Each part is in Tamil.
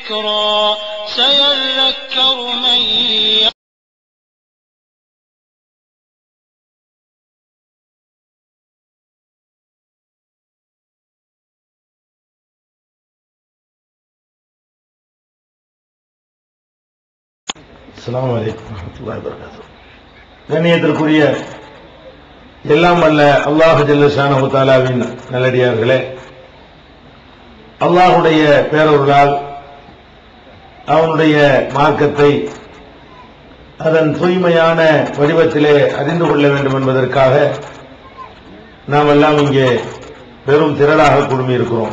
ذكرى سيذكر من يخشى அஸ்ஸலாமு அலைக்கும் வரஹ்மத்துல்லாஹி வபரகாத்துஹு கண்ணியத்திற்குரிய எல்லாம் வல்ல அல்லாஹ் ஜல்லஷானஹு தஆலாவின் நல்லடியார்களே அல்லாஹ்வுடைய பேரருளால் அவனுடைய மார்க்கத்தை அதன் தூய்மையான வடிவத்திலே அறிந்து கொள்ள வேண்டும் என்பதற்காக நாம் எல்லாம் இங்கே பெரும் திரளாக குழுமியிருக்கிறோம்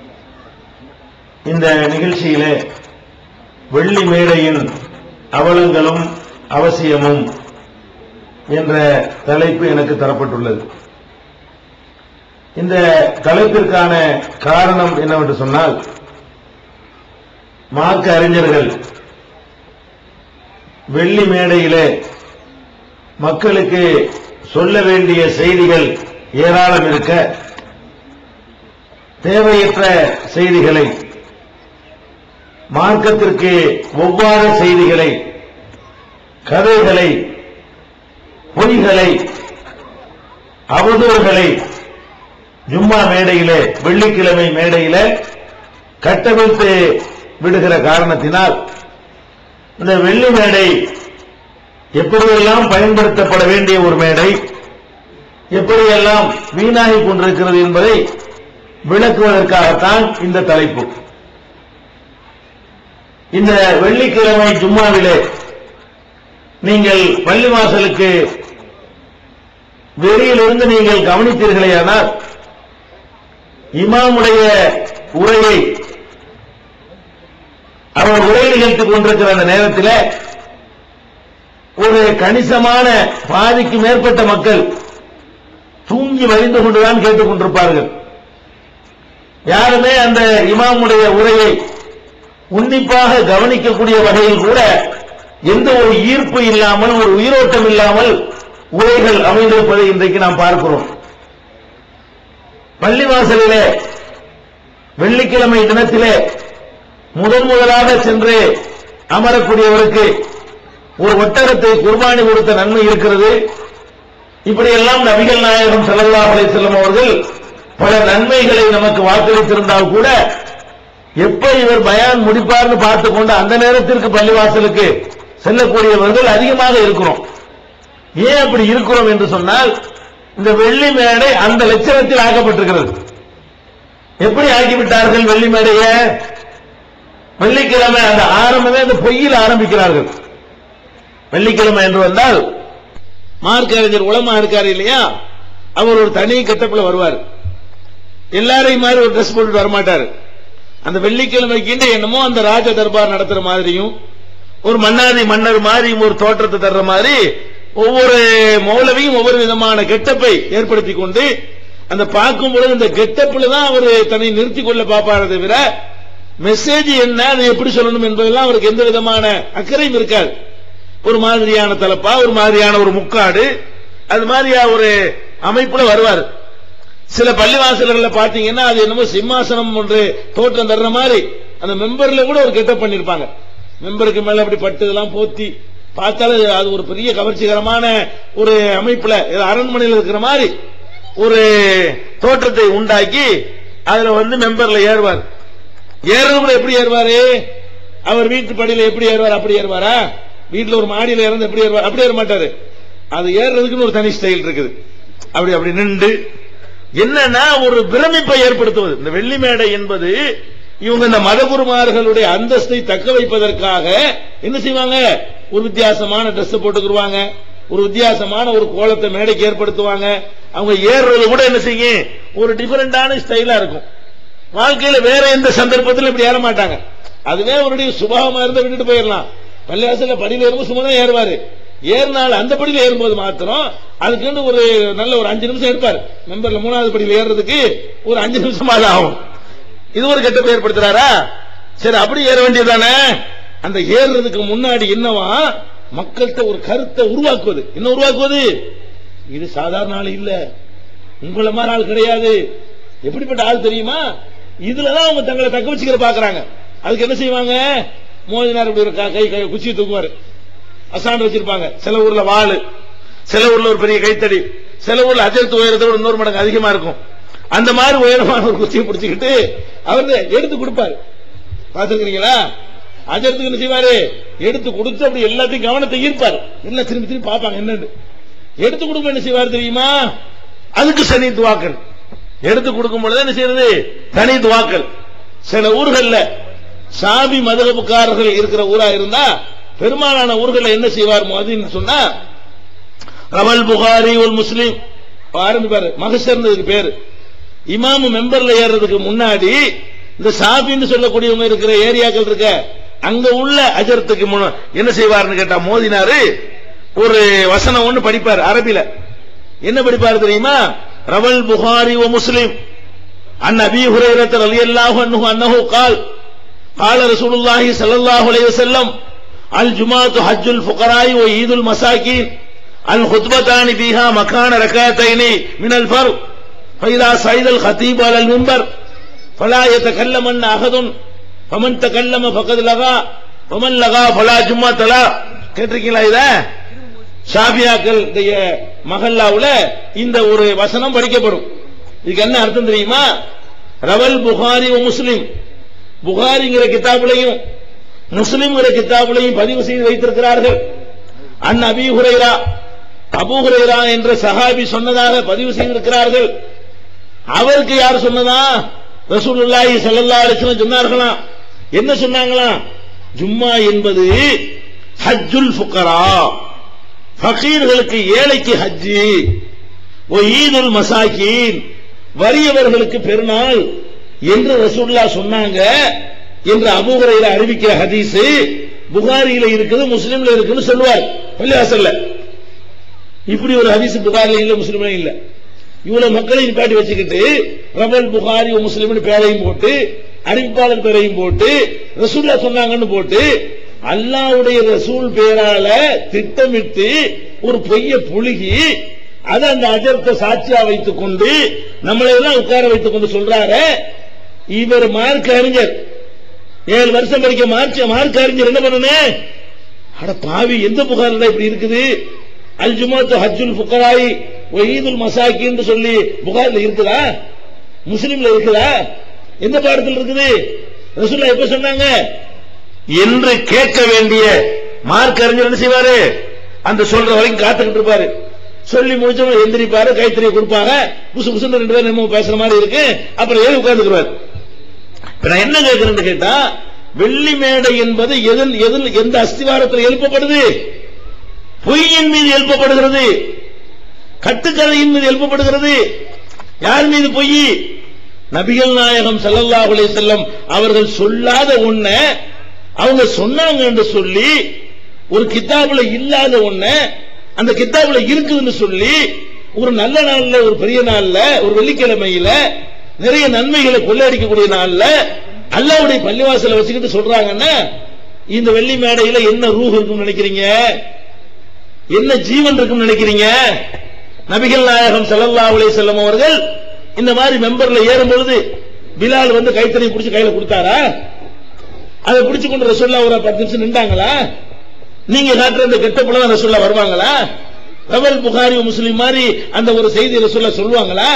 இந்த நிகழ்ச்சியிலே வெள்ளி மேடையின் அவலங்களும் அவசியமும் என்ற தலைப்பு எனக்கு தரப்பட்டுள்ளது இந்த தலைப்பிற்கான காரணம் என்னவென்று சொன்னால் மார்க்க அறிஞர்கள் வெள்ளி மேடையிலே மக்களுக்கு சொல்ல வேண்டிய செய்திகள் ஏராளம் இருக்க தேவையற்ற செய்திகளை மார்க்கத்திற்கு ஒவ்வாத செய்திகளை கதைகளை பொய்களை அவதூறுகளை ஜும்மா மேடையிலே வெள்ளிக்கிழமை மேடையிலே கட்டவிழ்த்து விடுகிற காரணத்தினால் இந்த வெள்ளி மேடை எப்படியெல்லாம் பயன்படுத்தப்பட வேண்டிய ஒரு மேடை எப்படியெல்லாம் வீணாகி கொண்டிருக்கிறது என்பதை விளக்குவதற்காகத்தான் இந்த தலைப்பு இந்த வெள்ளிக்கிழமை ஜும்மாவிலே நீங்கள் பள்ளிவாசலுக்கு வெளியிலிருந்து நீங்கள் கவனித்தீர்களேயானால் இமாமுடைய உரையை அவர் உரை நிகழ்த்திக் கொண்டிருக்கிற அந்த நேரத்தில் ஒரு கணிசமான பாதிக்கு மேற்பட்ட மக்கள் தூங்கி வழிந்து கொண்டுதான் கேட்டுக் கொண்டிருப்பார்கள் யாருமே அந்த இமாமுடைய உரையை உன்னிப்பாக கவனிக்கக்கூடிய வகையில் கூட எந்த ஒரு ஈர்ப்பு இல்லாமல் ஒரு உயிரோட்டம் இல்லாமல் உரைகள் அமைந்திருப்பதை இன்றைக்கு நாம் பார்க்கிறோம் பள்ளிவாசலிலே வெள்ளிக்கிழமை தினத்திலே முதன் முதலாக சென்று அமரக்கூடியவருக்கு ஒரு ஒட்டகத்தை குர்பானி கொடுத்த நன்மை இருக்கிறது இப்படியெல்லாம் நபிகள் நாயகம் ஸல்லல்லாஹு அலைஹி வஸல்லம் அவர்கள் பல நன்மைகளை நமக்கு வாக்களித்திருந்தால் கூட எப்ப இவர் பயான் முடிப்பார்னு பார்த்து கொண்டு அந்த நேரத்திற்கு பள்ளிவாசலுக்கு செல்லக்கூடியவர்கள் அதிகமாக இருக்கிறோம் ஏன் அப்படி இருக்கிறோம் என்று சொன்னால் இந்த வெள்ளி மேடை அந்த லட்சணத்தில் ஆக்கப்பட்டிருக்கிறது எப்படி ஆக்கிவிட்டார்கள் வெள்ளி மேடையை வெள்ளிக்கிழமை அந்த ஆரம்பமே அந்த பொய்யில் ஆரம்பிக்கிறார்கள் வெள்ளிக்கிழமை என்று வந்தால் மார்க் அறிஞர் உலமா இருக்காரு இல்லையா அவர் ஒரு தனி கெட்டப்புல வருவார் எல்லாரையும் மாதிரி ஒரு ட்ரெஸ் போட்டுட்டு வரமாட்டாரு அந்த வெள்ளிக்கிழமைக்கு என்னமோ அந்த ராஜ தர்பார் நடத்துற மாதிரியும் ஒரு மன்னாதி மன்னர் மாதிரி ஒரு தோற்றத்தை தர்ற மாதிரி ஒவ்வொரு மௌலவியும் ஒவ்வொரு விதமான கெட்டப்பை ஏற்படுத்தி கொண்டு அந்த பார்க்கும் பொழுது இந்த கெட்டப்ல தான் அவர் தன்னை நிறுத்தி கொள்ள பார்ப்பாரே தவிர மெசேஜ் என்ன அதை எப்படி சொல்லணும் என்பதெல்லாம் அவருக்கு எந்த விதமான அக்கறையும் இருக்காது ஒரு மாதிரியான தலப்பா ஒரு மாதிரியான ஒரு முக்காடு அது மாதிரியா ஒரு அமைப்புல வருவார் சில பள்ளிவாசல்கள்ல பாத்தீங்கன்னா அது என்னமோ சிம்மாசனம் ஒன்று தோற்றம் தர்ற மாதிரி அந்த மெம்பர்ல கூட ஒரு கெட்டப் பண்ணிருப்பாங்க மெம்பருக்கு மேல அப்படி பட்டு இதெல்லாம் போத்தி பார்த்தாலே அது ஒரு பெரிய கவர்ச்சிகரமான ஒரு அமைப்புல ஏதோ அரண்மனையில் இருக்கிற மாதிரி ஒரு தோற்றத்தை உண்டாக்கி அதுல வந்து மெம்பர்ல ஏறுவார் ஏறது கூட எப்படி ஏறுவாரு அவர் வீட்டு படியில எப்படி ஏறுவார் அப்படி ஏறுவாரா வீட்டுல ஒரு மாடியில இறந்து எப்படி ஏறுவார் அப்படி ஏற மாட்டாரு அது ஏறுறதுக்குன்னு ஒரு தனி ஸ்டைல் இருக்குது அப்படி அப்படி நின்று என்னன்னா ஒரு பிரமிப்பை ஏற்படுத்துவது இந்த வெள்ளி மேடை என்பது இவங்க இந்த மதகுருமார்களுடைய அந்தஸ்தை தக்க வைப்பதற்காக என்ன செய்வாங்க ஒரு வித்தியாசமான ட்ரெஸ் போட்டுக்குருவாங்க ஒரு வித்தியாசமான ஒரு கோலத்தை மேடைக்கு ஏற்படுத்துவாங்க அவங்க ஏறுறது கூட என்ன செய்யும் ஒரு டிஃபரெண்டான ஸ்டைலா இருக்கும் வாழ்க்கையில வேற எந்த சந்தர்ப்பத்திலும் இப்படி ஏற மாட்டாங்க அதுவே அவருடைய சுபாவமா இருந்தா விட்டுட்டு போயிடலாம் பள்ளிவாசல்ல படியில ஏறும்போது சும்மா தான் ஏறுவாரு ஏறினால் அந்த படியில ஏறும்போது மாத்திரம் அதுக்குன்னு ஒரு நல்ல ஒரு அஞ்சு நிமிஷம் எடுப்பார் மெம்பர்ல மூணாவது படியில ஏறுறதுக்கு ஒரு அஞ்சு நிமிஷமாவது ஆகும் இது ஒரு கெட்டப்பை ஏற்படுத்துறாரா சரி அப்படி ஏற வேண்டியதானே அந்த ஏறுறதுக்கு முன்னாடி என்னவா மக்கள்கிட்ட ஒரு கருத்தை உருவாக்குவது என்ன உருவாக்குவது இது சாதாரண ஆள் இல்ல உங்கள மாதிரி ஆள் கிடையாது எப்படிப்பட்ட ஆள் தெரியுமா இதுலதான் அவங்க தங்களை தக்க வச்சுக்கிற பாக்குறாங்க அதுக்கு என்ன செய்வாங்க மோதினார் இப்படி ஒரு க- கை கை குச்சி தூக்குவாரு அசாண்டு வச்சிருப்பாங்க சில ஊர்ல வாளு சில ஊர்ல ஒரு பெரிய கைத்தடி சில ஊர்ல அஜர்த்து உயரத்தை விட இன்னொரு மடங்கு அதிகமா இருக்கும் அந்த மாதிரி உயரமான ஒரு குச்சியை பிடிச்சுக்கிட்டு அவர் எடுத்து கொடுப்பாரு பாத்துருக்கீங்களா அஜர்த்துக்கு என்ன செய்வாரு எடுத்து கொடுத்து அப்படி எல்லாத்தையும் கவனத்தை ஈர்ப்பாரு எல்லாம் திரும்பி திரும்பி பார்ப்பாங்க என்னன்னு எடுத்து கொடுக்கும் என்ன செய்வார் தெரியுமா அதுக்கு சனி துவாக்கல் எடுத்து கொடுக்கும் பொழுது என்ன செய்யறது தனி துவாக்கல் சில ஊர்கள்ல சாபி மதகப்புக்காரர்கள் இருக்கிற ஊரா இருந்தா பெரும்பாலான ஊர்கள்ல என்ன செய்வார் மோதின்னு சொன்னா ரவல் புகாரி ஒரு முஸ்லீம் ஆரம்பிப்பாரு மகசர்னு இதுக்கு பேரு இமாமு மெம்பர்ல ஏறதுக்கு முன்னாடி இந்த சாபின்னு சொல்லக்கூடியவங்க இருக்கிற ஏரியாக்கள் இருக்க அங்க உள்ள அஜரத்துக்கு முன்ன என்ன செய்வாருன்னு கேட்டா மோதினாரு ஒரு வசனம் ஒண்ணு படிப்பார் அரபில என்ன படிப்பாரு தெரியுமா ரவல் புகாரி ஓ முஸ்லிம் அன் அபி ஹுரைரத் ரலியல்லாஹு அன்ஹு அன்னஹு قال قال رسول الله صلى الله عليه وسلم الجمعة حج الفقراء وعيد المساكين الخطبتان فيها مكان ركعتين من الفرض فإذا صعد الخطيب على المنبر فلا يتكلمن أحد فمن تكلم فقد لغى ومن لغى فلا جمعة له கேட்டிருக்கீங்களா இத ஷாபியாக்கள் மகல்லாவுல இந்த ஒரு வசனம் படிக்கப்படும் இதுக்கு என்ன அர்த்தம் தெரியுமா ரவல் புகாரி ஓ முஸ்லிம் புகாரிங்கிற கிதாபுலையும் முஸ்லிம்ங்கிற கிதாபுலையும் பதிவு செய்து வைத்திருக்கிறார்கள் அன் அபி ஹுரைரா அபு ஹுரைரா என்ற சஹாபி சொன்னதாக பதிவு செய்திருக்கிறார்கள் அவருக்கு யார் சொன்னதா ரசூலுல்லாஹி ஸல்லல்லாஹு அலைஹி வஸல்லம் சொன்னார்களாம் என்ன சொன்னாங்களாம் ஜும்மா என்பது ஹஜ்ஜுல் ஃபுகரா ஃபகீர்களுக்கு ஏழைக்கு ஹஜ்ஜி ஓ ஈதுல் மசாக்கீன் வறியவர்களுக்கு பெருநாள் என்று ரசூல்லா சொன்னாங்க என்று அபூஹுரையில அறிவிக்கிற ஹதீஸ் புகாரியில இருக்குது முஸ்லிம்ல இருக்குன்னு சொல்லுவார் பள்ளிவாசல்ல இப்படி ஒரு ஹதீஸ் புகாரில இல்ல முஸ்லிம்ல இல்ல இவ்வளவு மக்களை நிப்பாட்டி வச்சுக்கிட்டு ரபல் புகாரி முஸ்லிம்னு பேரையும் போட்டு அறிவிப்பாளர் பேரையும் போட்டு ரசூல்லா சொன்னாங்கன்னு போட்டு அல்லாவுடைய ரசூல் பேரால திட்டமிட்டு ஒரு பொய்ய புழுகி அதை அந்த அஜர்த்த சாட்சியா வைத்துக் கொண்டு நம்மளை எல்லாம் உட்கார வைத்துக் கொண்டு சொல்றாரு இவர் மார்க் அறிஞர் ஏழு வருஷம் படிக்க மார்க் மார்க் அறிஞர் என்ன பண்ணனே அட பாவி எந்த புகார் இப்படி இருக்குது அல் ஜுமாத்து ஹஜ்ஜுல் ஃபுக்கராய் ஈதுல் மசாக்கின்னு சொல்லி புகார்ல இருக்குதா முஸ்லிம்ல இருக்குதா எந்த பாடத்தில் இருக்குது ரசூல்லா எப்ப சொன்னாங்க என்று கேட்க வேண்டிய மார்க் அறிஞர் என்ன செய்வாரு அந்த சொல்ற வரைக்கும் காத்துக்கிட்டு இருப்பாரு சொல்லி முடிச்சவங்க எந்திரிப்பாரு கைத்தறியை கொடுப்பாங்க புசு புசுன்னு ரெண்டு பேரும் நம்ம பேசுற மாதிரி இருக்கு அப்புறம் ஏறி உட்கார்ந்துக்குவாரு இப்ப நான் என்ன கேட்கிறேன்னு கேட்டா வெள்ளி மேடை என்பது எதில் எதில் எந்த அஸ்திவாரத்தில் எழுப்பப்படுது பொய்யின் மீது எழுப்பப்படுகிறது கட்டுக்கதையின் மீது எழுப்பப்படுகிறது யார் மீது பொய் நபிகள் நாயகம் ஸல்லல்லாஹு அலைஹி வஸல்லம் அவர்கள் சொல்லாத ஒண்ண அவங்க சொன்னாங்க என்று சொல்லி ஒரு கித்தாபுல இல்லாத ஒண்ண அந்த கித்தாபுல இருக்குதுன்னு சொல்லி ஒரு நல்ல நாள்ல ஒரு பெரிய நாள்ல ஒரு வெள்ளிக்கிழமையில நிறைய நன்மைகளை கொள்ளையடிக்கக்கூடிய நாள்ல அல்லாவுடைய பள்ளிவாசல வச்சுக்கிட்டு சொல்றாங்கன்னா இந்த வெள்ளி மேடையில என்ன ரூஹ் இருக்கும்னு நினைக்கிறீங்க என்ன ஜீவன் இருக்கும்னு நினைக்கிறீங்க நபிகள் நாயகம் ஸல்லல்லாஹு அலைஹி வஸல்லம் அவர்கள் இந்த மாதிரி மெம்பர்ல ஏறும் பொழுது பிலால் வந்து கைத்தறி பிடிச்சு கையில கொடுத்தாரா அதை பிடிச்சு கொண்டு ரசூல்லா ஒரு பத்து நிமிஷம் நின்றாங்களா நீங்க காட்டுற இந்த கெட்டப்புல தான் ரசூல்லா வருவாங்களா ரவல் புகாரி முஸ்லிம் மாதிரி அந்த ஒரு செய்தி ரசூல்லா சொல்லுவாங்களா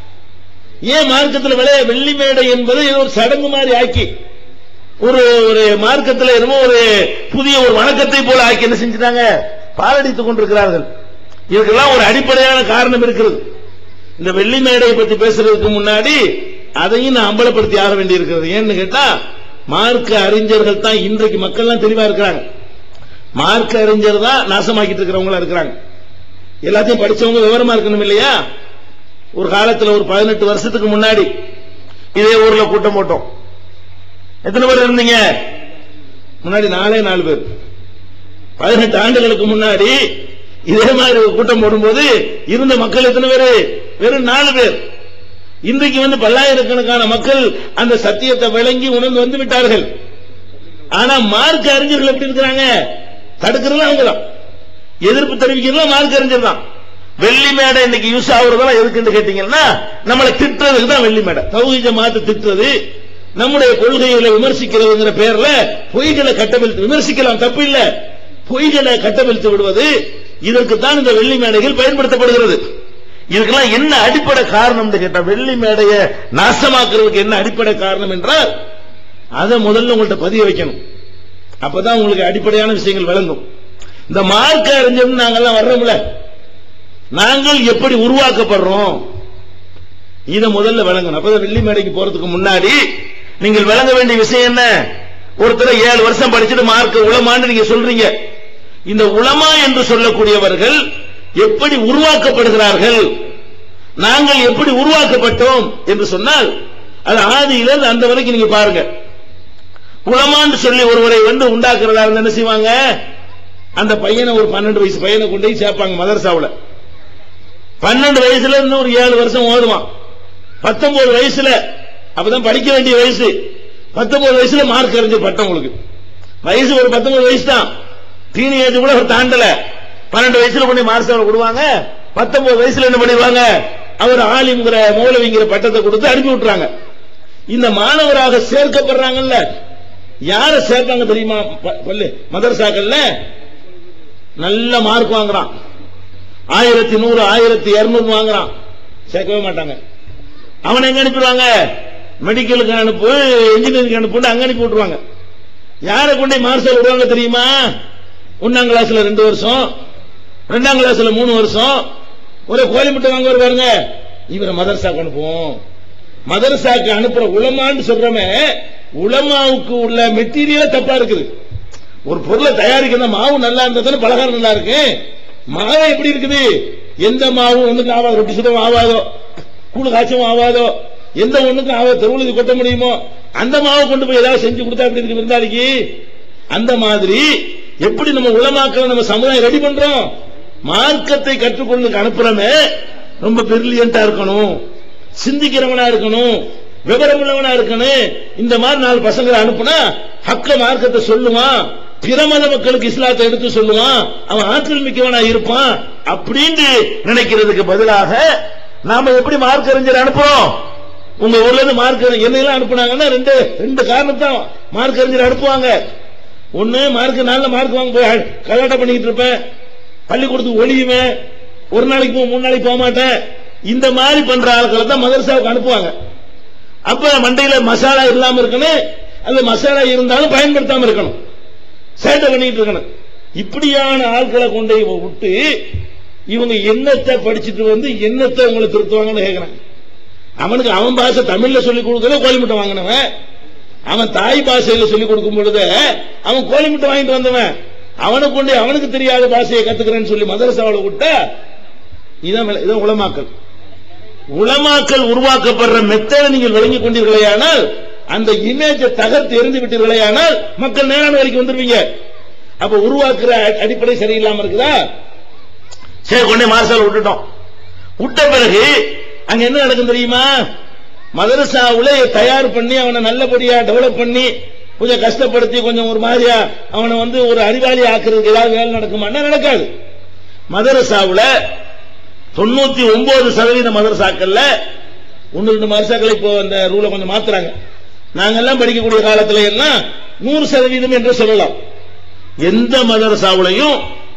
ஏன் மார்க்கத்தில் விளைய வெள்ளி மேடை என்பது ஏதோ ஒரு சடங்கு மாதிரி ஆக்கி ஒரு ஒரு மார்க்கத்தில் என்னமோ ஒரு புதிய ஒரு வணக்கத்தை போல ஆக்கி என்ன செஞ்சுட்டாங்க பாலடித்துக் கொண்டிருக்கிறார்கள் இதுக்கெல்லாம் ஒரு அடிப்படையான காரணம் இருக்கிறது இந்த வெள்ளி மேடையை பத்தி பேசுறதுக்கு முன்னாடி அதையும் நான் அம்பலப்படுத்தி ஆக வேண்டி இருக்கிறது ஏன்னு கேட்டா மார்க்க அறிஞர்கள் தான் இன்றைக்கு மக்கள் எல்லாம் தெளிவா இருக்கிறாங்க மார்க்க அறிஞர் தான் நாசமாக்கிட்டு இருக்கிறவங்களா இருக்கிறாங்க எல்லாத்தையும் படிச்சவங்க விவரமா இருக்கணும் இல்லையா ஒரு காலத்துல ஒரு பதினெட்டு வருஷத்துக்கு முன்னாடி இதே ஊர்ல கூட்டம் போட்டோம் எத்தனை பேர் இருந்தீங்க முன்னாடி நாலே நாலு பேர் பதினெட்டு ஆண்டுகளுக்கு முன்னாடி இதே மாதிரி ஒரு கூட்டம் போடும்போது இருந்த மக்கள் எத்தனை பேரு வெறும் நாலு பேர் இன்றைக்கு வந்து பல்லாயிரக்கணக்கான மக்கள் அந்த சத்தியத்தை விளங்கி உணர்ந்து வந்து விட்டார்கள் ஆனா மார்க் அறிஞர்கள் எப்படி இருக்கிறாங்க தடுக்கிறது அவங்க தான் எதிர்ப்பு தெரிவிக்கிறது மார்க் அறிஞர் தான் வெள்ளி மேடை இன்னைக்கு யூஸ் ஆகுறதெல்லாம் எதுக்குன்னு கேட்டீங்கன்னா நம்மளை திட்டுறதுக்கு தான் வெள்ளி மேடை தௌஹீஜ மாத்த திட்டுறது நம்முடைய கொள்கைகளை விமர்சிக்கிறதுங்கிற பேர்ல பொய்களை கட்டவிழ்த்து விமர்சிக்கலாம் தப்பு இல்ல பொய்களை கட்டவிழ்த்து விடுவது இதற்கு தான் இந்த வெள்ளி மேடைகள் பயன்படுத்தப்படுகிறது இதுக்கெல்லாம் என்ன அடிப்படை காரணம் கேட்டா வெள்ளி மேடையை நாசமாக்குறதுக்கு என்ன அடிப்படை காரணம் என்றால் அதை முதல்ல உங்கள்ட்ட பதிய வைக்கணும் அப்பதான் உங்களுக்கு அடிப்படையான விஷயங்கள் விளங்கும் இந்த மார்க்க அறிஞர் நாங்கெல்லாம் வர்றோம்ல நாங்கள் எப்படி உருவாக்கப்படுறோம் இத முதல்ல விளங்கணும் அப்பதான் வெள்ளி மேடைக்கு போறதுக்கு முன்னாடி நீங்கள் விளங்க வேண்டிய விஷயம் என்ன ஒருத்தர் ஏழு வருஷம் படிச்சுட்டு மார்க்க உளமான்னு நீங்க சொல்றீங்க இந்த உளமா என்று சொல்லக்கூடியவர்கள் எப்படி உருவாக்கப்படுகிறார்கள் நாங்கள் எப்படி உருவாக்கப்பட்டோம் என்று சொன்னால் அது ஆதியில இருந்து அந்த வரைக்கும் நீங்க பாருங்க உளமான்னு சொல்லி ஒருவரை வந்து உண்டாக்குறதா இருந்தா என்ன செய்வாங்க அந்த பையனை ஒரு பன்னெண்டு வயசு பையனை கொண்டு போய் சேர்ப்பாங்க மதரசாவுல பன்னெண்டு வயசுல இருந்து ஒரு ஏழு வருஷம் ஓதுவான் பத்தொன்பது வயசுல அப்பதான் படிக்க வேண்டிய வயசு பத்தொன்பது வயசுல மார்க் அறிஞ்ச பட்டம் உங்களுக்கு வயசு ஒரு பத்தொன்பது வயசு தான் டீன் ஏஜ் கூட ஒரு தாண்டல பன்னெண்டு வயசுல கொண்டு மார்க்ஸ் கொடுவாங்க பத்தொன்பது வயசுல என்ன பண்ணிடுவாங்க அவர் ஆலிம்ங்கிற மௌலவிங்கிற பட்டத்தை கொடுத்து அனுப்பி விட்டுறாங்க இந்த மாணவராக சேர்க்கப்படுறாங்கல்ல யார சேர்த்தாங்க தெரியுமா ப- பள்ளி மதரசாக்கள்ல நல்ல மார்க் வாங்குறான் ஆயிரத்தி நூறு ஆயிரத்தி இருநூறு வாங்குறான் சேர்க்கவே மாட்டாங்க அவனை எங்க அனுப்பிடுவாங்க மெடிக்கலுக்கு அனுப்பு இன்ஜினியரிங் அனுப்புன்னு அங்க அனுப்பி விட்டுருவாங்க யாரை கொண்டு மார்சல் விடுவாங்க தெரியுமா ஒன்னாம் கிளாஸ்ல ரெண்டு வருஷம் ரெண்டாம் கிளாஸ்ல மூணு வருஷம் ஒரு கோலிமுட்டை வாங்க வருவாருங்க இவரை மதரசாக்கு அனுப்புவோம் மதரசாக்கு அனுப்புற உலமான்னு சொல்றமே உலமாவுக்கு உள்ள மெட்டீரியல் தப்பா இருக்குது ஒரு பொருளை தயாரிக்கிற மாவு நல்லா இருந்ததுன்னு பலகாரம் நல்லா இருக்கு மாவு எப்படி இருக்குது எந்த மாவும் ஒண்ணுக்கு ஆகாது ரொட்டி சுத்தம் ஆகாதோ கூழ் காய்ச்சவும் ஆகாதோ எந்த ஒண்ணுக்கும் ஆகாது தெருவுல கொட்ட முடியுமோ அந்த மாவை கொண்டு போய் ஏதாவது செஞ்சு கொடுத்தா எப்படி இருக்கு விருந்தாளிக்கு அந்த மாதிரி எப்படி நம்ம உளமாக்களை நம்ம சமுதாயம் ரெடி பண்றோம் மார்க்கத்தை கற்றுக்கொண்டு அனுப்புறமே ரொம்ப பிரில்லியண்டா இருக்கணும் சிந்திக்கிறவனா இருக்கணும் விவரம் உள்ளவனா இருக்கணும் இந்த மாதிரி நாலு பசங்களை அனுப்புனா ஹக்க மார்க்கத்தை சொல்லுவான் பிற மத மக்களுக்கு இஸ்லாத்தை எடுத்து சொல்லுவான் அவன் ஆற்றல் மிக்கவனா இருப்பான் அப்படின்னு நினைக்கிறதுக்கு பதிலாக நாம எப்படி மார்க் அறிஞர் அனுப்புறோம் உங்க ஊர்ல இருந்து மார்க் என்னெல்லாம் அனுப்புனாங்கன்னா ரெண்டு ரெண்டு காரணத்தான் மார்க் அறிஞர் அனுப்புவாங்க ஒண்ணு மார்க் நல்ல மார்க் வாங்க போய் கலாட்டம் பண்ணிக்கிட்டு இருப்பேன் பள்ளிக்கூடத்துக்கு ஒளியுவேன் ஒரு நாளைக்கு போ மூணு நாளைக்கு போக மாட்டேன் இந்த மாதிரி பண்ற ஆட்களை தான் மதரசாவுக்கு அனுப்புவாங்க அப்ப மண்டையில மசாலா இல்லாம இருக்கணும் அந்த மசாலா இருந்தாலும் பயன்படுத்தாம இருக்கணும் சேட்டை பண்ணிட்டு இருக்கணும் இப்படியான ஆட்களை கொண்டு போய் விட்டு இவங்க என்னத்தை படிச்சுட்டு வந்து என்னத்தை உங்களை திருத்துவாங்கன்னு கேக்குறாங்க அவனுக்கு அவன் பாஷை தமிழ்ல சொல்லி கொடுக்கறத கோழிமுட்டை வாங்கினவன் அவன் தாய் பாஷையில சொல்லி கொடுக்கும் பொழுது அவன் கோழிமுட்டை வாங்கிட்டு வந்தவன் அவனை கொண்டு அவனுக்கு தெரியாத பாஷையை கத்துக்கிறேன்னு சொல்லி மதரசாவில் விட்டா இதான் விள- இதான் உளமாக்கல் உளமாக்கல் உருவாக்கப்படுற மெத்தடை நீங்கள் விளங்கிக் கொண்டீர்களேயானால் அந்த இமேஜை தகர்த்து எரிந்து விட்டீர்களேயானால் மக்கள் நேரான வரைக்கும் வந்துருவீங்க அப்ப உருவாக்குற அ- அடிப்படை சரியில்லாம இருக்குதா சரி கொண்டே மார்சால் விட்டுட்டோம் விட்ட பிறகு அங்க என்ன நடக்கும் தெரியுமா மதரசாவுல தயார் பண்ணி அவனை நல்லபடியா டெவலப் பண்ணி கொஞ்சம் கஷ்டப்படுத்தி கொஞ்சம் ஒரு மாதிரியா அவனை வந்து ஒரு அறிவாளி ஆக்குறதுக்கு ஏதாவது வேலை நடக்குமான்னா நடக்காது மதரசாவுல தொண்ணூத்தி ஒன்பது சதவீத மதரசாக்கள்ல ஒன்னு ரெண்டு மதரசாக்கள் இப்போ அந்த ரூலை கொஞ்சம் மாத்துறாங்க நாங்கெல்லாம் படிக்கக்கூடிய காலத்துல எல்லாம் நூறு சதவீதம் என்று சொல்லலாம் எந்த மதரசாவுலையும்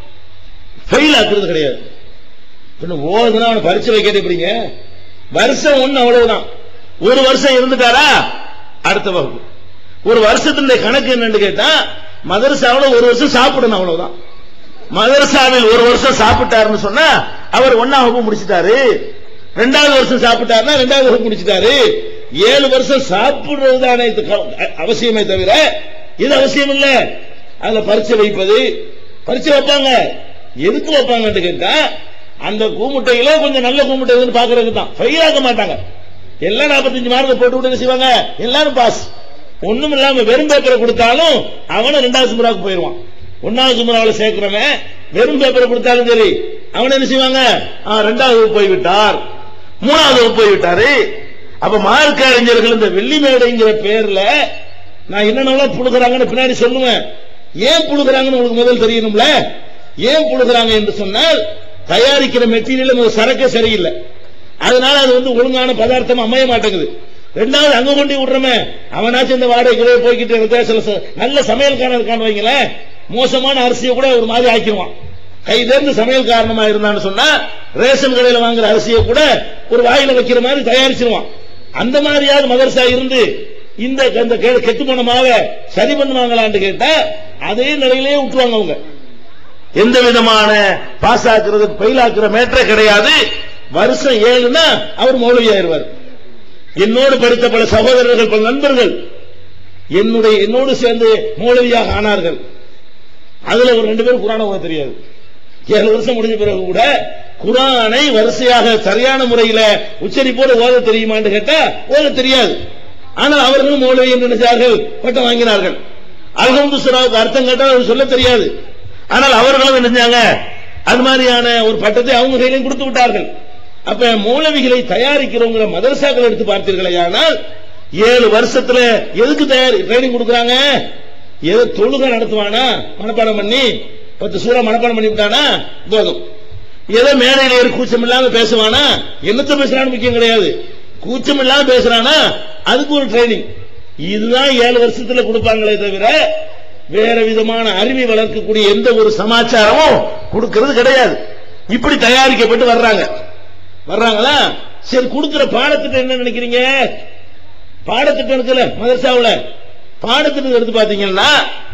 ஃபெயில் ஆக்குறது கிடையாது பின்ன ஓதுனா அவனை பரிச்சு வைக்கிறது எப்படிங்க வருஷம் ஒண்ணு அவ்வளவுதான் ஒரு வருஷம் இருந்துட்டாரா அடுத்த வகுப்பு ஒரு வருஷத்தினுடைய கணக்கு என்னன்னு கேட்டா மதரசாவுல ஒரு வருஷம் சாப்பிடணும் அவ்வளவுதான் மதரசாவில் ஒரு வருஷம் சாப்பிட்டாருன்னு சொன்னா அவர் ஒன்னாம் வகுப்பு முடிச்சிட்டாரு ரெண்டாவது வருஷம் சாப்பிட்டாருன்னா ரெண்டாவது வகுப்பு முடிச்சிட்டாரு ஏழு வருஷம் சாப்பிடுறது தானே இது க- அவசியமே தவிர இது அவசியம் இல்ல அதுல பரிச்சை வைப்பது பரிச்சை வைப்பாங்க எதுக்கு வைப்பாங்கன்னு கேட்டா அந்த கூமுட்டையில கொஞ்சம் நல்ல கூமுட்டை எதுன்னு பாக்குறதுக்கு தான் ஃபெயில் ஆக மாட்டாங்க எல்லாம் 45 மார்க் போட்டு விட்டு என்ன செய்வாங்க எல்லாரும் பாஸ் ஒண்ணும் இல்லாம வெறும் பேப்பரை கொடுத்தாலும் அவனும் ரெண்டாவது சுமராவுக்கு போயிருவான் ஒன்னாவது சுமராவில் சேர்க்கிறவன் வெறும் பேப்பரை கொடுத்தாலும் சரி அவன் என்ன செய்வாங்க ஆ, ரெண்டாவது வகுப்பு போய்விட்டார் மூணாவது வகுப்பு போய்விட்டாரு அப்ப மார்க் அறிஞர்கள் இந்த வெள்ளி மேடைங்கிற பேர்ல நான் என்னென்னலாம் புழுகிறாங்கன்னு பின்னாடி சொல்லுவேன் ஏன் புழுகிறாங்கன்னு உங்களுக்கு முதல் தெரியணும்ல ஏன் புழுகிறாங்க என்று சொன்னால் தயாரிக்கிற மெட்டீரியல் சரக்கே சரியில்லை அதனால அது வந்து ஒழுங்கான பதார்த்தம் அமைய மாட்டேங்குது ரெண்டாவது அங்க கொண்டு விடுறமே அவனாச்சும் இந்த வாடகைக்குள்ளே போய்கிட்டு இருக்க சில ச- நல்ல சமையல்காரன் இருக்கான்னு வைங்களேன் மோசமான அரிசியை கூட ஒரு மாதிரி ஆக்கிடுவான் கை தேர்ந்து சமையல் காரணமா இருந்தான்னு சொன்னா ரேஷன் கடையில வாங்குற அரிசியை கூட ஒரு வாயில வைக்கிற மாதிரி தயாரிச்சிருவான் அந்த மாதிரியாவது மதரசா இருந்து இந்த இந்த கெ- கெட்டு போன மாவை சரி பண்ணுவாங்களான்னு கேட்டா அதே நிலையிலே விட்டுருவாங்க அவங்க எந்த விதமான பாஸ் ஆக்குறது பயிலாக்குற மேட்டரே கிடையாது வருஷம் ஏழுனா அவர் மௌலவி ஆயிருவார் என்னோடு படித்த பல சகோதரர்கள் பல நண்பர்கள் என்னுடைய என்னோடு சேர்ந்து மௌலவியாக ஆனார்கள் அதுல ஒரு ரெண்டு பேரும் குரான ஓத தெரியாது ஏழு வருஷம் முடிஞ்ச பிறகு கூட குரானை வரிசையாக சரியான முறையில உச்சரிப்போடு ஓத தெரியுமான்னு கேட்டா ஓத தெரியாது ஆனால் அவர்களும் மௌலவி என்று நினைச்சார்கள் பட்டம் வாங்கினார்கள் அல்ஹம்து சுராவுக்கு அர்த்தம் கேட்டால் அவர் சொல்ல தெரியாது ஆனால் அவர்களும் என்ன செஞ்சாங்க அது மாதிரியான ஒரு பட்டத்தை அவங்க கையிலையும் கொடுத்து விட்டார்கள் அப்ப மௌலவிகளை தயாரிக்கிறவங்க மதரசாக்கள் எடுத்து பார்த்தீர்களே ஆனால் ஏழு வருஷத்துல எதுக்கு தயார் ட்ரைனிங் கொடுக்கறாங்க ஏதோ தொழுகை நடத்துவானா மனப்பாடம் பண்ணி பத்து சூறா மனப்பாடம் பண்ணி விட்டானா போதும் ஏதோ மேடையில் ஏறி கூச்சம் இல்லாம பேசுவானா என்னத்த பேசுறான்னு முக்கியம் கிடையாது கூச்சம் இல்லாம பேசுறானா அதுக்கு ஒரு ட்ரைனிங் இதுதான் ஏழு வருஷத்துல கொடுப்பாங்களே தவிர வேற விதமான அறிவை வளர்க்கக்கூடிய எந்த ஒரு சமாச்சாரமும் கொடுக்கிறது கிடையாது இப்படி தயாரிக்கப்பட்டு வர்றாங்க வர்றாங்களா சரி கொடுக்கிற பாடத்திட்டம் என்ன நினைக்கிறீங்க பாடத்திட்டம் இருக்குல்ல மதரசாவுல பாடத்திட்டம் எடுத்து பாத்தீங்கன்னா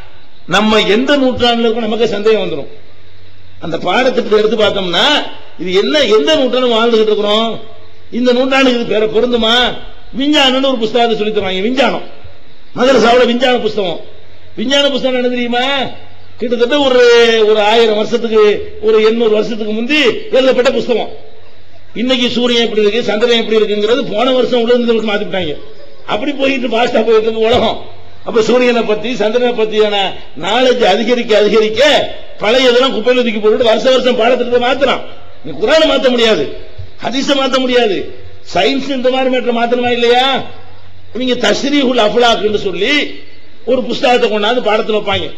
நம்ம எந்த நூற்றாண்டுல இருக்கோம் நமக்கு சந்தேகம் வந்துடும் அந்த பாடத்திட்டத்தை எடுத்து பார்த்தோம்னா இது என்ன எந்த நூற்றாண்டு வாழ்ந்துகிட்டு இருக்கிறோம் இந்த நூற்றாண்டுக்கு இது பேர பொருந்துமா விஞ்ஞானம்னு ஒரு புஸ்தகத்தை சொல்லி தருவாங்க விஞ்ஞானம் மதரசாவுல விஞ்ஞான புஸ்தகம் விஞ்ஞான புஸ்தகம் என்ன தெரியுமா கிட்டத்தட்ட ஒரு ஒரு ஆயிரம் வருஷத்துக்கு ஒரு எண்ணூறு வருஷத்துக்கு முந்தி எழுதப்பட்ட புஸ்தகம் இன்னைக்கு சூரியன் எப்படி இருக்கு சந்திரன் எப்படி இருக்குங்கிறது போன வருஷம் உலகங்களுக்கு மாத்திட்டாங்க அப்படி போயிட்டு பாஸ்டா போயிட்டு இருக்கு உலகம் அப்ப சூரியனை பத்தி சந்திரனை பத்தியான நாலேஜ் அதிகரிக்க அதிகரிக்க பழைய இதெல்லாம் குப்பையில தூக்கி போட்டு வருஷ வருஷம் பாடத்திட்டத்தை மாத்தலாம் நீ குரானை மாத்த முடியாது ஹதீஸ மாத்த முடியாது சயின்ஸ் இந்த மாதிரி மேட்டர் மாத்தணுமா இல்லையா இவங்க தஸ்ரீஹுல் அஃப்லாக்னு சொல்லி ஒரு புஸ்தகத்தை கொண்டாந்து பாடத்துல வைப்பாங்க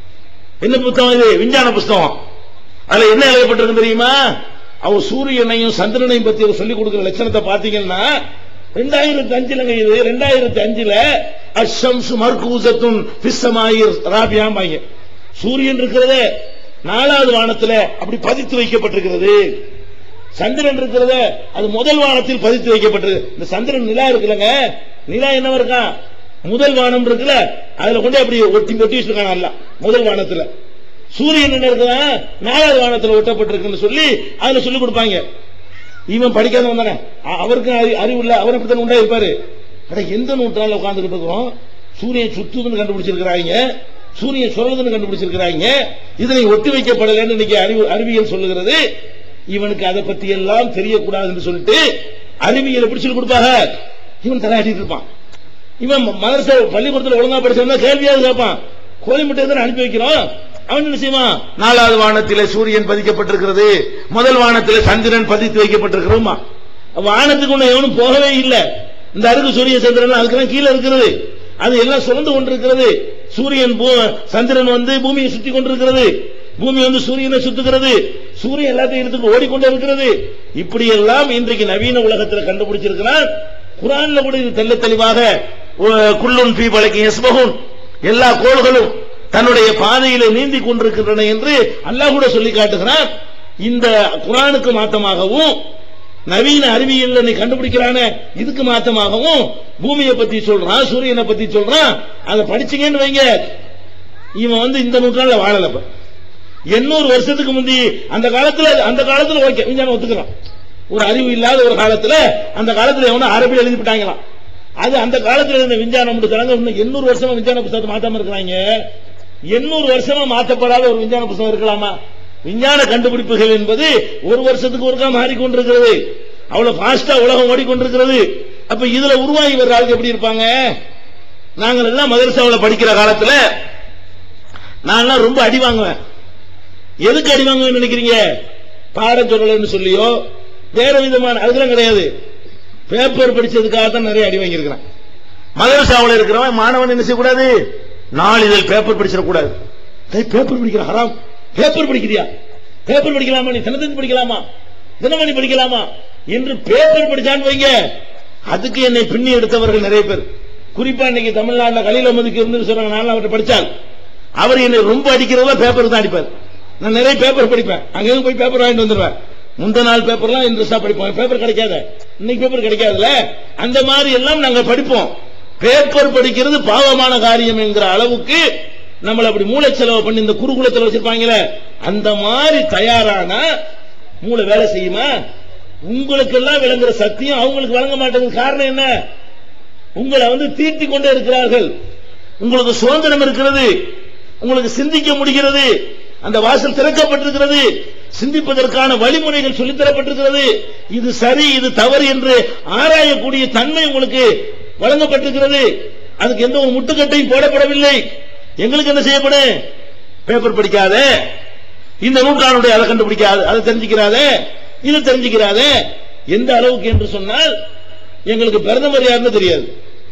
என்ன புத்தகம் இது விஞ்ஞான புஸ்தகம் அதுல என்ன எழுதப்பட்டிருக்கு தெரியுமா அவர் சூரியனையும் சந்திரனையும் பத்தி அவர் சொல்லிக் கொடுக்கிற லட்சணத்தை பாத்தீங்கன்னா ரெண்டாயிரத்தி அஞ்சுலங்க இது ரெண்டாயிரத்தி அஞ்சுல அஷம்சு மர்கூசத்துன் பிஸ்ஸமாயிர் ராபியாம்பாங்க சூரியன் இருக்கிறதே நாலாவது வானத்துல அப்படி பதித்து வைக்கப்பட்டிருக்கிறது சந்திரன் இருக்கிறத அது முதல் வானத்தில் பதித்து வைக்கப்பட்டது இந்த சந்திரன் நிலா இருக்குல்லங்க நிலா என்னவா இருக்கான் முதல் வானம் இருக்குல்ல அதுல கொண்டு அப்படி ஒட்டி ஒட்டி வச்சிருக்காங்க எல்லாம் முதல் வானத்துல சூரியன் என்ன இருக்குதா நாலாவது வானத்துல ஒட்டப்பட்டிருக்குன்னு சொல்லி அதுல சொல்லி கொடுப்பாங்க இவன் படிக்காதவன் தானே அ- அவருக்கு அறி- அறிவு இல்ல அவர் அப்படித்தான் உண்டா இருப்பாரு அட எந்த நூற்றாண்டுல உட்கார்ந்துகிட்டு இருக்கிறோம் சூரியன் சுத்துதுன்னு கண்டுபிடிச்சிருக்கிறாங்க சூரியன் சொல்றதுன்னு கண்டுபிடிச்சிருக்கிறாங்க இதனை ஒட்டி வைக்கப்படலன்னு இன்னைக்கு அறிவு அறிவியல் சொல்லுகிறது இவனுக்கு அதை பத்தி எல்லாம் தெரியக்கூடாதுன்னு சொல்லிட்டு அறிவியல் எப்படி சொல்லி கொடுப்பாங்க இவன் தலையாட்டிட்டு இருப்பான் இவன் மதரச பள்ளிக்கூடத்தில் ஒழுங்கா படிச்சிருந்தா கேள்வியாவது கேட்பான் கோழி முட்டை தானே அனுப்பி வைக்கிறோம் அவன் என்ன செய்வான் நாலாவது வானத்திலே சூரியன் பதிக்கப்பட்டிருக்கிறது முதல் வானத்திலே சந்திரன் பதித்து வைக்கப்பட்டிருக்கிறோமா வானத்துக்கு ஒண்ணு எவனும் போகவே இல்லை இந்த அருக்கு சூரிய சந்திரன் அதுக்கெல்லாம் கீழே இருக்கிறது அது எல்லாம் சுரந்து கொண்டிருக்கிறது சூரியன் பூ- சந்திரன் வந்து பூமியை சுத்தி கொண்டிருக்கிறது பூமி வந்து சூரியனை சுத்துகிறது சூரியன் எல்லாத்தையும் எடுத்துட்டு ஓடிக்கொண்டே இருக்கிறது இப்படி எல்லாம் இன்றைக்கு நவீன உலகத்தில் கண்டுபிடிச்சிருக்கிறான் குரான்ல கூட இது தெள்ள தெளிவாக உ- குல்லுன் பி பழக்கி எஸ்பகுன் எல்லா கோள்களும் தன்னுடைய பாதையிலே நீந்தி கொண்டிருக்கின்றன என்று அல்லாஹ் கூட சொல்லி காட்டுகிறான் இந்த குரானுக்கு மாத்தமாகவும் நவீன அறிவியல் நீ கண்டுபிடிக்கிறானே இதுக்கு மாத்தமாகவும் பூமியை பத்தி சொல்றான் சூரியனை பத்தி சொல்றான் அதை படிச்சீங்கன்னு வைங்க இவன் வந்து இந்த நூற்றாண்டுல வாழல இப்ப எண்ணூறு வருஷத்துக்கு முந்தி அந்த காலத்துல அந்த காலத்துல ஓகே விஞ்ஞானம் ஒத்துக்கலாம் ஒரு அறிவு இல்லாத ஒரு காலத்துல அந்த காலத்துல எவனோ அரபி எழுதிவிட்டாங்களாம் அது அந்த காலத்துல இருந்த விஞ்ஞானம் தராங்க இன்னும் எண்ணூறு வருஷமா விஞ்ஞான புத்தகத்தை மாத்தாம இருக்கிறாங்க எண்ணூறு வருஷமா மாற்றப்படாத ஒரு விஞ்ஞான புத்தகம் இருக்கலாமா விஞ்ஞான கண்டுபிடிப்புகள் என்பது ஒரு வருஷத்துக்கு ஒருக்கா மாறிக்கொண்டிருக்கிறது அவ்வளவு ஃபாஸ்டா உலகம் ஓடிக்கொண்டிருக்கிறது அப்ப இதுல உருவாகி வர்ற ஆளுக்கு எப்படி இருப்பாங்க நாங்கள் எல்லாம் மதரசாவுல படிக்கிற காலத்துல நான் ரொம்ப அடி வாங்குவேன் எதுக்கு அடி வாங்குவேன்னு நினைக்கிறீங்க பாடம் சொல்லலன்னு சொல்லியோ வேற விதமான அதெல்லாம் கிடையாது பேப்பர் படிச்சதுக்காக தான் நிறைய அடி வாங்கியிருக்கிறேன் மதரசாவுல இருக்கிறவன் மாணவன் என்ன செய்யக்கூடாது நாளிதழ் பேப்பர் படிச்சிடக்கூடாது டேய், பேப்பர் படிக்கிற ஹராம் பேப்பர் படிக்கிறியா பேப்பர் படிக்கலாமா நீ தினத்தந்தி படிக்கலாமா தினமணி படிக்கலாமா என்று பேப்பர் படிச்சான்னு வைங்க அதுக்கு என்னை பின்னி எடுத்தவர்கள் நிறைய பேர் குறிப்பா இன்னைக்கு தமிழ்நாட்டுல கலில மதுக்கு இருந்து சொல்றாங்க நான் அவர்கிட்ட படிச்சால் அவர் என்னை ரொம்ப அடிக்கிறதா பேப்பர் தான் அடிப்பார் நான் நிறைய பேப்பர் படிப்பேன் அங்க போய் பேப்பர் வாங்கிட்டு வந்துருவேன் முந்த நாள் பேப்பர்லாம் இன்ட்ரெஸ்டா படிப்போம் பேப்பர் கிடைக்காத இன்னைக்கு பேப்பர் கிடைக்காதுல்ல அந்த மாதிரி எல்லாம் நாங்க படிப்போம் பேப்பர் படிக்கிறது பாவமான காரியம் என்கிற அளவுக்கு நம்மள அப்படி மூளை செலவு பண்ணி இந்த குருகுலத்தில் வச்சிருப்பாங்களே அந்த மாதிரி தயாரானா மூளை வேலை செய்யுமா உங்களுக்கு எல்லாம் விளங்குற சத்தியம் அவங்களுக்கு வழங்க மாட்டேங்குது காரணம் என்ன உங்களை வந்து தீர்த்தி கொண்டே இருக்கிறார்கள் உங்களுக்கு சுதந்திரம் இருக்கிறது உங்களுக்கு சிந்திக்க முடிகிறது அந்த வாசல் திறக்கப்பட்டிருக்கிறது சிந்திப்பதற்கான வழிமுறைகள் சொல்லித் தரப்பட்டிருக்கிறது இது சரி இது தவறு என்று ஆராயக்கூடிய தன்மை உங்களுக்கு வழங்கப்பட்டிருக்கிறது அதுக்கு எந்த ஒரு முட்டுக்கட்டையும் போடப்படவில்லை எங்களுக்கு என்ன செய்யப்படும் பேப்பர் படிக்காத இந்த நூற்றாண்டுடைய அதை கண்டுபிடிக்காது அதை தெரிஞ்சுக்கிறாத இது தெரிஞ்சுக்கிறாத எந்த அளவுக்கு என்று சொன்னால் எங்களுக்கு பிரதமர் யாருன்னு தெரியாது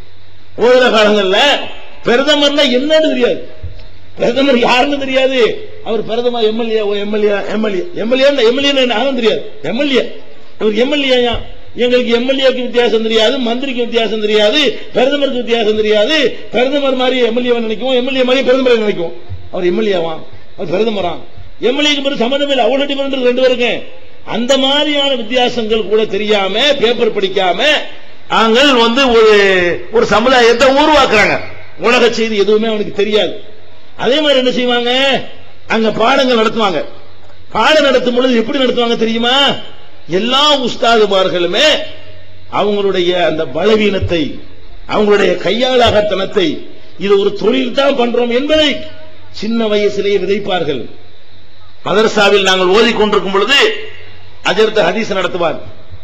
ஓதுற காலங்கள்ல பிரதமர்னா என்னன்னு தெரியாது பிரதமர் யாருன்னு தெரியாது அவர் பிரதமர் MLA MLA MLA MLA MLA நானும் தெரியாது எம்எல்ஏ இவர் எம்எல்ஏயா எங்களுக்கு எம்எல்ஏக்கு வித்தியாசம் தெரியாது மந்திரிக்கு வித்தியாசம் தெரியாது பிரதமருக்கு வித்தியாசம் தெரியாது பிரதமர் மாதிரி எம்எல்ஏ நினைக்கும் எம்எல்ஏ மாதிரி பிரதமரை நினைக்கும் அவர் எம்எல்ஏவா அவர் பிரதமரா எம்எல்ஏக்கு பிறகு சம்பந்தம் இல்லை அவ்வளவு டிஃபரெண்ட் ரெண்டு பேருக்கு அந்த மாதிரியான வித்தியாசங்கள் கூட தெரியாம பேப்பர் படிக்காம நாங்கள் வந்து ஒரு ஒரு சமுதாயத்தை உருவாக்குறாங்க உலக செய்தி எதுவுமே அவனுக்கு தெரியாது அதே மாதிரி என்ன செய்வாங்க அங்க பாடங்கள் நடத்துவாங்க பாடம் நடத்தும் பொழுது எப்படி நடத்துவாங்க தெரியுமா எல்லா உஸ்தாதுமார்களுமே அவங்களுடைய அந்த பலவீனத்தை அவங்களுடைய கையாளாகத்தனத்தை இது ஒரு தொழில் தான் பண்றோம் என்பதை சின்ன வயசிலேயே விதைப்பார்கள் மதரசாவில் நாங்கள் ஓதிக்கொண்டிருக்கும் பொழுது அஜர்த்த ஹதீஸ் நடத்துவார்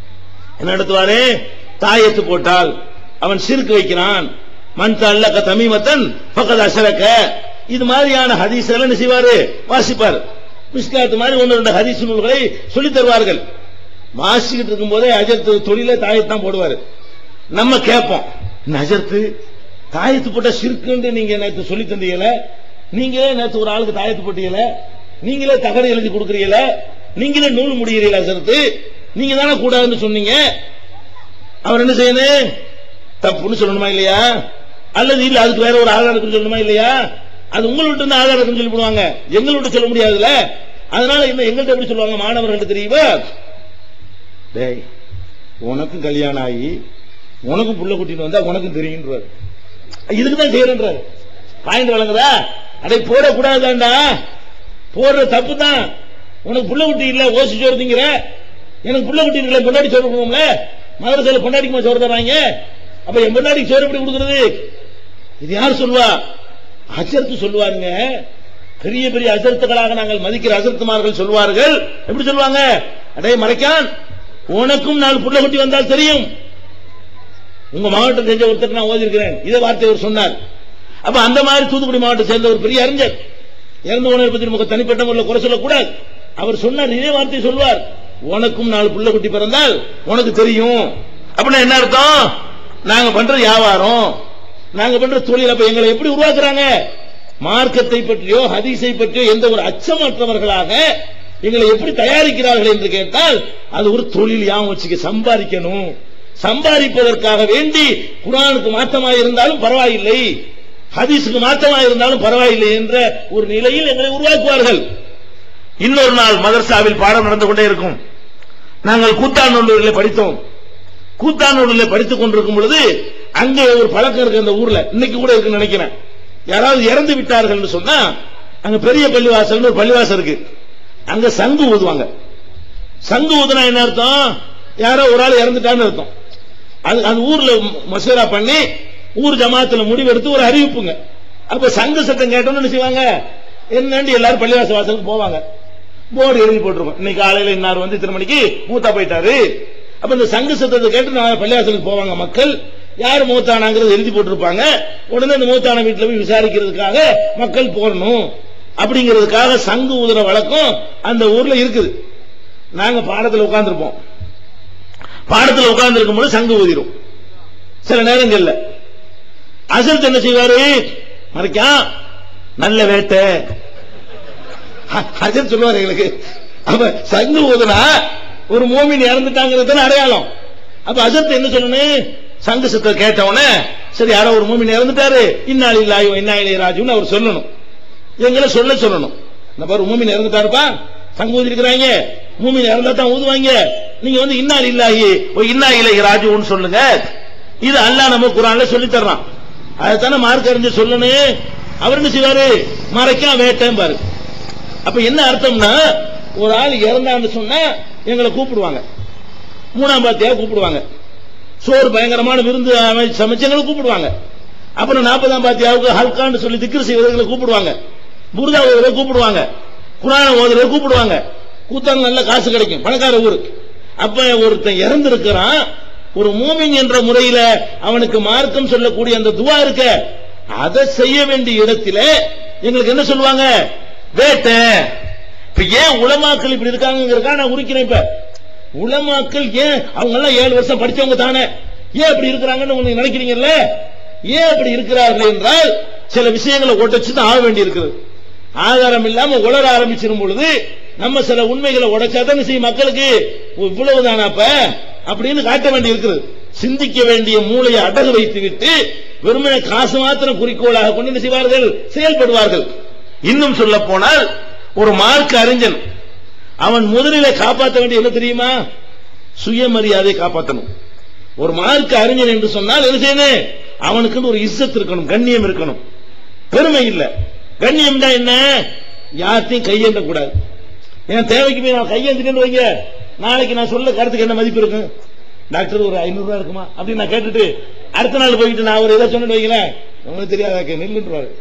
என்ன நடத்துவாரு தாயத்து போட்டால் அவன் சிறுக்கு வைக்கிறான் மண் தள்ளக்க தமிமத்தன் பக்கத்து அசரக்க இது மாதிரியான ஹதீஸ் எல்லாம் என்ன செய்வாரு வாசிப்பார் மிஸ்காத் மாதிரி ஒன்று ரெண்டு ஹதீஸ் நூல்களை சொல்லித் தருவார்கள் வாசிக்கிட்டு இருக்கும் போதே அஜர்த்து தொழில தாயத்து தான் போடுவாரு நம்ம கேட்போம் நஜர்த்து தாயத்து போட்ட சிறுக்குன்னு நீங்க நேற்று சொல்லி தந்தீங்கல நீங்களே நேற்று ஒரு ஆளுக்கு தாயத்து போட்டீங்கல நீங்களே தகடு எழுதி கொடுக்குறீங்கள நீங்களே நூல் முடிகிறீங்களா அஜர்த்து நீங்க தானே கூடாதுன்னு சொன்னீங்க அவர் என்ன செய்யணும் தப்புன்னு சொல்லணுமா இல்லையா அல்லது இல்ல அதுக்கு வேற ஒரு ஆதாரம் இருக்குன்னு சொல்லணுமா இல்லையா அது உங்கள்கிட்ட இருந்து ஆதாரம் இருக்குன்னு சொல்லி போடுவாங்க எங்கள்கிட்ட சொல்ல முடியாதுல்ல அதனால என்ன எங்கள்கிட்ட எப்படி சொல்லுவாங்க மாணவர்கள்ட்ட தெரியுமா டேய் உனக்கும் கல்யாணம் ஆகி உனக்கும் புள்ள குட்டின்னு வந்தா உனக்கும் தெரியுன்றாரு இதுக்கு தான் செய்யறன்றாரு பாயிண்ட் வழங்குதா அடை போடக்கூடாதாண்டா போடுற தப்பு தான் உனக்கு புள்ள குட்டி இல்ல ஓசி சோறு திங்கிற எனக்கு புள்ள குட்டி இல்ல பொண்டாடி சோறு கொடுப்போம்ல மதரசால பொண்டாடிக்குமா சோறு தராங்க அப்ப என் பொண்டாடிக்கு சோறு எப்படி கொடுக்கறது இது யார் சொல்லுவா அஜர்த்து சொல்லுவாருங்க பெரிய பெரிய அஜர்த்துகளாக நாங்கள் மதிக்கிற அஜர்த்துமார்கள் சொல்வார்கள் எப்படி சொல்லுவாங்க அடே மறைக்கான் உனக்கும் நாலு புள்ள குட்டி வந்தால் தெரியும் உங்க மாவட்டம் தெரிஞ்ச ஒருத்தர் நான் ஓதி இருக்கிறேன் இதை வார்த்தை அவர் சொன்னார் அப்ப அந்த மாதிரி தூத்துக்குடி மாவட்டம் சேர்ந்த ஒரு பெரிய அறிஞர் இறந்து போனதை பத்தி நமக்கு தனிப்பட்ட முறையில் குறை சொல்லக்கூடாது அவர் சொன்னார் இதே வார்த்தை சொல்வார் உனக்கும் நாலு புள்ள குட்டி பிறந்தால் உனக்கு தெரியும் அப்படின்னா என்ன அர்த்தம் நாங்க பண்ற வியாபாரம் நாங்க பண்ற தொழில் அப்ப எங்களை எப்படி உருவாக்குறாங்க மார்க்கத்தை பற்றியோ ஹதீஸை பற்றியோ எந்த ஒரு அச்சமற்றவர்களாக எங்களை எப்படி தயாரிக்கிறார்கள் என்று கேட்டால் அது ஒரு தொழில் யாம் வச்சுக்க சம்பாதிக்கணும் சம்பாதிப்பதற்காக வேண்டி குரானுக்கு மாற்றமாக இருந்தாலும் பரவாயில்லை ஹதீஸுக்கு மாற்றமாக இருந்தாலும் பரவாயில்லை என்ற ஒரு நிலையில் எங்களை உருவாக்குவார்கள் இன்னொரு நாள் மதர்சாவில் பாடம் நடந்து கொண்டே இருக்கும் நாங்கள் கூத்தாநல்லூரில் படித்தோம் கூத்தாநல்லூரில் படித்துக் கொண்டிருக்கும் பொழுது அங்கே ஒரு பழக்கம் இருக்கு அந்த ஊர்ல இன்னைக்கு கூட இருக்குன்னு நினைக்கிறேன் யாராவது இறந்து விட்டார்கள் சொன்னா அங்க பெரிய பள்ளிவாசல் ஒரு பள்ளிவாசல் இருக்கு அங்க சங்கு ஊதுவாங்க சங்கு ஊதுனா என்ன அர்த்தம் யாரோ ஒரு ஆள் இறந்துட்டான்னு அர்த்தம் அது அந்த ஊர்ல மசூரா பண்ணி ஊர் ஜமாத்துல முடிவெடுத்து ஒரு அறிவிப்புங்க அப்ப சங்கு சத்தம் கேட்டோம்னு என்ன செய்வாங்க என்னன்னு எல்லாரும் பள்ளிவாசல் வாசலுக்கு போவாங்க போர்டு எழுதி போட்டிருக்கோம் இன்னைக்கு காலையில இன்னார் வந்து இத்தனை மணிக்கு மூத்தா போயிட்டாரு அப்ப இந்த சங்கு சத்தத்தை கேட்டு நான் பள்ளிவாசலுக்கு போவாங்க மக்கள் யார் மூத்தானாங்கிறது எழுதி போட்டிருப்பாங்க உடனே அந்த மூத்தான வீட்டுல போய் விசாரிக்கிறதுக்காக மக்கள் போடணும் அப்படிங்கிறதுக்காக சங்கு ஊதுற வழக்கம் அந்த ஊர்ல இருக்குது நாங்க பாடத்துல உட்கார்ந்துருப்போம் பாடத்துல உட்கார்ந்து இருக்கும் போது சங்கு ஊதிரும் சில நேரங்கள்ல அசல் என்ன செய்வாரு மறைக்கா நல்ல வேட்டை அஜர் சொல்லுவாரு எங்களுக்கு அப்ப சங்கு ஊதுனா ஒரு மோமின் இறந்துட்டாங்கிறது அடையாளம் அப்ப அசத்து என்ன சொல்லணும் சங்கு சத்தை கேட்ட உடனே சரி யாரோ ஒரு மூமின் இறந்துட்டாரு இன்னாலி இல்லாயோ இன்னாயிலே ராஜுன்னு அவர் சொல்லணும் எங்களை சொல்ல சொல்லணும் இந்த பாரு மூமின் இறந்துட்டாருப்பா சங்கு ஊதி இருக்கிறாங்க மூமின் இறந்தா தான் ஊதுவாங்க நீங்க வந்து இன்னால் இல்லாஹி ஓ இன்னா இலை ராஜுன்னு சொல்லுங்க இது அல்லாஹ் நம்ம குரான்ல சொல்லி தர்றான் அதைத்தானே மார்க் அறிஞ்சு சொல்லணும் அவர் என்ன செய்வாரு மறைக்கா வேட்டேன் பாரு அப்ப என்ன அர்த்தம்னா ஒரு ஆள் இறந்தான்னு சொன்னா எங்களை கூப்பிடுவாங்க மூணாம் பாத்தியா கூப்பிடுவாங்க சோறு பயங்கரமான விருந்து அமைச்சு சமைச்சு எங்களை கூப்பிடுவாங்க அப்புறம் நாற்பதாம் பாத்தியாவுக்கு ஹல்கான்னு சொல்லி திக்ரு செய்வர்களை கூப்பிடுவாங்க புருதா ஓதுறதை கூப்பிடுவாங்க குரான ஓதுறதை கூப்பிடுவாங்க கூத்தாங்க நல்ல காசு கிடைக்கும் பணக்கார ஊரு அப்ப ஒருத்தன் இறந்திருக்கிறான் ஒரு மூமின் என்ற முறையில அவனுக்கு மார்க்கம் சொல்லக்கூடிய அந்த துவா இருக்க அதை செய்ய வேண்டிய இடத்துல எங்களுக்கு என்ன சொல்லுவாங்க வேட்டை இப்ப ஏன் உலமாக்கள் இப்படி இருக்காங்க நான் உரிக்கிறேன் இப்ப உலமாக்கள் ஏன் அவங்க எல்லாம் ஏழு வருஷம் படிச்சவங்க தானே ஏன் அப்படி இருக்கிறாங்கன்னு உங்களுக்கு நினைக்கிறீங்கல்ல ஏன் அப்படி இருக்கிறார்கள் என்றால் சில விஷயங்களை உடைச்சு தான் ஆக வேண்டி இருக்குது ஆதாரம் இல்லாம உளர ஆரம்பிச்சிடும் பொழுது நம்ம சில உண்மைகளை உடைச்சா தான் செய்யும் மக்களுக்கு இவ்வளவுதானா அப்ப அப்படின்னு காட்ட வேண்டி இருக்குது சிந்திக்க வேண்டிய மூளையை அடகு வைத்து விட்டு வெறுமனே காசு மாத்திரம் குறிக்கோளாக கொண்டு என்ன செய்வார்கள் செயல்படுவார்கள் இன்னும் சொல்ல போனால் ஒரு மார்க் அறிஞன் அவன் முதலிலே காப்பாற்ற வேண்டிய என்ன தெரியுமா சுயமரியாதை காப்பாற்றணும் ஒரு மார்க் அறிஞன் என்று சொன்னால் என்ன செய்யணும் அவனுக்கு ஒரு இஸ்ஸத் இருக்கணும் கண்ணியம் இருக்கணும் பெருமை இல்ல கண்ணியம் தான் என்ன யார்த்தையும் கையேந்த கூடாது என் தேவைக்கு போய் நான் கையேந்துட்டு வைங்க நாளைக்கு நான் சொல்ல கருத்துக்கு என்ன மதிப்பு இருக்கும் டாக்டர் ஒரு ஐநூறு ரூபாய் இருக்குமா அப்படின்னு நான் கேட்டுட்டு அடுத்த நாள் போயிட்டு நான் ஒரு ஏதோ சொன்னு வைங்களேன் உங்களுக்கு தெரியாத நில்லுன்றாரு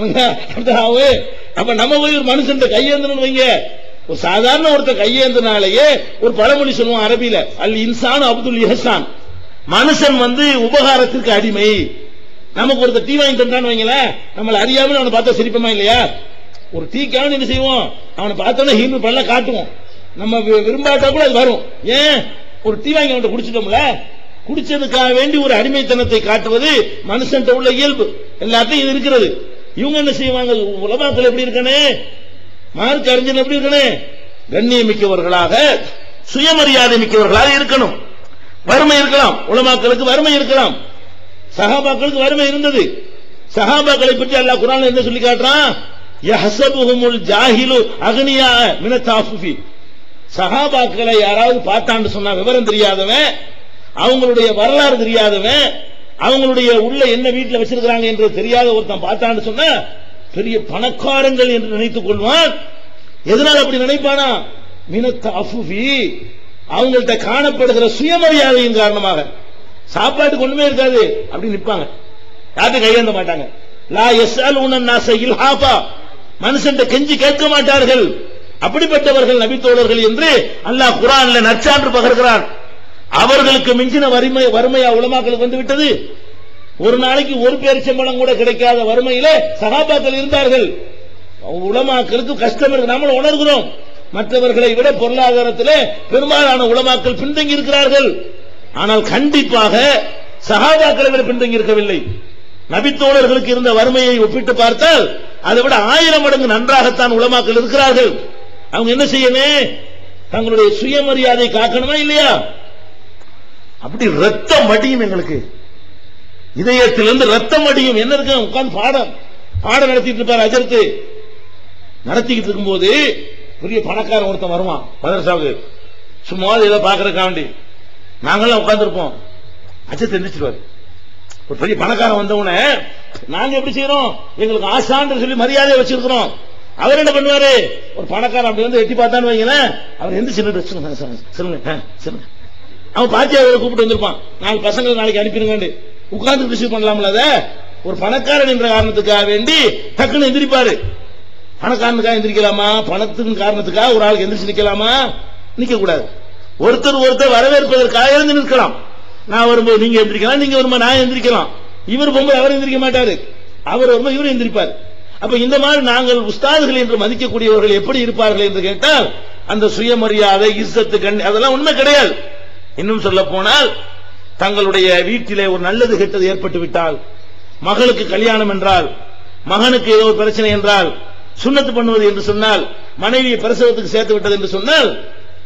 அப்ப நம்ம போய் ஒரு மனுஷன் கையேந்தணும் வைங்க ஒரு சாதாரண ஒருத்தர் கையேந்தினாலேயே ஒரு பழமொழி சொல்லுவோம் அரபியில அல் இன்சான் அப்துல் இஹசான் மனுஷன் வந்து உபகாரத்திற்கு அடிமை நமக்கு ஒருத்தர் டீ வாங்கி தந்தான்னு வைங்களேன் நம்மள அறியாமல் அவனை பார்த்தா சிரிப்பமா இல்லையா ஒரு டீக்காக என்ன செய்வோம் அவனை பார்த்தோன்னா ஹீந்து பண்ண காட்டுவோம் நம்ம விரும்பாட்டா கூட அது வரும் ஏன் ஒரு டீ வாங்கி அவன்கிட்ட குடிச்சிட்டோம்ல குடிச்சதுக்காக வேண்டி ஒரு அடிமைத்தனத்தை காட்டுவது மனுஷன் உள்ள இயல்பு எல்லாத்தையும் இது இருக்கிறது இவங்க என்ன செய்வாங்க உலமாக்கள் எப்படி இருக்கனே மார்க் அறிஞர் எப்படி இருக்கனே கண்ணியம் மிக்கவர்களாக சுயமரியாதை மிக்கவர்களாக இருக்கணும் வறுமை இருக்கலாம் உலமாக்களுக்கு வறுமை இருக்கலாம் சகாபாக்களுக்கு வறுமை இருந்தது சகாபாக்களை பற்றி அல்லாஹ் குரான் என்ன சொல்லி காட்டுறான் யஹசபுஹுமுல் ஜாஹிலு அக்னியா மின தாஃபுஃபி சகாபாக்களை யாராவது பார்த்தான்னு சொன்னா விவரம் தெரியாதவன் அவங்களுடைய வரலாறு தெரியாதவன் அவங்களுடைய உள்ள என்ன வீட்டுல வச்சிருக்கிறாங்க என்று தெரியாத ஒருத்தன் பார்த்தான்னு சொன்னா பெரிய பணக்காரங்கள் என்று நினைத்துக் கொள்வான் எதனால் அப்படி நினைப்பானா மினத்த அஃபுஃபி அவங்கள்ட்ட காணப்படுகிற சுயமரியாதையின் காரணமாக சாப்பாட்டுக்கு ஒண்ணுமே இருக்காது அப்படி நிப்பாங்க யார்ட்டும் கையேந்த மாட்டாங்க லா எஸ்ஆல் உனன் நாச இல்ஹாபா மனுஷன் கெஞ்சி கேட்க மாட்டார்கள் அப்படிப்பட்டவர்கள் நபித்தோழர்கள் என்று அல்லாஹ் குரான்ல நற்சான்று பகர்கிறான் அவர்களுக்கு மிஞ்சின வறுமை வறுமையா உலமாக்களுக்கு வந்து விட்டது ஒரு நாளைக்கு ஒரு பேர் சம்பளம் கூட கிடைக்காத வறுமையில சகாபாக்கள் இருந்தார்கள் உலமாக்களுக்கு கஷ்டம் இருக்கு நாமளும் உணர்கிறோம் மற்றவர்களை விட பொருளாதாரத்தில் பெரும்பாலான உலமாக்கள் பின்தங்கி இருக்கிறார்கள் ஆனால் கண்டிப்பாக சகாபாக்களை விட பின்தங்கி இருக்கவில்லை நபித்தோழர்களுக்கு இருந்த வறுமையை ஒப்பிட்டு பார்த்தால் அதை விட ஆயிரம் மடங்கு நன்றாகத்தான் உலமாக்கள் இருக்கிறார்கள் அவங்க என்ன செய்யணும் தங்களுடைய சுயமரியாதை காக்கணுமா இல்லையா அப்படி ரத்தம் மடியும் எங்களுக்கு இதயத்திலிருந்து ரத்தம் அடியும் என்ன இருக்கு உட்கார்ந்து பாடம் பாடம் நடத்திட்டு இருப்பார் அஜர்த்து நடத்திக்கிட்டு இருக்கும்போது பெரிய பணக்காரன் ஒருத்தன் வருவான் மதரசாவுக்கு சும்மா ஏதோ பாக்குறதுக்காக வேண்டி நாங்கெல்லாம் உட்கார்ந்துருப்போம் அஜத்தை எந்திரிச்சிருவாரு ஒரு பெரிய பணக்காரன் வந்தவன நாங்க எப்படி செய்யறோம் எங்களுக்கு ஆசான்னு சொல்லி மரியாதை வச்சிருக்கிறோம் அவர் என்ன பண்ணுவாரு ஒரு பணக்காரன் அப்படி வந்து எட்டி பார்த்தான்னு வைங்களேன் அவர் எந்த சின்ன சொல்லுங்க சொல்லுங்க சொல்லுங்க அவன் பாத்தியாவை கூப்பிட்டு வந்திருப்பான் நாலு பசங்களை நாளைக்கு அனுப்பிடுங்க உட்கார்ந்து ரிசீவ் பண்ணலாம்ல அத ஒரு பணக்காரன் என்ற காரணத்துக்காக வேண்டி டக்குன்னு எந்திரிப்பாரு பணக்காரனுக்காக எந்திரிக்கலாமா பணத்தின் காரணத்துக்காக ஒரு ஆளுக்கு எந்திரிச்சு நிக்கலாமா நிக்க கூடாது ஒருத்தர் ஒருத்தர் வரவேற்பதற்காக இருந்து நிற்கலாம் நான் வரும்போது நீங்க எந்திரிக்கலாம் நீங்க வரும்போது நான் எந்திரிக்கலாம் இவர் போகும்போது அவர் எந்திரிக்க மாட்டாரு அவர் வரும்போது இவர் எந்திரிப்பார் அப்ப இந்த மாதிரி நாங்கள் உஸ்தாதுகள் என்று மதிக்கக்கூடியவர்கள் எப்படி இருப்பார்கள் என்று கேட்டால் அந்த சுயமரியாதை இஸ்ஸத்து கண் அதெல்லாம் உண்மை கிடையாது இன்னும் சொல்ல போனால் தங்களுடைய வீட்டிலே ஒரு நல்லது கெட்டது ஏற்பட்டு விட்டால் மகளுக்கு கல்யாணம் என்றால் மகனுக்கு ஏதோ ஒரு பிரச்சனை என்றால் சுண்ணத்து பண்ணுவது என்று சொன்னால் மனைவியை பிரசவத்துக்கு சேர்த்து விட்டது என்று சொன்னால்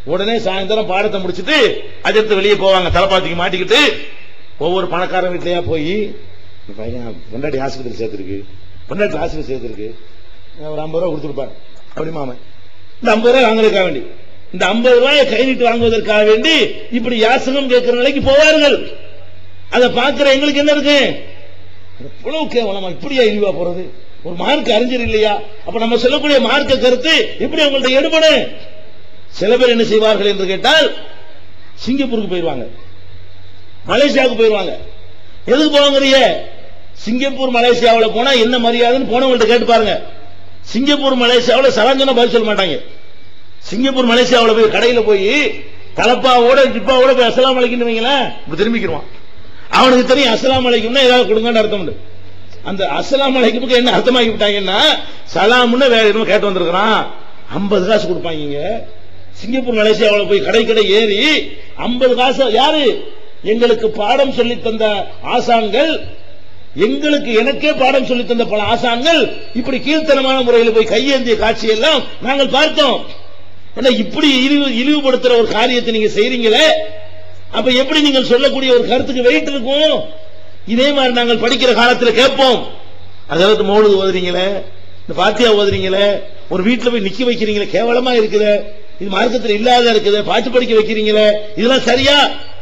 உடனே சாயந்தரம் பாடத்தை முடிச்சிட்டு அஜர்த்து வெளியே போவாங்க தலைப்பாத்திக்கு மாட்டிக்கிட்டு ஒவ்வொரு பணக்காரன் வீட்லயா போய் இந்த பையன் பொண்டாட்டி ஆஸ்பத்திரி சேர்த்திருக்கு பொண்டாட்டி ஆஸ்பத்திரி சேர்த்திருக்கு ஒரு ஐம்பது ரூபா கொடுத்துருப்பார் அப்படி மாமன் இந்த ஐம்பது ரூபாய் வாங்குறதுக்காக வேண்டி இந்த ஐம்பது ரூபாயை கை நீட்டு வாங்குவதற்காக வேண்டி இப்படி யாசகம் கேட்கிற நிலைக்கு போவார்கள் அதை பார்க்கிற எங்களுக்கு என்ன இருக்கு எவ்வளவு கேவலமா இப்படியா இழிவா போறது ஒரு மார்க் அறிஞர் இல்லையா அப்ப நம்ம சொல்லக்கூடிய மார்க்க கருத்து எப்படி உங்கள்ட்ட எடுபடும் சில பேர் என்ன செய்வார்கள் என்று கேட்டால் சிங்கப்பூருக்கு போயிருவாங்க மலேசியாவுக்கு போயிருவாங்க எதுக்கு போவாங்கறிய சிங்கப்பூர் மலேசியாவில் போனா என்ன மரியாதைன்னு போனவங்கள்ட்ட கேட்டு பாருங்க சிங்கப்பூர் மலேசியாவில் சலாஞ்சனா பதில் சொல்ல மாட்டாங்க சிங்கப்பூர் மலேசியாவில் போய் கடையில போய் தலப்பாவோட ஜிப்பாவோட போய் அஸ்லாம் அலைக்குன்னு வைங்களேன் இப்படி திரும்பிக்கிடுவான் அவனுக்கு தெரியும் அஸ்லாம் அலைக்கும்னா ஏதாவது கொடுங்கன்னு அர்த்தம் உண்டு அந்த அஸ்லாம் அலைக்கு என்ன அர்த்தமாக்கி விட்டாங்கன்னா சலாம்னு வேற எதுவும் கேட்டு வந்திருக்கிறான் ஐம்பது காசு கொடுப்பாங்க சிங்கப்பூர் மலேசியாவில் போய் கடை கடை ஏறி ஐம்பது காசு யாரு எங்களுக்கு பாடம் சொல்லி தந்த ஆசான்கள் எங்களுக்கு எனக்கே பாடம் சொல்லி தந்த பல ஆசான்கள் இப்படி கீழ்த்தனமான முறையில் போய் கையேந்திய காட்சியெல்லாம் நாங்கள் பார்த்தோம் ஏன்னா இப்படி இழிவு இழிவுபடுத்துற ஒரு காரியத்தை நீங்க செய்றீங்களே அப்ப எப்படி நீங்கள் சொல்லக்கூடிய ஒரு கருத்துக்கு வெயிட் இருக்கும் இதே மாதிரி நாங்கள் படிக்கிற காலத்துல கேட்போம் அதாவது மௌலுது ஓதுறீங்களே இந்த பாத்தியா ஓதுறீங்களே ஒரு வீட்டுல போய் நிக்க வைக்கிறீங்களே கேவலமா இருக்குது இது மார்க்கத்தில் இல்லாத இருக்குது பாட்டு படிக்க வைக்கிறீங்களே இதெல்லாம் சரியா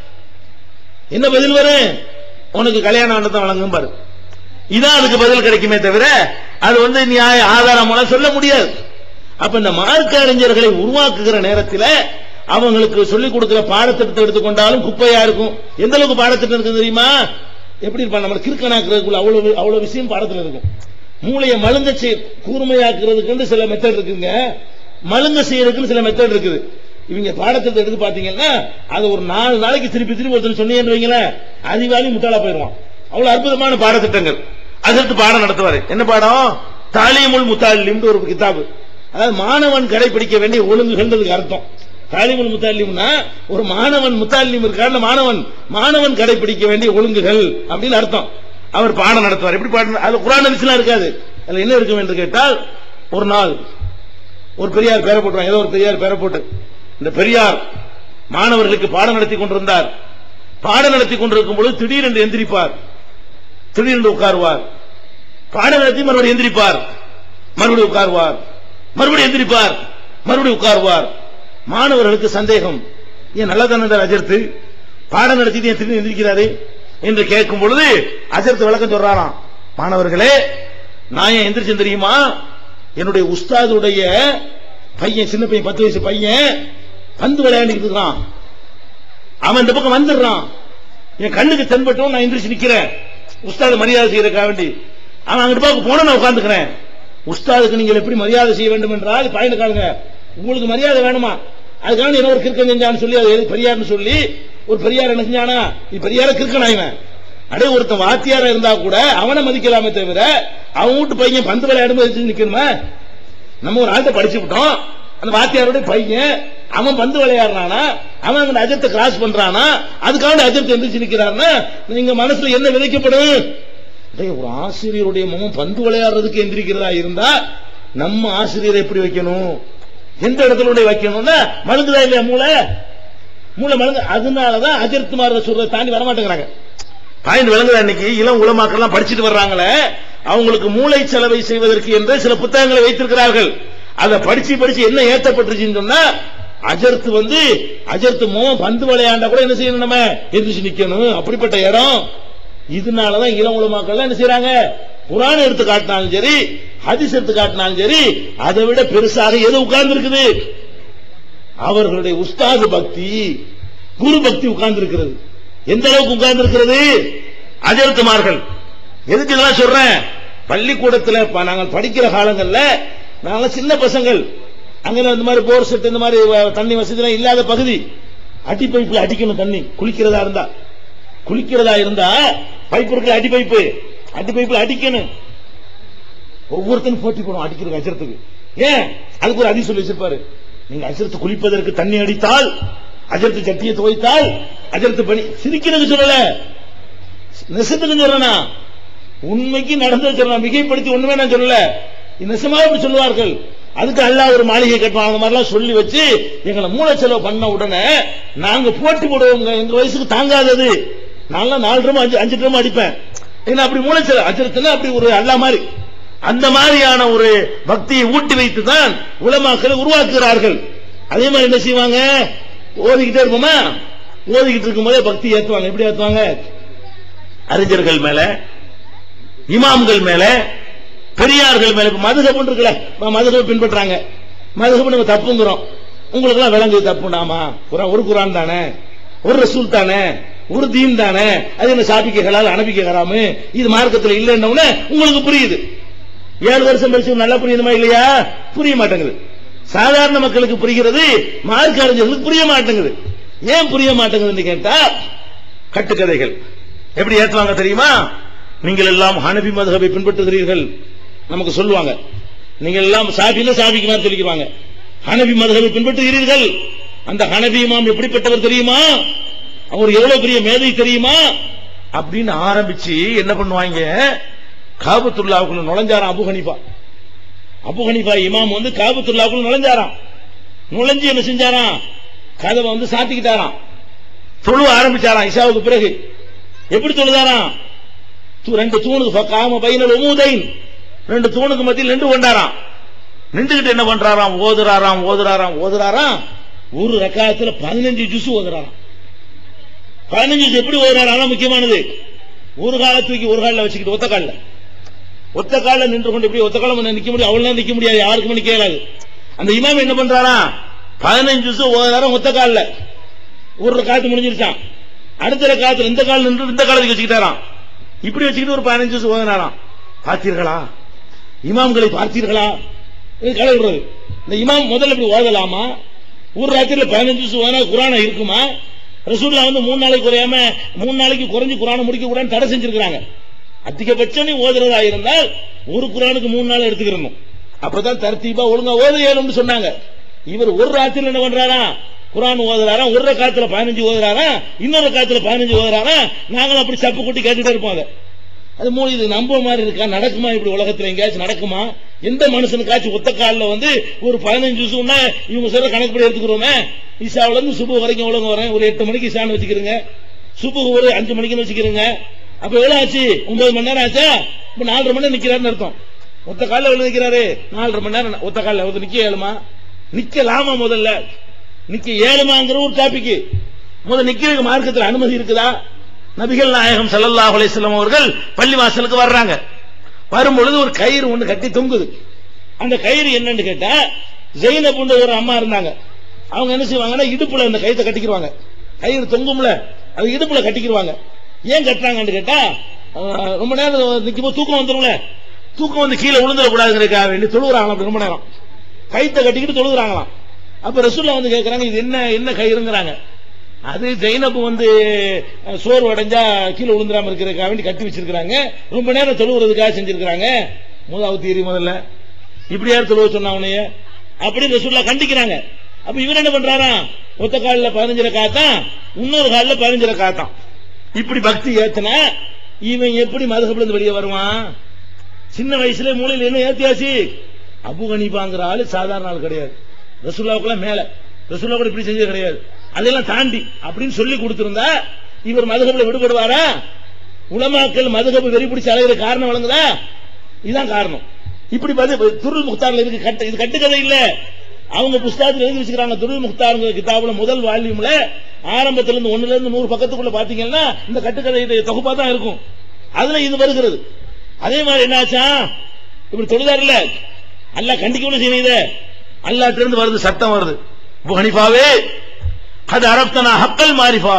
என்ன பதில் வரும் உனக்கு கல்யாணம் ஆனதான் வழங்கும் பாரு இதான் அதுக்கு பதில் கிடைக்குமே தவிர அது வந்து நியாய ஆதாரம் சொல்ல முடியாது அப்ப இந்த மார்க்க அறிஞர்களை உருவாக்குகிற நேரத்தில் அவங்களுக்கு சொல்லிக் கொடுக்கிற பாடத்திட்டத்தை எடுத்துக்கொண்டாலும் குப்பையா இருக்கும் எந்த அளவுக்கு பாடத்திட்டம் இருக்கு தெரியுமா எப்படி இருப்பாங்க நம்ம கிறுக்கனாக்குறதுக்குள்ள அவ்வளவு அவ்வளவு விஷயம் பாடத்தில் இருக்கும் மூளையை மழுங்க செய் கூர்மையாக்குறதுக்கு சில மெத்தட் இருக்குங்க மழுங்க செய்யறதுக்குன்னு சில மெத்தட் இருக்குது இவங்க பாடத்திட்டத்தை எடுத்து பாத்தீங்கன்னா அது ஒரு நாலு நாளைக்கு திருப்பி திருப்பி ஒருத்தர் சொன்னீங்கன்னு வைங்களேன் அதிகாலி முட்டாளா போயிருவான் அவ்வளவு அற்புதமான பாடத்திட்டங்கள் அதற்கு பாடம் நடத்துவாரு என்ன பாடம் தாலிமுல் முத்தாலிம் ஒரு கிதாபு அதாவது மாணவன் கடைபிடிக்க வேண்டிய ஒழுங்குகள்ன்றதுக்கு அர்த்தம் தாலிமுல் முத்தாலிம்னா ஒரு மாணவன் முத்தாலிம் இருக்காரு மாணவன் மாணவன் கடைபிடிக்க வேண்டிய ஒழுங்குகள் அப்படின்னு அர்த்தம் அவர் பாடம் நடத்துவார் எப்படி பாடம் அது குரான் ஹதீஸ்லாம் இருக்காது அதுல என்ன இருக்கும் என்று கேட்டால் ஒரு நாள் ஒரு பெரியார் பேர போட்டுருவாங்க ஏதோ ஒரு பெரியார் பேர போட்டு இந்த பெரியார் மாணவர்களுக்கு பாடம் நடத்தி கொண்டிருந்தார் பாடம் நடத்தி கொண்டிருக்கும் பொழுது திடீரென்று எந்திரிப்பார் திடீரென்று உட்காருவார் பாடம் நடத்தி மறுபடியும் எந்திரிப்பார் மறுபடியும் உட்காருவார் மறுபடியும் எந்திரிப்பார் மறுபடியும் உட்காருவார் மாணவர்களுக்கு சந்தேகம் ஏன் நல்லா தானே அஜர்த்து பாடம் நடத்தி ஏன் திடீர்னு எந்திரிக்கிறாரு என்று கேட்கும் பொழுது அஜர்த்து விளக்கம் சொல்றாராம் மாணவர்களே நான் ஏன் எந்திரிச்சேன் தெரியுமா என்னுடைய உஸ்தாதுடைய பையன் சின்ன பையன் பத்து வயசு பையன் பந்து விளையாடிட்டு இருக்கான் அவன் இந்த பக்கம் வந்துடுறான் என் கண்ணுக்கு தென்பட்டோம் நான் எந்திரிச்சு நிக்கிறேன் உஸ்தாது மரியாதை செய்யறதுக்காக வேண்டி அவன் அங்கிட்டு பார்க்க போன நான் உட்காந்துக்கிறேன் உஸ்தாதுக்கு நீங்கள் எப்படி மரியாதை செய்ய வேண்டும் என்றால் பயணு காணுங்க உங்களுக்கு மரியாதை வேணுமா அதுக்காக என்ன ஒரு கிறுக்கன் செஞ்சான்னு சொல்லி அது எது பெரியார்னு சொல்லி ஒரு பெரியார் என்ன செஞ்சானா இது பெரியார கிறுக்கனா இவன் அடே ஒருத்தன் வாத்தியாரா இருந்தா கூட அவனை மதிக்கலாமே தவிர அவன் வீட்டு பையன் பந்து விளையாடும் நிக்கணுமா நம்ம ஒரு ஆள்கிட்ட படிச்சு விட்டோம் அந்த வாத்தியாருடைய பையன் அவன் பந்து விளையாடுறானா அவன் அங்க அஜத்தை கிராஸ் பண்றானா அதுக்காக அஜத்தை எந்திரிச்சு நிக்கிறான்னா நீங்க மனசுல என்ன விதைக்கப்படும் டேய், ஒரு ஆசிரியருடைய முகம் பந்து விளையாடுறதுக்கு எந்திரிக்கிறதா இருந்தா நம்ம ஆசிரியரை எப்படி வைக்கணும் எந்த இடத்துல கொண்டு வைக்கணும்னா மழுங்குதா இல்லையா மூளை மூளை மழுங்கு அதனாலதான் அஜர்த்துமார சொல்றதை தாண்டி வரமாட்டேங்கிறாங்க பாயிண்ட் விளங்குதா இன்னைக்கு இளம் உலமாக்கெல்லாம் படிச்சுட்டு வர்றாங்களே அவங்களுக்கு மூளை செலவை செய்வதற்கு என்று சில புத்தகங்களை வைத்திருக்கிறார்கள் அதை படிச்சு படிச்சு என்ன ஏத்தப்பட்டுருச்சுன்னு சொன்னா அஜர்த்து வந்து அஜர்த்து மோ பந்து விளையாண்டா கூட என்ன செய்யணும் நம்ம எந்திரிச்சு நிக்கணும் அப்படிப்பட்ட இடம் இதனாலதான் இளம் உலமாக்கள் என்ன செய்யறாங்க குரான் எடுத்து காட்டினாலும் சரி ஹதீஸ் எடுத்து காட்டினாலும் சரி அதை விட பெருசாக எது உட்கார்ந்து இருக்குது அவர்களுடைய உஸ்தாது பக்தி குரு பக்தி உட்கார்ந்து இருக்கிறது எந்த அளவுக்கு உட்கார்ந்து இருக்கிறது அஜர்த்துமார்கள் எதுக்கு இதெல்லாம் சொல்றேன் பள்ளிக்கூடத்துல ப- நாங்கள் படிக்கிற காலங்கள்ல நாங்க சின்ன பசங்கள் அங்க இந்த மாதிரி போர் செட் இந்த மாதிரி வ- தண்ணி வசதி எல்லாம் இல்லாத பகுதி அடி பைப்புல அடிக்கணும் தண்ணி குளிக்கிறதா இருந்தா குளிக்கிறதா இருந்தா பைப் இருக்குல்ல அடி பைப்பு அடி பைப்புல அடிக்கணும் ஒவ்வொருத்தனும் போட்டி போடும் அடிக்கிறது அஜரத்துக்கு ஏன் அதுக்கு ஒரு அடி சொல்லி வச்சிருப்பாரு நீங்க அஜரத்து குளிப்பதற்கு தண்ணி அடித்தால் அஜரத்து சட்டியை துவைத்தால் அஜரத்து பணி சிரிக்கிறது சொல்லல நெசத்துக்கு சொல்றேனா உண்மைக்கு நடந்தது சொல்றேன் மிகைப்படுத்தி ஒண்ணுமே நான் சொல்லல இது நெசமா இப்படி சொல்லுவார்கள் அதுக்கு அல்லாஹ் ஒரு மாளிகை கட்டுவாங்க அந்த மாதிரிலாம் சொல்லி வச்சு எங்களை மூளை செலவு பண்ண உடனே நாங்க போட்டி போடுவோம் எங்க வயசுக்கு தாங்காதது நான்லாம் நாலு ரூபா அஞ்சு அஞ்சு ரூபா அடிப்பேன் ஏன்னா அப்படி மூளை செலவு அஜரத்துல அப்படி ஒரு அல்லா மாதிரி அந்த மாதிரியான ஒரு பக்தியை ஊட்டி வைத்து தான் உலமாக்களை உருவாக்குகிறார்கள் அதே மாதிரி என்ன செய்வாங்க ஓதிக்கிட்டே இருப்போமா ஓதிக்கிட்டு இருக்கும் போதே பக்தி ஏத்துவாங்க எப்படி ஏத்துவாங்க அறிஞர்கள் மேல இமாம்கள் மேல பெரியார்கள் மேல இப்ப மதுகபுன்னு இருக்குல்ல மதுகபை பின்பற்றாங்க மதுகபு நம்ம தப்புங்கிறோம் உங்களுக்கு எல்லாம் விளங்குது தப்புண்டாமா குரான் ஒரு குரான் தானே ஒரு ரசூல் தானே ஒரு தீன் தானே அது என்ன சாப்பிக்கலால் அனுப்பிக்கலாமு இது மார்க்கத்தில் இல்லைன்னு உங்களுக்கு புரியுது ஏழு வருஷம் கழிச்சு நல்லா புரியுதுமா இல்லையா புரிய மாட்டேங்குது சாதாரண மக்களுக்கு புரிகிறது மார்க்க அறிஞர்களுக்கு புரிய மாட்டேங்குது ஏன் புரிய மாட்டேங்குதுன்னு கேட்டா கட்டுக்கதைகள் எப்படி ஏற்றுவாங்க தெரியுமா நீங்கள் எல்லாம் ஹனபி மதுகபை பின்பற்றுகிறீர்கள் நமக்கு சொல்லுவாங்க நீங்கள் எல்லாம் சாபில சாபிக்கு மாதிரி சொல்லிக்குவாங்க ஹனபி மதுகபை பின்பற்றுகிறீர்கள் அந்த ஹனபி இமாம் எப்படிப்பட்டவர் தெரியுமா அவர் எவ்வளவு பெரிய மேதை தெரியுமா அப்படின்னு ஆரம்பிச்சு என்ன பண்ணுவாங்க காபத்துல்லாவுக்குள்ள நுழைஞ்சாராம் அபு ஹனிஃபா அபு ஹனிஃபா இமாம் வந்து காபத்துல்லாவுக்குள்ள நுழைஞ்சாராம் நுழைஞ்சு என்ன செஞ்சாராம் கதவை வந்து சாத்திக்கிட்டாராம் தொழு ஆரம்பிச்சாராம் இஷாவுக்கு பிறகு எப்படி தொழுதாராம் து- ரெண்டு தூணுக்கு காம பையனல் உமுதைன் ரெண்டு தூணுக்கு மத்தியில் நின்று கொண்டாராம் நின்றுகிட்டு என்ன பண்றாராம் ஓதுறாராம் ஓதுறாராம் ஓதுறாராம் ஒரு ரக்காயத்துல பதினஞ்சு ஜூஸ் ஓதுறாராம் பதினஞ்சு ஜூஸ் எப்படி ஓதுறாராம் அதான் முக்கியமானது ஒரு கால தூக்கி ஒரு காலில் வச்சுக்கிட்டு ஒத்த காலில் ஒத்த காலில் நின்று கொண்டு எப்படி ஒத்த காலம் நிக்க முடியும் அவ்வளவு நிக்க முடியாது யாருக்குமே நிக்க இயலாது அந்த இமாம் என்ன பண்றாரா பதினஞ்சு ஜூஸ் ஓதுறாராம் ஒத்த காலில் ஒரு காத்து முடிஞ்சிருச்சான் அடுத்த காலத்துல இந்த காலம் நின்று இந்த காலத்துக்கு வச்சுக்கிட்டாராம் இப்படி வச்சுக்கிட்டு ஒரு பதினஞ்சு வருஷம் ஓதினாராம் பார்த்தீர்களா இமாம்களை பார்த்தீர்களா இது களை விடுறது இந்த இமாம் முதல்ல இப்படி ஓதலாமா ஒரு ராத்திரில பதினஞ்சு வருஷம் ஓதினா குரான இருக்குமா ரசூல்லா வந்து மூணு நாளைக்கு குறையாம மூணு நாளைக்கு குறைஞ்சு குரானை முடிக்க கூடாதுன்னு தடை செஞ்சிருக்காங்க அதிகபட்சம் நீ ஓதுறதா இருந்தால் ஒரு குரானுக்கு மூணு நாள் எடுத்துக்கிறணும் அப்பதான் தர்த்தீபா ஒழுங்கா ஓத ஏழும்னு சொன்னாங்க இவர் ஒரு ராத்திரில என்ன பண்றாரா குரான் ஓதுறாரா ஒரு காலத்துல பதினஞ்சு ஓதுறாரா இன்னொரு காலத்துல பதினஞ்சு ஓதுறாரா நாங்களும் அப்படி சப்பு கொட்டி கேட்டுட்டே இருப்போம் அதை அது மூணு இது நம்ப மாதிரி இருக்கா நடக்குமா இப்படி உலகத்துல எங்கேயாச்சும் நடக்குமா எந்த மனுஷனுக்காச்சும் ஒத்த காலில் வந்து ஒரு பதினஞ்சு வருஷம்னா இவங்க சொல்ற கணக்குப்படி எடுத்துக்கிறோமே இசாவுல இருந்து சுபு வரைக்கும் எவ்வளவு வரேன் ஒரு எட்டு மணிக்கு இசான்னு வச்சுக்கிறீங்க சுபு ஒரு அஞ்சு மணிக்குன்னு வச்சுக்கிறீங்க அப்ப எவ்வளவு ஆச்சு ஒன்பது மணி நேரம் ஆச்சா இப்ப நாலரை மணி நேரம் நிக்கிறாருன்னு அர்த்தம் ஒத்த காலில் எவ்வளவு நிக்கிறாரு நாலரை மணி நேரம் ஒத்த காலில் வந்து நிக்க ஏழுமா நிக்கலாமா முதல்ல நிக்க ஏழுமாங்கிற ஒரு டாபிக் முதல்ல நிக்கிறதுக்கு மார்க்கத்தில் அனுமதி இருக்குதா நபிகள் நாயகம் ஸல்லல்லாஹு அலைஹி வஸல்லம் அவர்கள் பள்ளிவாசலுக்கு வர்றாங்க வரும்பொழுது ஒரு கயிறு ஒண்ணு கட்டி தொங்குது அந்த கயிறு என்னன்னு கேட்டா ஜெயினப்ன்ற ஒரு அம்மா இருந்தாங்க அவங்க என்ன செய்வாங்கன்னா இடுப்புல அந்த கயித்தை கட்டிக்கிடுவாங்க கயிறு தொங்கும்ல அது இடுப்புல கட்டிக்கிடுவாங்க ஏன் கட்டுறாங்கன்னு கேட்டா அஹ், ரொம்ப நேரம் நிக்கும்போது தூக்கம் வந்துரும்ல தூக்கம் வந்து கீழே விழுந்துடக்கூடாதுங்கிறதுக்காக வேண்டி தொழுகிறாங்க அப்படி ரொம்ப நேரம் கயித்தை கட்டிக்கிட்டு தொழுகிறாங்களாம் அப்ப ரசூல்லா வந்து கேட்கறாங்க இது என்ன என்ன கயிறுங்கிறாங்க அது ஜெயினப் வந்து அஹ், சோர்வு அடைஞ்சா கீழே விழுந்துராம இருக்கிறதுக்காக வேண்டி கட்டி வச்சிருக்காங்க ரொம்ப நேரம் தொழுவுறதுக்காக செஞ்சிருக்காங்க முதலாவது தீரி முதல்ல இப்படி யார் தொழுவ சொன்னா அவனைய அப்படி ரசூல்லா கண்டிக்கிறாங்க அப்ப இவர் என்ன பண்றாரா ஒத்த காலில் பதினஞ்சரை காத்தான் இன்னொரு காலில் பதினஞ்சரை காத்தான் இப்படி பக்தி ஏத்துனா இவன் எப்படி மதுகப்புல இருந்து வெளியே வருவான் சின்ன வயசுல மூலையில என்ன ஏத்தியாச்சு அபு ஹனீஃபாங்கிற ஆளு சாதாரண ஆள் கிடையாது ரசூல்லாவுக்குலாம் மேல ரசூல்லா கூட இப்படி செஞ்சது கிடையாது அதெல்லாம் தாண்டி அப்படின்னு சொல்லி கொடுத்திருந்தா இவர் மதுகப்புல விடுபடுவாரா உலமாக்கள் மதுகப்பு வெறி பிடிச்சு அலைகிற காரணம் வழங்குதா இதுதான் காரணம் இப்படி பதில் துருள் முக்தார்ல இருக்கு கட்டு இது கட்டுக்கதை இல்ல அவங்க புஸ்தகத்தில் எழுதி வச்சுக்கிறாங்க துருள் முக்தாருங்கிற கிதாபுல முதல் வால்யூம்ல ஆரம்பத்துல இருந்து ஒண்ணுல இருந்து நூறு பக்கத்துக்குள்ள பாத்தீங்கன்னா இந்த கட்டுக்கதை தொகுப்பா தான் இருக்கும் அதுல இது வருகிறது அதே மாதிரி என்னாச்சா இப்படி தொழுதாருல அல்லாஹ் கண்டிக்கணும் செய்யணும் இத அல்லாஹ் இருந்து வருது சத்தம் வருது அபு ஹனீஃபாவே அது அரப்தனா ஹக்கல் மாரிஃபா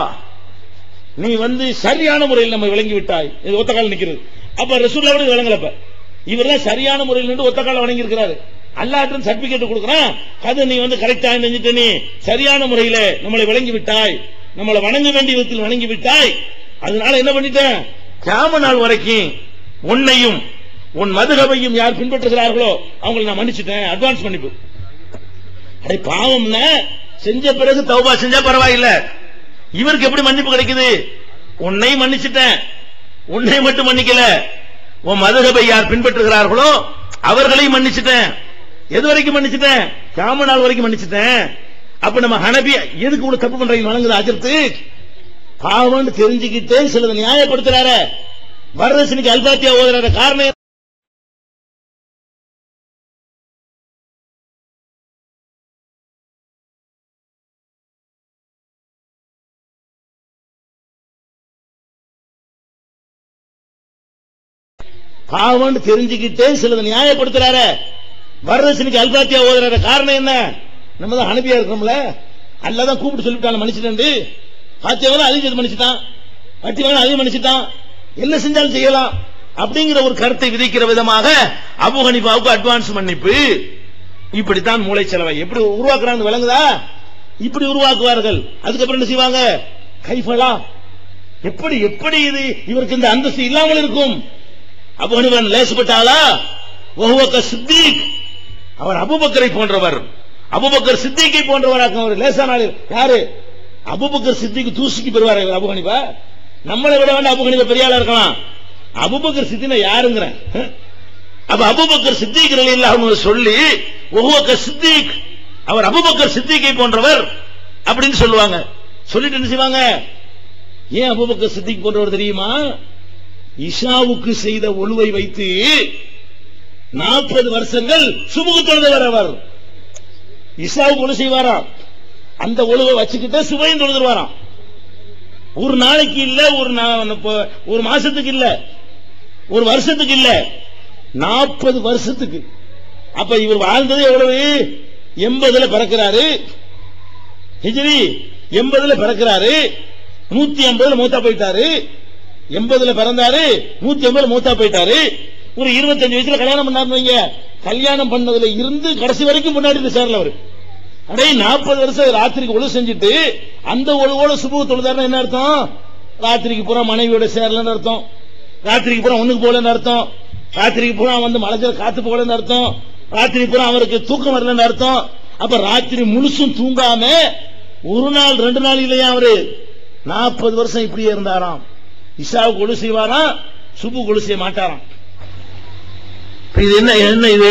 நீ வந்து சரியான முறையில் நம்ம விளங்கி விட்டாய் இது ஒத்த கால நிக்கிறது அப்ப ரசூல்லா கூட விளங்கலப்ப இவர் தான் சரியான முறையில் நின்று ஒத்த கால வணங்கி இருக்கிறாரு அல்லாட்டு சர்டிபிகேட் கொடுக்குறான் அது நீ வந்து கரெக்டா செஞ்சுட்டு நீ சரியான முறையில நம்மளை விளங்கி விட்டாய் நம்மளை வணங்க வேண்டிய விதத்தில் வணங்கி விட்டாய் அதனால என்ன பண்ணிட்டேன் கியாம நாள் வரைக்கும் உன்னையும் உன் மதுகபையும் யார் பின்பற்றுகிறார்களோ அவங்களை நான் மன்னிச்சுட்டேன் அட்வான்ஸ் மன்னிப்பு அடே பாவம்னா செஞ்ச பிறகு தௌபா செஞ்சா பரவாயில்ல இவருக்கு எப்படி மன்னிப்பு கிடைக்குது உன்னை மன்னிச்சிட்டேன் உன்னை மட்டும் மன்னிக்கல உன் மதுகபை யார் பின்பற்றுகிறார்களோ அவர்களையும் மன்னிச்சிட்டேன் எது வரைக்கும் மன்னிச்சிட்டேன் கியாம நாள் வரைக்கும் மன்னிச்சிட்டேன் அப்ப நம்ம ஹனபி எதுக்கு இவ்வளவு தப்பு பண்றீங்க வழங்குது அஜர்த்து பாவம்னு தெரிஞ்சுக்கிட்டே சிலதை நியாயப்படுத்துறாரு வரதட்சணைக்கு அல்பாத்தியா ஓதுறாரு காரணம் என்ன? பாவம்னு தெரிஞ்சுக்கிட்டே சிலதை நியாயப்படுத்துறாரு வரதட்சணைக்கு அல்பாத்தியா ஓதுறாரு காரணம் என்ன நம்ம தான் அனுப்பியா இருக்கோம்ல அல்லாதான் கூப்பிட்டு சொல்லிவிட்டான் மன்னிச்சிட்டேன் பாத்தியாவும் அதிகம் செய்து மன்னிச்சிட்டான் வட்டி வேணும் அதிகம் மன்னிச்சிட்டான் என்ன செஞ்சாலும் செய்யலாம் அப்படிங்கிற ஒரு கருத்தை விதிக்கிற விதமாக அபு ஹனிஃபாவுக்கு அட்வான்ஸ் மன்னிப்பு இப்படித்தான் மூளை செலவை எப்படி உருவாக்குறாங்க விளங்குதா இப்படி உருவாக்குவார்கள் அதுக்கப்புறம் என்ன செய்வாங்க கைஃபலா எப்படி எப்படி இது இவருக்கு இந்த அந்தஸ்து இல்லாமல் இருக்கும் அபு ஹனிஃபான் லேசுப்பட்டாளா ஒஹுவக்க சித்திக் அவர் அபுபக்கரை போன்றவர் அபுபக்கர் சித்திக்கை போன்றவராக அவர் லேசான ஆளு. யாரு அபுபக்கர் சித்திக்கு தூசிக்கு பெறுவார் இவர் அபு ஹனிஃபா நம்மளை விட வேண்டாம் அபு ஹனிஃபா பெரிய ஆளா இருக்கலாம் அபுபக்கர் சித்தின யாருங்கிறேன் அப்ப அபுபக்கர் சித்திக் ரலியல்லாஹு சொல்லி ஒவ்வொரு சித்திக் அவர் அபுபக்கர் சித்திக்கை போன்றவர் அப்படின்னு சொல்லுவாங்க சொல்லிட்டு என்ன செய்வாங்க ஏன் அபுபக்கர் சித்திக் போன்றவர் தெரியுமா இஷாவுக்கு செய்த ஒழுவை வைத்து நாற்பது வருஷங்கள் சுமுக தொழுதவர் அவர் இஷாவுக்கு ஒழு செய்வாராம் அந்த ஒழுவை வச்சுக்கிட்டு சுவையும் தொழுதுருவாராம் ஒரு நாளைக்கு இல்ல ஒரு நா- இப்ப- ஒரு மாசத்துக்கு இல்ல ஒரு வருஷத்துக்கு இல்ல நாற்பது வருஷத்துக்கு அப்ப இவர் வாழ்ந்தது எவ்வளவு எண்பதுல பிறக்கிறாரு ஹிஜ்ரி எண்பதுல பிறக்கிறாரு நூத்தி ஐம்பதுல மூத்தா போயிட்டாரு எண்பதுல பிறந்தாரு நூத்தி ஐம்பதுல மூத்தா போயிட்டாரு ஒரு இருபத்தஞ்சு வயசுல கல்யாணம் பண்ணாருன்னு வைங்க கல்யாணம் பண்ணதுல இருந்து கடைசி வரைக்கும் முன்னாடி சேர்ல அவரு அடே நாற்பது வருஷம் ராத்திரிக்கு ஒழு செஞ்சுட்டு அந்த ஒழுவோட சுபு தொழுதாருன்னா என்ன அர்த்தம் ராத்திரிக்கு பூரா மனைவியோட சேரலன்னு அர்த்தம் ராத்திரிக்கு பூரா ஒண்ணுக்கு போகலன்னு அர்த்தம் ராத்திரிக்கு பூரா வந்து மலைஞ்சல காத்து போகலன்னு அர்த்தம் ராத்திரி பூரா அவருக்கு தூக்கம் வரலன்னு அர்த்தம் அப்ப ராத்திரி முழுசும் தூங்காம ஒரு நாள் ரெண்டு நாள் இல்லையா அவரு நாற்பது வருஷம் இப்படியே இருந்தாராம் இஷாவுக்கு கொடு செய்வாராம் சுபு கொடு செய்ய மாட்டாராம் இப்ப இது என்ன என்ன இது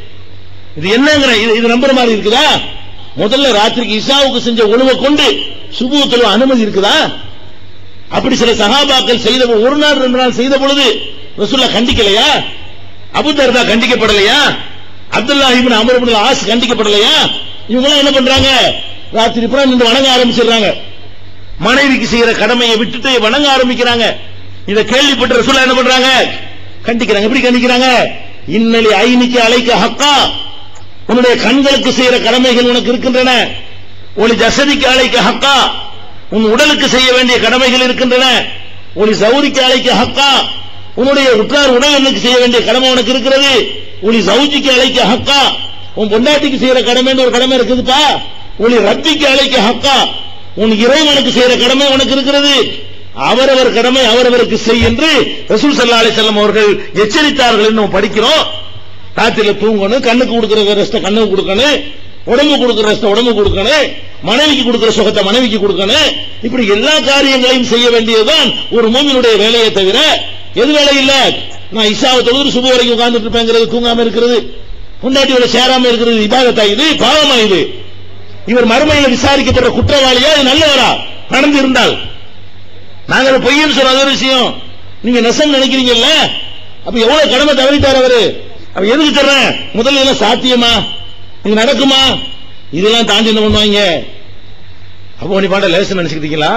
இது என்னங்கிற இது இது நம்புற மாதிரி இருக்குதா முதல்ல ராத்திரிக்கு இஷாவுக்கு செஞ்ச உணவை கொண்டு சுபுவத்துல அனுமதி இருக்குதா அப்படி சில சகாபாக்கள் செய்த பொ- ஒரு நாள் ரெண்டு நாள் செய்த பொழுது ரசூல்லா கண்டிக்கலையா அபு தர்தா கண்டிக்கப்படலையா Abdullah ibn Amr ibn As கண்டிக்கப்படலையா இவங்க எல்லாம் என்ன பண்றாங்க ராத்திரி பூரா நின்று வணங்க ஆரம்பிச்சிடுறாங்க மனைவிக்கு செய்யற கடமையை விட்டுட்டு வணங்க ஆரம்பிக்கிறாங்க இத கேள்விப்பட்ட ரசூல்லா என்ன பண்றாங்க கண்டிக்கிறாங்க எப்படி கண்டிக்கிறாங்க இன்னலி ஐனிக்கு அழைக்க ஹக்கா உன்னுடைய கண்களுக்கு செய்யற கடமைகள் உனக்கு இருக்கின்றன ஒளி ஜசதிக்கு அழைக்க ஹக்கா உன் உடலுக்கு செய்ய வேண்டிய கடமைகள் இருக்கின்றன ஒளி சௌரிக்கு அழைக்க ஹக்கா உன்னுடைய உற்றார் உடலுக்கு செய்ய வேண்டிய கடமை உனக்கு இருக்கிறது ஒளி சௌஜிக்கு அழைக்க ஹக்கா உன் பொண்டாட்டிக்கு செய்யற கடமைன்னு ஒரு கடமை இருக்குதுப்பா ஒளி ரத்திக்கு அழைக்க ஹக்கா உன் இறைவனுக்கு செய்யற கடமை உனக்கு இருக்கிறது அவரவர் கடமை அவரவருக்கு செய் என்று ரசூல் ஸல்லல்லாஹு அலைஹி வஸல்லம் அவர்கள் எச்சரித்தார்கள் என்று நம்ம படிக்கிறோம் ராத்திரில தூங்கணும் கண்ணுக்கு கொடுக்கிற ரெஸ்ட கண்ணுக்கு கொடுக்கணும் உடம்பு கொடுக்கிற ரெஸ்ட உடம்பு கொடுக்கணும் மனைவிக்கு கொடுக்கிற சுகத்தை மனைவிக்கு கொடுக்கணும் இப்படி எல்லா காரியங்களையும் செய்ய வேண்டியதுதான் ஒரு மூமினுடைய வேலையை தவிர எது வேலை இல்ல நான் இஷாவை தொழுது சுப வரைக்கும் உட்கார்ந்துட்டு இருப்பேங்கிறது தூங்காம இருக்கிறது பொண்டாட்டியோட சேராம இருக்கிறது இபாதத்தா இது பாவமா இது இவர் மறுமையில விசாரிக்கப்படுற குற்றவாளியா இது நல்லவரா நடந்து இருந்தால் நாங்க அதை பொய்ன்னு சொல்ற அது ஒரு விஷயம் நீங்க நெசம் நினைக்கிறீங்கல்ல அப்ப எவ்வளவு கடமை தவறிட்டார் அவரு அப்ப எதுக்கு தர்றேன் முதல்ல எல்லாம் சாத்தியமா இது நடக்குமா இதெல்லாம் தாண்டி என்ன பண்ணுவாங்க அப்போ நீ பாண்ட லேசன் நினைச்சுக்கிட்டீங்களா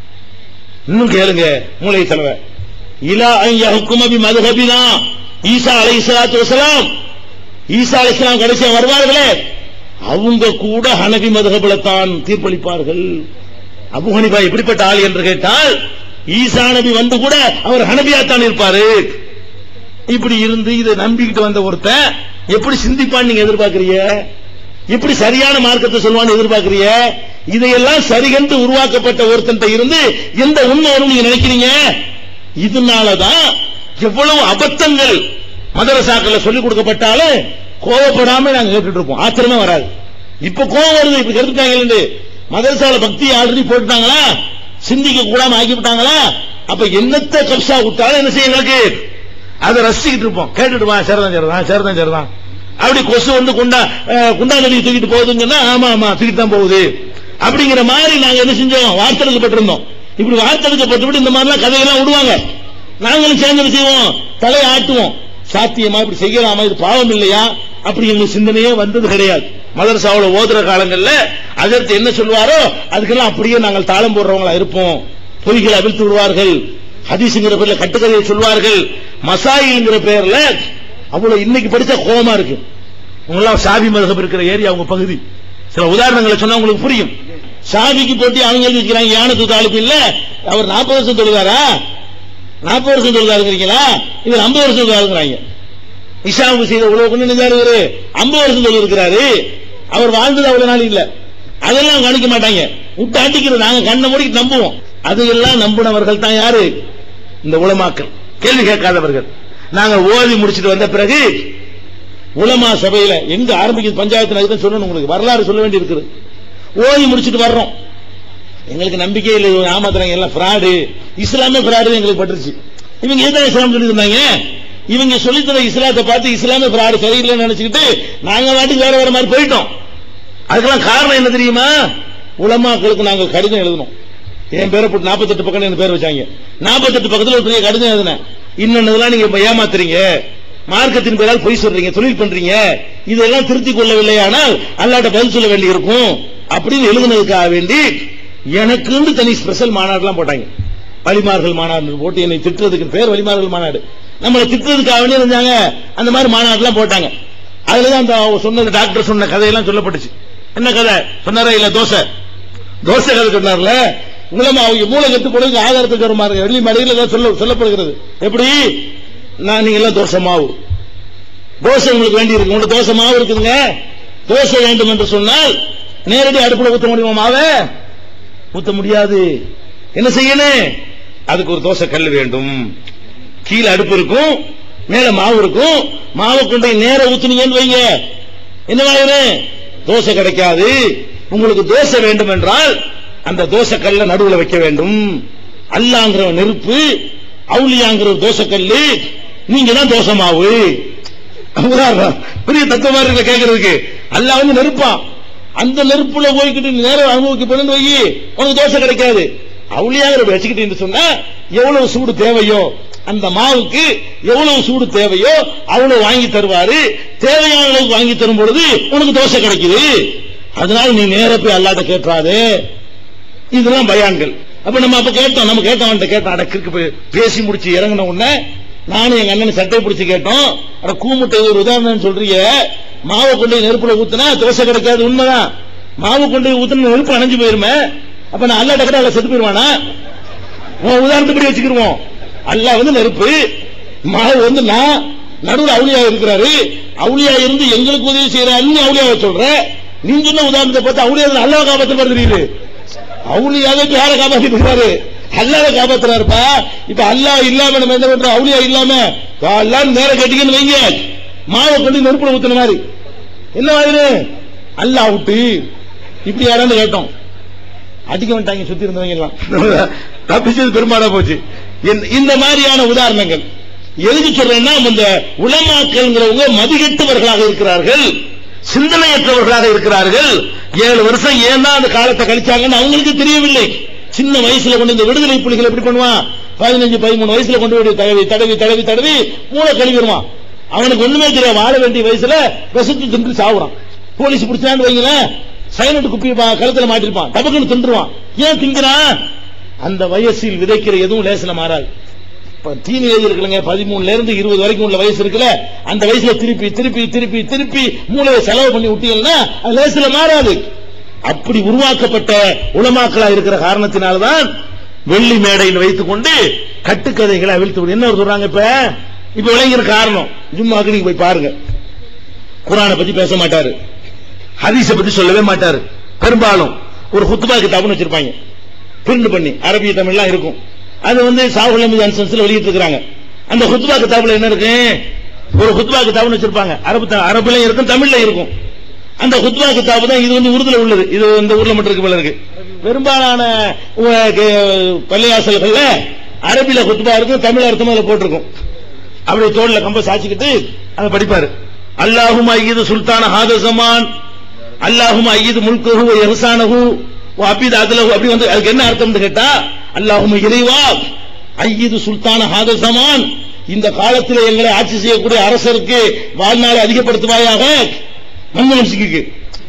இன்னும் கேளுங்க மூளை செலவை இலா ஐயஹுக்கும் அபி மதுஹபினா ஈசா அலைஹிஸ்ஸலாத்து வஸலாம் ஈசா அலைஹிஸ்ஸலாம் கடைசியா வருவார்களே அவங்க கூட ஹனபி மதுஹபில தான் தீர்ப்பளிப்பார்கள் அபு ஹனிஃபா எப்படிப்பட்ட ஆள் என்று கேட்டால் ஈசா நபி வந்து கூட அவர் ஹனபியாத்தான் இருப்பாரு இப்படி இருந்து இதை நம்பிக்கிட்டு வந்த ஒருத்தன் எப்படி சிந்திப்பான்னு நீங்க எதிர்பார்க்கறீங்க எப்படி சரியான மார்க்கத்தை சொல்லுவான்னு எதிர்பார்க்கறீங்க இதையெல்லாம் சரிகண்டு உருவாக்கப்பட்ட ஒருத்தன் இருந்து எந்த உண்மை வரும் நீங்க நினைக்கிறீங்க இதனாலதான் எவ்வளவு அபத்தங்கள் மதரசாக்கள் சொல்லிக் கொடுக்கப்பட்டாலும் கோவப்படாம நாங்க கேட்டுட்டு இருப்போம் ஆத்திரமே வராது இப்ப கோவம் வருது இப்ப கெடுத்துட்டாங்க மதரசால பக்தி ஆல்ரெடி போட்டுட்டாங்களா சிந்திக்க கூடாம ஆக்கி விட்டாங்களா அப்ப என்னத்த கப்சா விட்டாலும் என்ன செய்ய எங்களுக்கு அதை ரசிச்சுக்கிட்டு இருப்போம் கேட்டுட்டு வா சரிதான் சரிதான் சரிதான் சரிதான் அப்படி கொசு வந்து குண்டா அஹ், குண்டா நதி தூக்கிட்டு போகுதுன்னு சொன்னா ஆமா ஆமா தூக்கிட்டு தான் போகுது அப்படிங்கிற மாதிரி நாங்க என்ன செஞ்சோம் வார்த்தெடுக்கப்பட்டிருந்தோம் இப்படி வார்த்தெடுக்கப்பட்டு இந்த மாதிரிலாம் கதையெல்லாம் விடுவாங்க நாங்களும் சேர்ந்து என்ன செய்வோம் தலையை ஆட்டுவோம் சாத்தியமா இப்படி செய்யலாமா இது பாவம் இல்லையா அப்படி எங்களுக்கு சிந்தனையே வந்தது கிடையாது மதரசாவுல ஓதுற காலங்கள்ல அதற்கு என்ன சொல்வாரோ அதுக்கெல்லாம் அப்படியே நாங்கள் தாளம் போடுறவங்களா இருப்போம் பொய்களை அவிழ்த்து விடுவார்கள் ஹதீஸ்ங்கிற பேர்ல கட்டுக்கதையை சொல்வார்கள் மசாயிங்கிற பேர்ல அவ்வளவு இன்னைக்கு படிச்சா கோபமா இருக்கு உங்களாம் சாவி மதகம் இருக்கிற ஏரியா உங்க பகுதி சில உதாரணங்களை சொன்னா உங்களுக்கு புரியும் சாவிக்கு போட்டி அவங்க எழுதி வச்சுக்கிறாங்க யானத்து தாலுக்கு இல்ல அவர் நாற்பது வருஷம் தொழுதாரா நாற்பது வருஷம் தொழுதாருங்கிறீங்களா இவர் ஐம்பது வருஷம் தொழுதாருங்கிறாங்க இஷாவுக்கு செய்த உழவு கொண்டு நின்றாரு இவரு ஐம்பது வருஷம் தொழில் இருக்கிறாரு அவர் வாழ்ந்தது அவ்வளவு நாள் இல்ல அதெல்லாம் கவனிக்க மாட்டாங்க விட்டு அடிக்கிறது நாங்க கண்ணை மூடி நம்புவோம் அதையெல்லாம் நம்பினவர்கள் தான் யாரு இந்த உலமாக்கள் கேள்வி கேட்காதவர்கள் நாங்க ஓதி முடிச்சிட்டு வந்த பிறகு உலமா சபையில எங்க ஆரம்பிக்குது பஞ்சாயத்து அதுதான் சொல்லணும் உங்களுக்கு வரலாறு சொல்ல வேண்டி இருக்குது ஓதி முடிச்சிட்டு வர்றோம் எங்களுக்கு நம்பிக்கை இல்லை இவங்க ஏமாத்துறாங்க எல்லாம் ஃப்ராடு இஸ்லாமே ஃப்ராடு எங்களுக்கு பட்டுருச்சு இவங்க எதாவது இஸ்லாம் சொல்லி இருந்தாங்க இவங்க சொல்லித்தர இஸ்லாத்தை பார்த்து இஸ்லாமே ஃப்ராடு சரியில்லைன்னு நினைச்சுக்கிட்டு நாங்க வாட்டுக்கு வேற வேற மாதிரி போயிட்டோம் அதுக்கெல்லாம் காரணம் என்ன தெரியுமா உலமாக்களுக்கு நாங்கள் கடிதம் எழுதணும் என் பேரை போட்டு நாற்பத்தெட்டு பக்கம் என் பேர் வச்சாங்க நாற்பத்தெட்டு பக்கத்துல ஒரு பெரிய கடிதம் எழுதினேன் இன்னொன்னதெல்லாம் நீங்க இப்ப ஏமாத்துறீங்க மார்க்கத்தின் பேரால் பொய் சொல்றீங்க தொழில் பண்றீங்க இதெல்லாம் திருத்திக் கொள்ளவில்லையானால் அல்லாட்ட பதில் சொல்ல வேண்டி இருக்கும் அப்படின்னு எழுதுனதுக்காக வேண்டி எனக்குன்னு தனி ஸ்பெஷல் மாநாடுலாம் போட்டாங்க வழிமார்கள் மாநாடு போட்டு என்னை திட்டுறதுக்கு பேர் வழிமார்கள் மாநாடு நம்மளை திட்டுறதுக்காக வேண்டி இருந்தாங்க அந்த மாதிரி மாநாடுலாம் போட்டாங்க அதுலதான் அந்த அவங்க சொன்னது டாக்டர் சொன்ன கதையெல்லாம் சொல்லப்பட்டுச்சு என்ன கதை சொன்னாரா இல்ல தோசை தோசை கதை சொன்னார்ல மூலமா அவங்க மூளை கட்டு போடுறது ஆதாரத்துக்கு வர மாதிரி வெள்ளி மடையில் ஏதாவது சொல்ல சொல்லப்படுகிறது எப்படி நான் நீங்க எல்லாம் தோசை மாவு தோசை உங்களுக்கு வேண்டி இருக்கு உங்களுக்கு தோசை மாவு இருக்குதுங்க தோசை வேண்டும் என்று சொன்னால் நேரடி அடுப்புல ஊத்த முடியுமா மாவை ஊத்த முடியாது என்ன செய்யணும் அதுக்கு ஒரு தோசை கல் வேண்டும் கீழே அடுப்பு இருக்கும் மேல மாவு இருக்கும் மாவை கொண்டு போய் நேர ஊத்துனீங்கன்னு வைங்க என்னவாயிரும் தோசை கிடைக்காது உங்களுக்கு தோசை வேண்டும் என்றால் அந்த தோசை கல்ல நடுவுல வைக்க வேண்டும் அல்லாங்கிற நெருப்பு அவுலியாங்கிற ஒரு தோசை கல்லு நீங்க தான் தோசை மாவு உதாரணம். பெரிய தத்துவமா இருக்கு கேட்கறதுக்கு அல்லாஹ் வந்து நெருப்பான் அந்த நெருப்புல போய்கிட்டு நீ நேரம் அனுபவிக்க போனு வை உனக்கு தோசை கிடைக்காது அவுளியாங்கிற வச்சுக்கிட்டு சொன்னா எவ்வளவு சூடு தேவையோ அந்த மாவுக்கு எவ்வளவு சூடு தேவையோ அவ்வளவு வாங்கி தருவாரு தேவையான அளவுக்கு வாங்கி தரும் பொழுது உனக்கு தோசை கிடைக்குது அதனால நீ நேர போய் அல்லாட்ட கேட்றாதே இதெல்லாம் பயான்கள் அப்ப நம்ம அப்ப கேட்டோம் நம்ம கேட்டோம் அவன்கிட்ட கேட்டோம் அட கிறுக்கு போய் பேசி முடிச்சு இறங்கின உடனே நானும் எங்க அண்ணன் சட்டை பிடிச்சு கேட்டோம் அட கூமுட்டை ஒரு உதாரணம் சொல்றீங்க மாவை கொண்டு போய் நெருப்புல ஊத்துனா தோசை கிடைக்காது உண்மைதான் மாவு கொண்டு போய் ஊத்துனா நெருப்பு அணைஞ்சு போயிருமே அப்ப நான் அல்லாட்ட கிட்ட அல்ல செத்து போயிருவானா உன் உதாரணத்துப்படி வச்சுக்கிருவோம் அல்லாஹ் வந்து நெருப்பு மாவு வந்து நான் நடுவுல அவுளியா இருக்கிறாரு அவுளியா இருந்து எங்களுக்கு உதவி செய்யறாருன்னு அவுளியாவை சொல்ற நீ சொன்ன உதாரணத்தை பார்த்து அவுளியா அல்லாஹ் காப்பாத்த வருகிறீரு அவுளியாவே இப்ப யாரை காப்பாத்திட்டு இருக்காரு அல்லாத காப்பாத்துறாருப்பா இப்ப அல்லாஹ் இல்லாம நம்ம என்ன பண்றோம் அவுளியா இல்லாம எல்லாம் நேரம் கேட்டீங்கன்னு வைங்க மாவை கொண்டு நெருப்புல ஊத்துன மாதிரி என்ன மாதிரி அல்லாஹ் விட்டு இப்படி யாராவது கேட்டோம் அடிக்க வந்துட்டாங்க சுத்தி இருந்தவங்க எல்லாம் தப்பிச்சது பெரும்பாடா போச்சு இந்த- இந்த மாதிரியான உதாரணங்கள் எதுக்கு சொல்றேன்னா இந்த உலமாக்கள்ங்கிறவங்க மதிகெட்டவர்களாக இருக்கிறார்கள் சிந்தனையற்றவர்களாக இருக்கிறார்கள் ஏழு வருஷம் ஏன் தான் அந்த காலத்தை கழிச்சாங்கன்னு அவங்களுக்கு தெரியவில்லை சின்ன வயசுல கொண்டு இந்த விடுதலை புலிகள் எப்படி பண்ணுவான் பதினஞ்சு பதிமூணு வயசுல கொண்டு போய் தடவி தடவி தடவி தடவி மூளை கழுவிடுவான் அவனுக்கு ஒண்ணுமே தெரியாது வாழ வேண்டிய வயசுல விசத்து தின்று சாவுறான் போலீஸ் பிடிச்சான்னு வைங்களேன் சைலண்ட் குப்பி கழுத்துல மாட்டிருப்பான் டபக்குன்னு தின்றுவான் ஏன் திங்கிறான் அந்த வயசில் விதைக்கிற எதுவும் லேசில மாறாது இப்ப டீனேஜ் இருக்குல்லங்க பதிமூணுல இருந்து இருபது வரைக்கும் உள்ள வயசு இருக்குல்ல அந்த வயசுல திருப்பி திருப்பி திருப்பி திருப்பி மூளையை செலவு பண்ணி விட்டீங்கன்னா அது லேசில மாறாது அப்படி உருவாக்கப்பட்ட உலமாக்களா இருக்கிற காரணத்தினால்தான் வெள்ளி மேடையில் வைத்துக் கொண்டு கட்டுக்கதைகளை அவிழ்த்து விடு என்ன சொல்றாங்க இப்ப இப்ப விளங்கிற காரணம் ஜும்மாக்கு நீங்க போய் பாருங்க குரானை பத்தி பேச மாட்டாரு ஹதீஸ பத்தி சொல்லவே மாட்டாரு பெரும்பாலும் ஒரு குத்துபா கிதாப்னு வச்சிருப்பாங்க பிரிண்ட் பண்ணி அரபிய தமிழ்லாம் இருக்கும் அது வந்து சாகுல் அமீது அன்சன்ஸ்ல வெளியிட்டு இருக்காங்க அந்த குத்துபா கிதாப்ல என்ன இருக்கு ஒரு குத்துபா கிதாப்னு வச்சிருப்பாங்க அரபு த- அரபுலயும் இருக்கும் தமிழ்ல இருக்கும் அந்த குத்பா கிதாபு தான் இது வந்து உருதுல உள்ளது இது இந்த ஊர்ல மட்டும் இருக்கு போல இருக்கு பெரும்பாலான உ- கே- பள்ளிவாசல்கள்ல அரபில குத்பா இருக்கும் தமிழ் அர்த்தம் அதுல போட்டிருக்கும் அப்படி தோல்ல கம்ப சாச்சிக்கிட்டு அதை படிப்பாரு அல்லாஹும் ஐயது சுல்தான ஹாத ஜமான் அல்லாஹும் ஐயது முல்குஹு எஹசானஹு அபித் அதுலஹு அப்படி வந்து அதுக்கு என்ன அர்த்தம்னு கேட்டா அல்லாஹும் இறைவா ஐயது சுல்தான ஹாத ஜமான் இந்த காலத்தில் எங்களை ஆட்சி செய்யக்கூடிய அரசருக்கு வாழ்நாளை அதிகப்படுத்துவாயாக மன்மோகன் சிங்குக்கு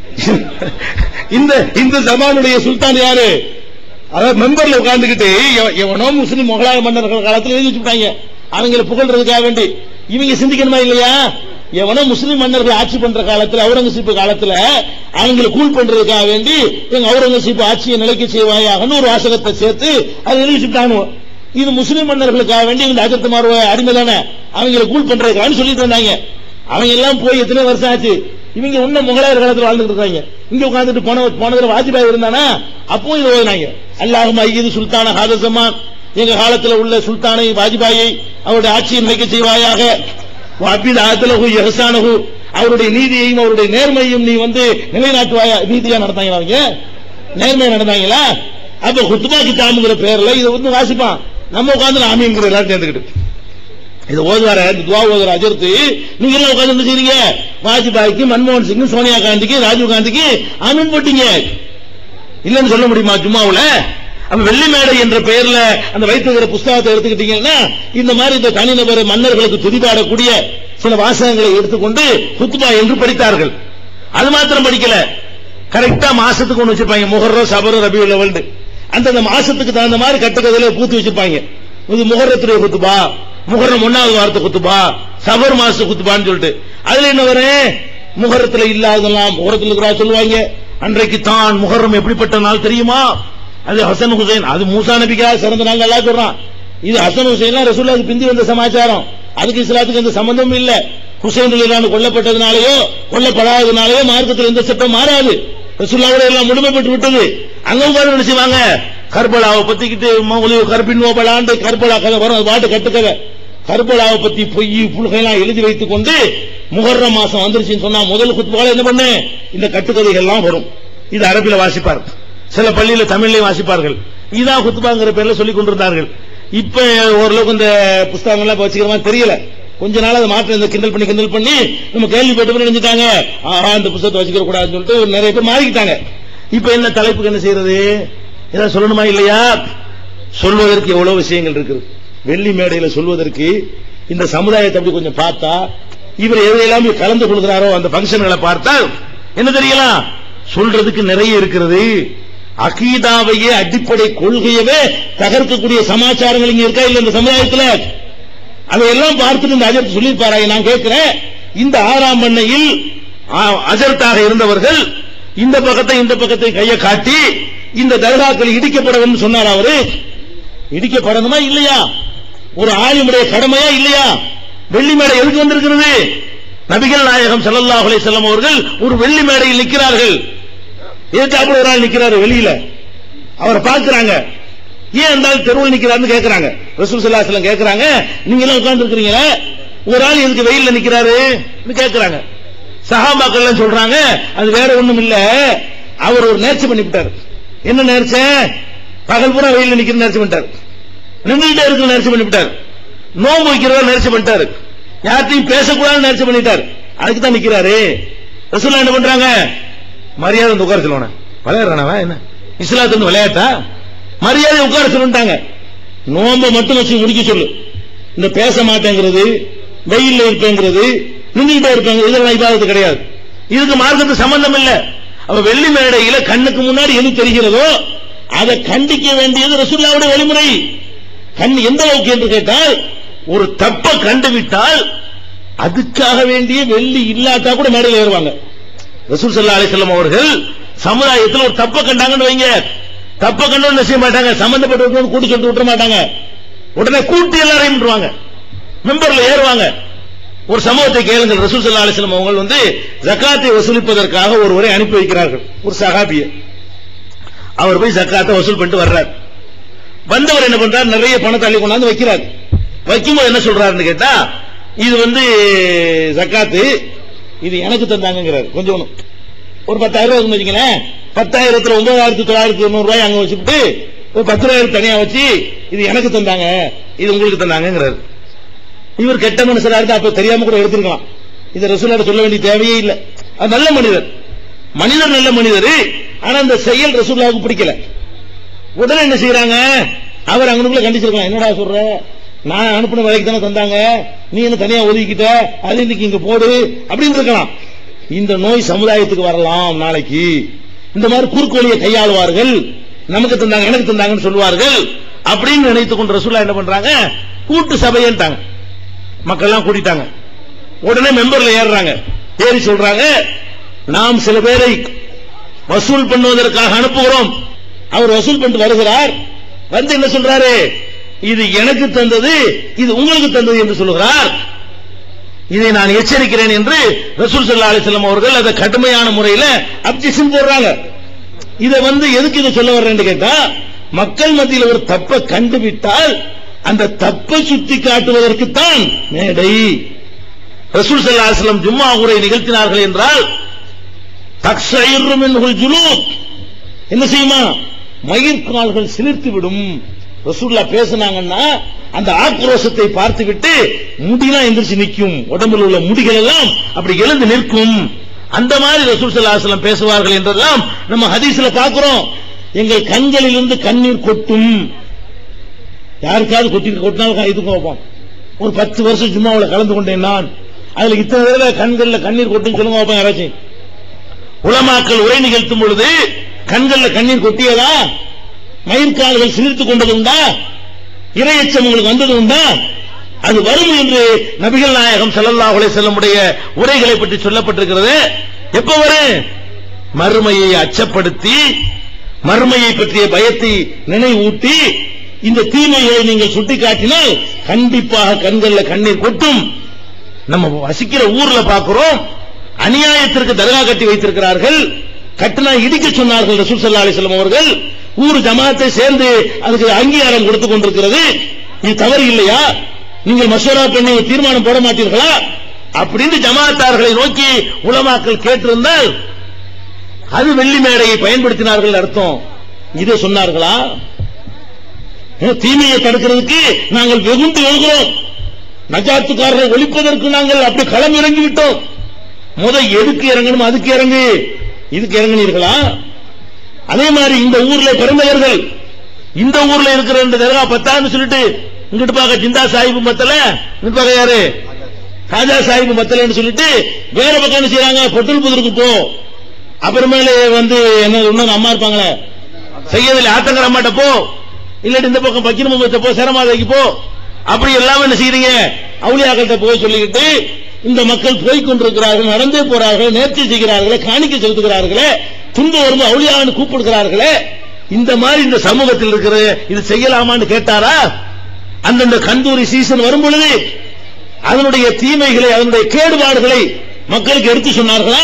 இந்த இந்த ஜமானுடைய சுல்தான் யாரு அதாவது மெம்பர்ல உட்கார்ந்துகிட்டு எவ- எவனோ முஸ்லிம் முகலாய மன்னர்கள் காலத்துல எழுதி வச்சுட்டாங்க அவங்கள புகழ்றதுக்காக வேண்டி இவங்க சிந்திக்கணுமா இல்லையா எவனோ முஸ்லிம் மன்னர்கள் ஆட்சி பண்ற காலத்துல அவுரங்கசீப் காலத்துல அவங்களை கூல் பண்றதுக்காக வேண்டி எங்க அவுரங்கசீப் ஆட்சியை நிலைக்க செய்வாயாகன்னு ஒரு வாசகத்தை சேர்த்து அதை எழுதி வச்சுட்டாங்க இது முஸ்லிம் மன்னர்களுக்காக வேண்டி இந்த அஜத்து மாறுவ அடிமை தானே அவங்களை கூல் பண்றதுக்காக சொல்லிட்டு வந்தாங்க அவங்க எல்லாம் போய் எத்தனை வருஷம் ஆச்சு இவங்க இன்னும் முகலாயர் காலத்துல வாழ்ந்துட்டு இருக்காங்க இங்க உட்கார்ந்துட்டு போன போனதுல வாஜ்பாய் இருந்தானா அப்போ இது ஓதுனாங்க அல்லாஹும் ஐயது சுல்தான ஹாதசமான் எங்க காலத்துல உள்ள சுல்தானை வாஜ்பாயை அவருடைய ஆட்சியை நிலைக்க செய்வாயாக அபித் ஆத்தலகு எஹசானகு அவருடைய நீதியையும் அவருடைய நேர்மையும் நீ வந்து நிலைநாட்டுவாயா நீதியா நடந்தாங்களா அவங்க நேர்மையா நடந்தாங்களா அப்ப குத்துபா கிட்டாமுங்கிற பேர்ல இதை வந்து வாசிப்பான் நம்ம உட்கார்ந்து ஆமிங்கிற எல்லாரும் சேர்ந்துக்கிட்டு இது ஓதுவார இந்த துவா ஓதுற அஜர்த்து நீங்க எல்லாம் உட்கார்ந்து என்ன செய்றீங்க வாஜ்பாய்க்கு மன்மோகன் சிங் சோனியா காந்திக்கு ராஜீவ் காந்திக்கு ஆமீன் போட்டீங்க இல்லன்னு சொல்ல முடியுமா ஜும்மாவுல அப்ப வெள்ளி மேடை என்ற பெயர்ல அந்த வைத்திருக்கிற புஸ்தகத்தை எடுத்துக்கிட்டீங்கன்னா இந்த மாதிரி இந்த தனிநபர் மன்னர்களுக்கு துதிபாடக்கூடிய சில வாசகங்களை எடுத்துக்கொண்டு குத்துபா என்று படித்தார்கள் அது மாத்திரம் படிக்கல கரெக்டா மாசத்துக்கு ஒண்ணு வச்சிருப்பாங்க முகர்ரம் சபரம் ரபி லெவல் அந்தந்த மாசத்துக்கு தகுந்த மாதிரி கட்டுக்கதையில பூத்து வச்சிருப்பாங்க இது முகரத்துடைய குத்துபா முகரம் ஒன்னாவது வாரத்தை குத்துபா சபர் மாச குத்துபான்னு சொல்லிட்டு அதுல என்ன வரும் முகரத்துல இல்லாததெல்லாம் முகரத்துல இருக்கிறா சொல்லுவாங்க அன்றைக்கு தான் முகரம் எப்படிப்பட்ட நாள் தெரியுமா அது ஹசன் ஹுசைன் அது மூசா நபிக்கா சிறந்த நாள் நல்லா சொல்றான் இது ஹசன் ஹுசைன் ரசூல்லாவுக்கு பிந்தி வந்த சமாச்சாரம் அதுக்கு இஸ்லாத்துக்கு எந்த சம்பந்தமும் இல்ல ஹுசைன் ரலியல்லாஹு கொல்லப்பட்டதுனாலயோ கொல்லப்படாததுனாலயோ மார்க்கத்தில் எந்த சட்டம் மாறாது ரசூல்லாவோட எல்லாம் முழுமை பெற்று விட்டது அங்க பாரு என்ன செய்வாங்க கர்பலாவை பத்திக்கிட்டு மௌலியோ கர்பின் ஓபலாண்டு கர்பலா கதை வரும் அது பாட்டு கட்டுக்கதை கர்பலாவை பத்தி பொய் புல்கையெல்லாம் எழுதி வைத்துக் கொண்டு முகர்ரம் மாசம் வந்துருச்சுன்னு சொன்னா முதல் குத்துபால என்ன பண்ணு இந்த கட்டுக்கதைகள் எல்லாம் வரும் இது அரபில வாசிப்பார் சில பள்ளியில தமிழ்லயும் வாசிப்பார்கள் இதான் குத்துபாங்கிற பேர்ல சொல்லிக் கொண்டிருந்தார்கள் இப்ப ஓரளவுக்கு இந்த புஸ்தகங்கள்லாம் இப்ப வச்சுக்கிற மாதிரி தெரியல கொஞ்ச நாள் அதை மாற்றம் இந்த கிண்டல் பண்ணி கிண்டல் பண்ணி நம்ம கேள்விப்பட்டு நினைச்சிட்டாங்க ஆஹா இந்த புத்தகத்தை வச்சுக்க கூடாதுன்னு சொல்லிட்டு நிறைய பேர் மாறிக்கிட்டாங்க இப்ப என்ன தலைப்புக்கு என்ன செய்யறது ஏதாவது சொல்லணுமா இல்லையா சொல்வதற்கு எவ்வளவு விஷயங்கள் இருக்குது வெள்ளி மேடையில சொல்வதற்கு இந்த சமுதாயத்தை அப்படி கொஞ்சம் பார்த்தா இவர் எதையெல்லாம் கலந்து கொள்கிறாரோ அந்த பங்கன்களை பார்த்தா என்ன தெரியலாம் சொல்றதுக்கு நிறைய இருக்கிறது அகீதாவையே அடிப்படை கொள்கையவே தகர்க்கக்கூடிய சமாச்சாரங்கள் இங்க இருக்கா இல்ல இந்த சமுதாயத்துல அதையெல்லாம் பார்த்துட்டு இந்த அஜர்த் சொல்லியிருப்பாரா நான் கேட்கிறேன் இந்த ஆறாம் பண்ணையில் ஆ- அஜர்த்தாக இருந்தவர்கள் இந்த பக்கத்தை இந்த பக்கத்தை கையை காட்டி இந்த தர்காக்கள் இடிக்கப்பட வேண்டும் சொன்னார் அவரு இடிக்கப்படணுமா இல்லையா ஒரு ஆளுமுடைய கடமையா இல்லையா வெள்ளி மேடை எதுக்கு வந்திருக்கிறது நபிகள் நாயகம் ஸல்லல்லாஹு அலைஹி வஸல்லம் அவர்கள் ஒரு வெள்ளி மேடையில் நிற்கிறார்கள் எதிர்த்தாப்புல ஒரு ஆள் நிக்கிறாரு வெளியில அவரை பார்க்கறாங்க ஏன் அந்த ஆள் தெருவில் நிக்கிறாருன்னு கேக்குறாங்க ரசூல் ஸல்லல்லாஹு அலைஹி வஸல்லம் கேக்குறாங்க நீங்க எல்லாம் உட்கார்ந்து இருக்கிறீங்களே ஒரு ஆள் எதுக்கு வெயில்ல நிக்கிறாரு கேக்குறாங்க சஹாபாக்கள் எல்லாம் சொல்றாங்க அது வேற ஒண்ணும் இல்ல அவர் ஒரு நேர்ச்சி பண்ணிவிட்டார் என்ன நேர்ச்சை பகல் பூரா வெயில்ல நிக்கிற நேர்ச்சி பண்ணிட்டார் நின்றுட்டே இருக்கிற நேர்ச்சி பண்ணிவிட்டார் நோம்பு வைக்கிறவர் நேர்ச்சி பண்ணிட்டாரு யார்ட்டையும் பேசக்கூடாதுன்னு நேர்ச்சி பண்ணிட்டார் அதுக்கு தான் நிக்கிறாரு ரசூல்லா என்ன பண்றாங்க மரியாதை வந்து உட்கார சொல்லுவானே விளையாடுறானவா என்ன இஸ்லாத்து விளையாட்டா மரியாதை உட்கார சொல்லிட்டாங்க நோம்ப மட்டும் வச்சு முடிக்க சொல்லு இந்த பேச மாட்டேங்கிறது வெயில்ல இருப்பேங்கிறது நின்றுட்டே இருப்பேங்க இதெல்லாம் இபாதத்து கிடையாது இதுக்கு மார்க்கத்து சம்பந்தம் இல்ல அவ வெள்ளி மேடையில கண்ணுக்கு முன்னாடி எது தெரிகிறதோ அதை கண்டிக்க வேண்டியது ரசூல்லாவுடைய வழிமுறை கண் எந்த அளவுக்கு என்று கேட்டால் ஒரு தப்ப கண்டுவிட்டால் அதுக்காக வேண்டிய வெள்ளி இல்லாட்டா கூட மேடையில் ஏறுவாங்க ரசூல் சல்லா அலிசல்லம் அவர்கள் சமுதாயத்தில் ஒரு தப்ப கண்டாங்கன்னு வைங்க தப்ப கண்டு என்ன செய்ய மாட்டாங்க சம்பந்தப்பட்டவங்க கூட்டி சொல்லிட்டு விட்டுற மாட்டாங்க உடனே கூட்டி எல்லாரையும் விட்டுருவாங்க மெம்பர்ல ஏறுவாங்க ஒரு சமூகத்தை கேளுங்கள் ரசூல் சல்லா அலிஸ்லாம் அவங்க வந்து ஜக்காத்தை வசூலிப்பதற்காக ஒருவரை அனுப்பி வைக்கிறார்கள் ஒரு சகாபிய அவர் போய் ஜக்காத்தை வசூல் பண்ணிட்டு வர்றார் வந்தவர் என்ன பண்றார் நிறைய பணத்தை அள்ளி கொண்டாந்து வைக்கிறார் வைக்கும்போது என்ன சொல்றாருன்னு கேட்டா இது வந்து ஜக்காத்து இது எனக்கு தந்தாங்கிறார் கொஞ்சம் ஒண்ணும். ஒரு பத்தாயிரம் ரூபாய் இருக்குன்னு வச்சுங்களேன் பத்தாயிரத்துல ஒன்பதாயிரத்தி தொள்ளாயிரத்தி தொண்ணூறு ரூபாய் அங்க வச்சுட்டு ஒரு பத்தாயிரம் தனியா வச்சு இது எனக்கு தந்தாங்க இது உங்களுக்கு தந்தாங்கிறார் இவர் கெட்ட மனுஷரா இருந்தா அப்ப தெரியாம கூட எடுத்திருக்கலாம் இது ரசூலாட சொல்ல வேண்டிய தேவையே இல்லை அது நல்ல மனிதர் மனிதர் நல்ல மனிதர் ஆனா அந்த செயல் ரசூல்லாவுக்கு பிடிக்கல உடனே என்ன செய்யறாங்க அவர் அங்கனுக்குள்ள கண்டிச்சிருக்கலாம் என்னடா சொல்ற நான் அனுப்பின வேலைக்கு தானே தந்தாங்க நீ என்ன தனியா ஒதுக்கிட்ட அது இன்னைக்கு இங்க போடு அப்படின்னு இருக்கலாம் இந்த நோய் சமுதாயத்துக்கு வரலாம் நாளைக்கு இந்த மாதிரி குறுக்கோழியை கையாளுவார்கள் நமக்கு தந்தாங்க எனக்கு தந்தாங்கன்னு சொல்லுவார்கள் அப்படின்னு நினைத்துக் கொண்டு ரசூல்லா என்ன பண்றாங்க கூட்டு சபைன்ட்டாங்க மக்கள் எல்லாம் கூட்டிட்டாங்க உடனே மெம்பர்ல ஏறுறாங்க ஏறி சொல்றாங்க நாம் சில பேரை வசூல் பண்ணுவதற்காக அனுப்புகிறோம் அவர் வசூல் பண்ணிட்டு வருகிறார் வந்து என்ன சொல்றாரு இது எனக்கு தந்தது இது உங்களுக்கு தந்தது என்று சொல்லுகிறார் இதை நான் எச்சரிக்கிறேன் என்று ரசூல் ஸல்லல்லாஹு அலைஹி வஸல்லம் அவர்கள் அதை கடுமையான முறையில அப்ஜெக்ஷன் போடுறாங்க இதை வந்து எதுக்கு இதை சொல்ல வர்றேன்னு கேட்டா மக்கள் மத்தியில் ஒரு தப்பை கண்டுவிட்டால் அந்த தப்பை சுட்டி காட்டுவதற்குத்தான் மேடை ரசூல் ஸல்லல்லாஹு அலைஹி வஸல்லம் ஜும்மா உரை நிகழ்த்தினார்கள் என்றால் தக்ஷயிரு மின்ஹுல் ஜுலூத் என்ன செய்யுமா மயிர்கால்கள் சிலிர்த்து விடும் ரசூல்லா பேசுனாங்கன்னா அந்த ஆக்ரோஷத்தை பார்த்துவிட்டு முடியெல்லாம் எந்திரிச்சு நிற்கும் உடம்பில் உள்ள முடிகள் எல்லாம் அப்படி எழுந்து நிற்கும் அந்த மாதிரி ரசூல் ஸல்லல்லாஹு அலைஹி வஸல்லம் பேசுவார்கள் என்றெல்லாம் நம்ம ஹதீஸ்ல பார்க்கிறோம் எங்கள் கண்களிலிருந்து கண்ணீர் கொட்டும் யாருக்காவது கொட்டி கொட்டினாலும் இதுக்கும் வைப்போம் ஒரு பத்து வருஷம் ஜும்மாவில் கலந்து கொண்டேன் நான் அதுல இத்தனை தடவை கண்கள்ல கண்ணீர் கொட்டும் சொல்லுங்க வைப்போம் யாராச்சும் உலமாக்கள் உரை நிகழ்த்தும் பொழுது கண்கள்ல கண்ணீர் கொட்டியதா மயிர்கால்கள் சிலிர்த்துக் கொண்டது உண்டா இரையச்சம் உங்களுக்கு வந்தது உண்டா அது வரும் என்று நபிகள் நாயகம் ஸல்லல்லாஹு அலைஹி வஸல்லமுடைய உரைகளை பற்றி சொல்லப்பட்டிருக்கிறது எப்ப வரும் மறுமையை அச்சப்படுத்தி மறுமையை பற்றிய பயத்தை நினைவூட்டி இந்த தீமையை நீங்கள் சுட்டிக்காட்டினால் கண்டிப்பாக கண்கள்ல கண்ணீர் கொட்டும் நம்ம வசிக்கிற ஊர்ல பார்க்கிறோம் அநியாயத்திற்கு தர்கா கட்டி வைத்திருக்கிறார்கள் கட்டினா இடிக்க சொன்னார்கள் ரசூல் ஸல்லல்லாஹு அலைஹி வஸல்லம் அவர்கள் ஊர் ஜமாத்தை சேர்ந்து அதுக்கு அங்கீகாரம் கொடுத்து கொண்டிருக்கிறது இது தவறு இல்லையா நீங்கள் மசோரா பண்ணி தீர்மானம் போட மாட்டீர்களா அப்படின்னு ஜமாத்தார்களை நோக்கி உலமாக்கள் கேட்டிருந்தால் அது வெள்ளி மேடையை பயன்படுத்தினார்கள் அர்த்தம் இதை சொன்னார்களா ஏ, தீமையை தடுக்கிறதுக்கு நாங்கள் வெகுண்டு எழுகிறோம் நஜாத்துக்காரரை ஒழிப்பதற்கு நாங்கள் அப்படி களம் இறங்கி விட்டோம் முத எதுக்கு இறங்கணும் அதுக்கு இறங்கு இதுக்கு இறங்கினீர்களா அதே மாதிரி இந்த ஊர்ல பிறந்தவர்கள் இந்த ஊர்ல இருக்கிற இந்த தர்கா பத்தான்னு சொல்லிட்டு இங்கிட்டு பார்க்க ஜிந்தா சாஹிப் மத்தல இங்கிட்டு பார்க்க யாரு ராஜா சாஹிப் மத்தலன்னு சொல்லிட்டு வேற பக்கம் என்ன செய்யறாங்க பொட்டல் புதருக்கு போ அப்புறமேல வந்து என்ன இன்னொரு அம்மா இருப்பாங்களே செய்யதில்லை ஆத்தங்கர அம்மாட்ட போ இல்லாட்டி இந்த பக்கம் பக்கிர முகத்தை போ சேரமாதைக்கு போ அப்படி எல்லாமே என்ன செய்யறீங்க அவுளியாக்கள்கிட்ட போய் சொல்லிக்கிட்டு இந்த மக்கள் போய் கொண்டிருக்கிறார்கள் நடந்தே போறார்கள் நேர்ச்சி செய்கிறார்களே காணிக்கை செலுத்துகிறார்களே துன்பம் வரும்போது அவுளியான்னு கூப்பிடுகிறார்களே இந்த மாதிரி இந்த சமூகத்தில் இருக்கிற இது செய்யலாமான்னு கேட்டாரா அந்தந்த கந்தூரி சீசன் வரும் பொழுது அதனுடைய தீமைகளை அதனுடைய கேடுபாடுகளை மக்களுக்கு எடுத்து சொன்னார்களா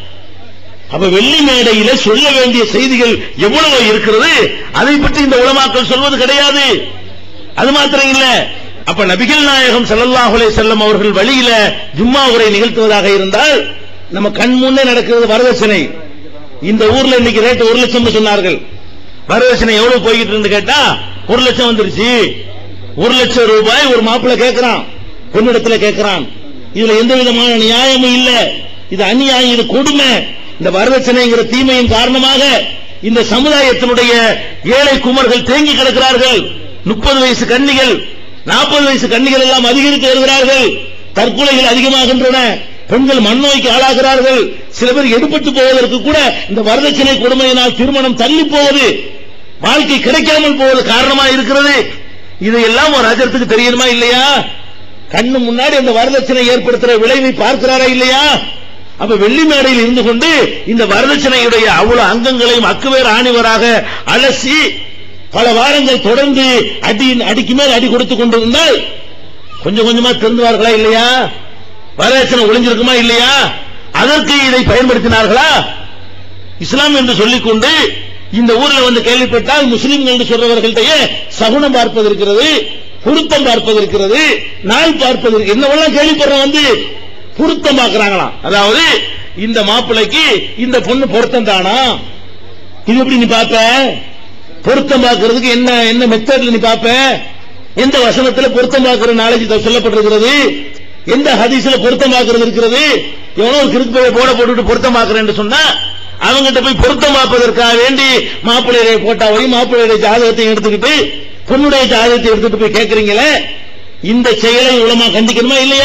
அப்ப வெள்ளி மேடையில சொல்ல வேண்டிய செய்திகள் எவ்வளவு இருக்கிறது அதை பற்றி இந்த உலமாக்கள் சொல்வது கிடையாது அது மாத்திரம் இல்ல அப்ப நபிகள் நாயகம் ஸல்லல்லாஹு அலைஹி வஸல்லம் அவர்கள் வழியில ஜும்மா உரை நிகழ்த்துவதாக இருந்தால் நம்ம கண் முன்னே நடக்கிறது வரதட்சணை இந்த ஊர்ல இன்னைக்கு ரேட் ஒரு லட்சம் சொன்னார்கள் வரதட்சணை எவ்வளவு போய்கிட்டு இருந்து கேட்டா ஒரு லட்சம் வந்துருச்சு ஒரு லட்சம் ரூபாய் ஒரு மாப்பிள்ளை கேட்கிறான் பொண்ணிடத்துல கேட்கிறான் இதுல எந்த விதமான நியாயமும் இல்ல இது அநியாயம் இது கொடுமை இந்த வரதட்சணைங்கிற தீமையின் காரணமாக இந்த சமுதாயத்தினுடைய ஏழை குமர்கள் தேங்கி கிடக்கிறார்கள் முப்பது வயசு கன்னிகள் நாற்பது வயசு கன்னிகள் எல்லாம் அதிகரித்து வருகிறார்கள் தற்கொலைகள் அதிகமாகின்றன பெண்கள் மண்ணோய்க்கு ஆளாகிறார்கள் சில பேர் எடுபட்டு போவதற்கு கூட இந்த வரதட்சணை கொடுமையினால் திருமணம் தள்ளி போவது வாழ்க்கை கிடைக்காமல் போவது காரணமா இருக்கிறது இதையெல்லாம் ஒரு அஜரத்துக்கு தெரியணுமா இல்லையா கண்ணு முன்னாடி அந்த வரதட்சணை ஏற்படுத்துற விளைவை பார்க்கிறாரா இல்லையா அப்ப வெள்ளி மேடையில் இருந்து கொண்டு இந்த வரதட்சணையுடைய அவ்வளவு அங்கங்களையும் அக்குவேர் ஆணிவராக அலசி பல வாரங்கள் தொடர்ந்து அடி அடிக்கு மேல் அடி கொடுத்து கொண்டிருந்தால் கொஞ்சம் கொஞ்சமா திருந்துவார்களா இல்லையா வரதட்சணை ஒளிஞ்சிருக்குமா இல்லையா அதற்கு இதை பயன்படுத்தினார்களா இஸ்லாம் என்று சொல்லிக்கொண்டு இந்த ஊர்ல வந்து கேள்விப்பட்டால் முஸ்லிம்கள் என்று சொல்றவர்கள்ட்டயே சகுனம் பார்ப்பது இருக்கிறது பொருத்தம் பார்ப்பது இருக்கிறது நாள் பார்ப்பது இருக்கு என்னவெல்லாம் கேள்விப்படுறோம் வந்து பொருத்தம் பார்க்கறாங்களாம் அதாவது இந்த மாப்பிள்ளைக்கு இந்த பொண்ணு பொருத்தம் தானா இது எப்படி நீ பார்ப்ப பொருத்தம் பார்க்கிறதுக்கு என்ன என்ன மெத்தட்ல நீ பார்ப்ப எந்த வசனத்துல பொருத்தம் பார்க்கிற நாலேஜ் சொல்லப்பட்டிருக்கிறது எந்த ஹதீஸ்ல பொருத்தம் பார்க்கிறது இருக்கிறது எவனோ ஒரு கிறுக்கு பைய போட போட்டுட்டு பொருத்தம் பார்க்கிறேன்னு சொன்னா அவங்கிட்ட போய் பொருத்தம் பார்ப்பதற்காக வேண்டி மாப்பிள்ளையுடைய போட்டாவையும் மாப்பிள்ளையுடைய ஜாதகத்தையும் எடுத்துக்கிட்டு பொண்ணுடைய ஜாதகத்தை எடுத்துட்டு போய் கேட்கறீங்களே இந்த செயலை உலமா கண்டிக்கணுமா இல்லையா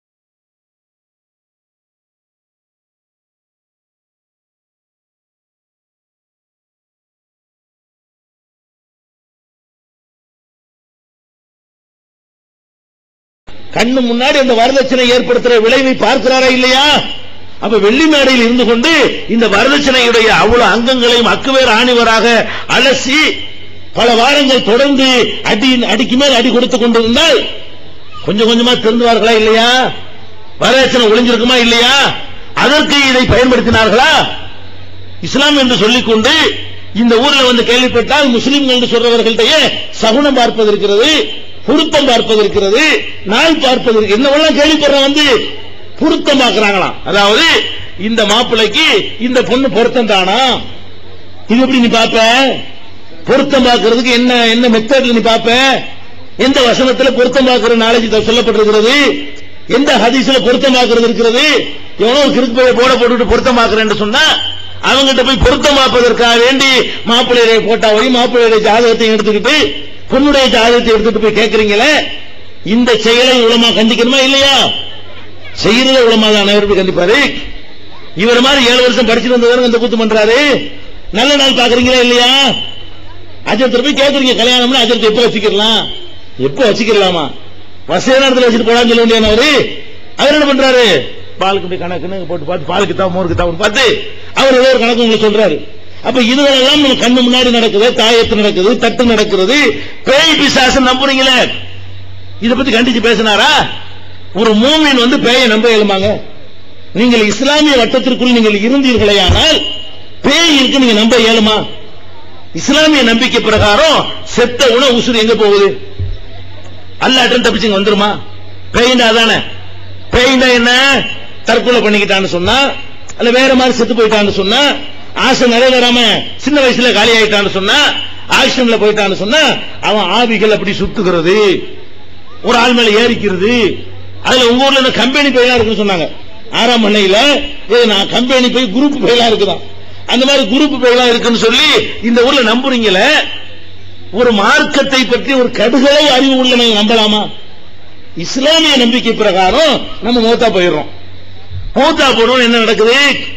கண்ணு முன்னாடி அந்த வரதட்சணை ஏற்படுத்துற விளைவை பார்க்கிறாரா இல்லையா அப்ப வெள்ளி மேடையில் இருந்து கொண்டு இந்த வரதட்சணையுடைய அவ்வளவு அங்கங்களையும் அக்குவேர் ஆணிவராக அலசி பல வாரங்கள் தொடர்ந்து அடி அடிக்கு மேல் அடி கொடுத்துக் கொண்டிருந்தால் கொஞ்சம் கொஞ்சமா திருந்துவார்களா இல்லையா வரதட்சணை ஒளிஞ்சிருக்குமா இல்லையா அதற்கு இதை பயன்படுத்தினார்களா இஸ்லாம் என்று சொல்லிக்கொண்டு இந்த ஊர்ல வந்து கேள்விப்பட்டால் முஸ்லிம்கள் என்று சொல்றவர்கள்ட்டயே சகுனம் பார்ப்பது இருக்கிறது பொருத்தம் பார்ப்பது இருக்கிறது நாள் பார்ப்பது இருக்கு என்னவெல்லாம் கேள்விப்படுற வந்து பொருத்தம் பார்க்கறாங்களாம் அதாவது இந்த மாப்பிள்ளைக்கு இந்த பொண்ணு பொருத்தம் தானா இது எப்படி நீ பாப்ப பொருத்தம் பார்க்கிறதுக்கு என்ன என்ன மெத்தட்ல நீ பாப்ப எந்த வசனத்துல பொருத்தம் பார்க்கிற நாலேஜ் சொல்லப்பட்டிருக்கிறது எந்த ஹதீஸ்ல பொருத்தம் பார்க்கிறது இருக்கிறது எவனோ ஒரு கிறுக்கு பைய போட போட்டுட்டு பொருத்தம் பார்க்கிறேன்னு சொன்னா அவங்கிட்ட போய் பொருத்தம் பார்ப்பதற்காக வேண்டி மாப்பிள்ளையுடைய போட்டாவையும் மாப்பிள்ளையுடைய ஜாதகத்தையும் எடுத்துக்கிட்டு பொண்ணுடைய ஜாதகத்தை எடுத்துட்டு போய் கேட்கறீங்களே இந்த செயலை உலமா கண்டிக்கணுமா இல்லையா செய்யறத உலமா தான் அனைவரும் கண்டிப்பாரு இவர் மாதிரி ஏழு வருஷம் படிச்சுட்டு வந்தவங்க இந்த கூத்து பண்றாரு நல்ல நாள் பாக்குறீங்களா இல்லையா அஜரத்துல போய் கேக்குறீங்க கல்யாணம்னா அஜரத்தை எப்போ வச்சுக்கலாம் எப்போ வச்சுக்கலாமா வசதியான இடத்துல வச்சுட்டு போலான்னு சொல்ல வேண்டிய அவரு அவர் என்ன பண்றாரு பாலுக்கு போய் கணக்குன்னு போட்டு பார்த்து பாலுக்கு தான் மோருக்கு தான் பார்த்து அவர் ஏதோ ஒரு கணக்கு உங்களுக்கு சொல்றாரு அப்ப இதுவெல்லாம் நம்ம கண்ணு முன்னாடி நடக்குது தாயத்து நடக்குது தட்டு நடக்கிறது பேய் பிசாசம் நம்புறீங்களே இத பத்தி கண்டிச்சு பேசினாரா ஒரு மூமின் வந்து பேயை நம்ப இயலுமாங்க நீங்கள் இஸ்லாமிய வட்டத்திற்குள் நீங்கள் இருந்தீர்களேயானால் பேய் இருக்கு நீங்க நம்ப இயலுமா இஸ்லாமிய நம்பிக்கை பிரகாரம் செத்த உண உசுறு எங்க போகுது அல்லாட்டும் தப்பிச்சுங்க வந்துருமா பேய்ண்டா அதானே பேய்ண்டா என்ன தற்கொலை பண்ணிக்கிட்டான்னு சொன்னா அல்ல வேற மாதிரி செத்து போயிட்டான்னு சொன்னா ஆசை நிறைவேறாம சின்ன வயசுல காலி ஆயிட்டான்னு சொன்னா ஆக்ஷன்ல போயிட்டான்னு சொன்னா அவன் ஆவிகள் அப்படி சுத்துகிறது ஒரு ஆள் மேல ஏறிக்கிறது அதுல உங்க ஊர்ல இந்த கம்பெனி பெயலா இருக்குன்னு சொன்னாங்க ஆறாம் மண்ணையில ஏய், நான் கம்பெனி போய் குரூப் பெயலா இருக்குதான் அந்த மாதிரி குரூப் பெயலா இருக்குன்னு சொல்லி இந்த ஊர்ல நம்புறீங்களே ஒரு மார்க்கத்தை பற்றி ஒரு கடுகளை அறிவு உள்ளவங்க நம்பலாமா இஸ்லாமிய நம்பிக்கை பிரகாரம் நம்ம மூத்தா போயிடுறோம் மூத்தா போறோம் என்ன நடக்குது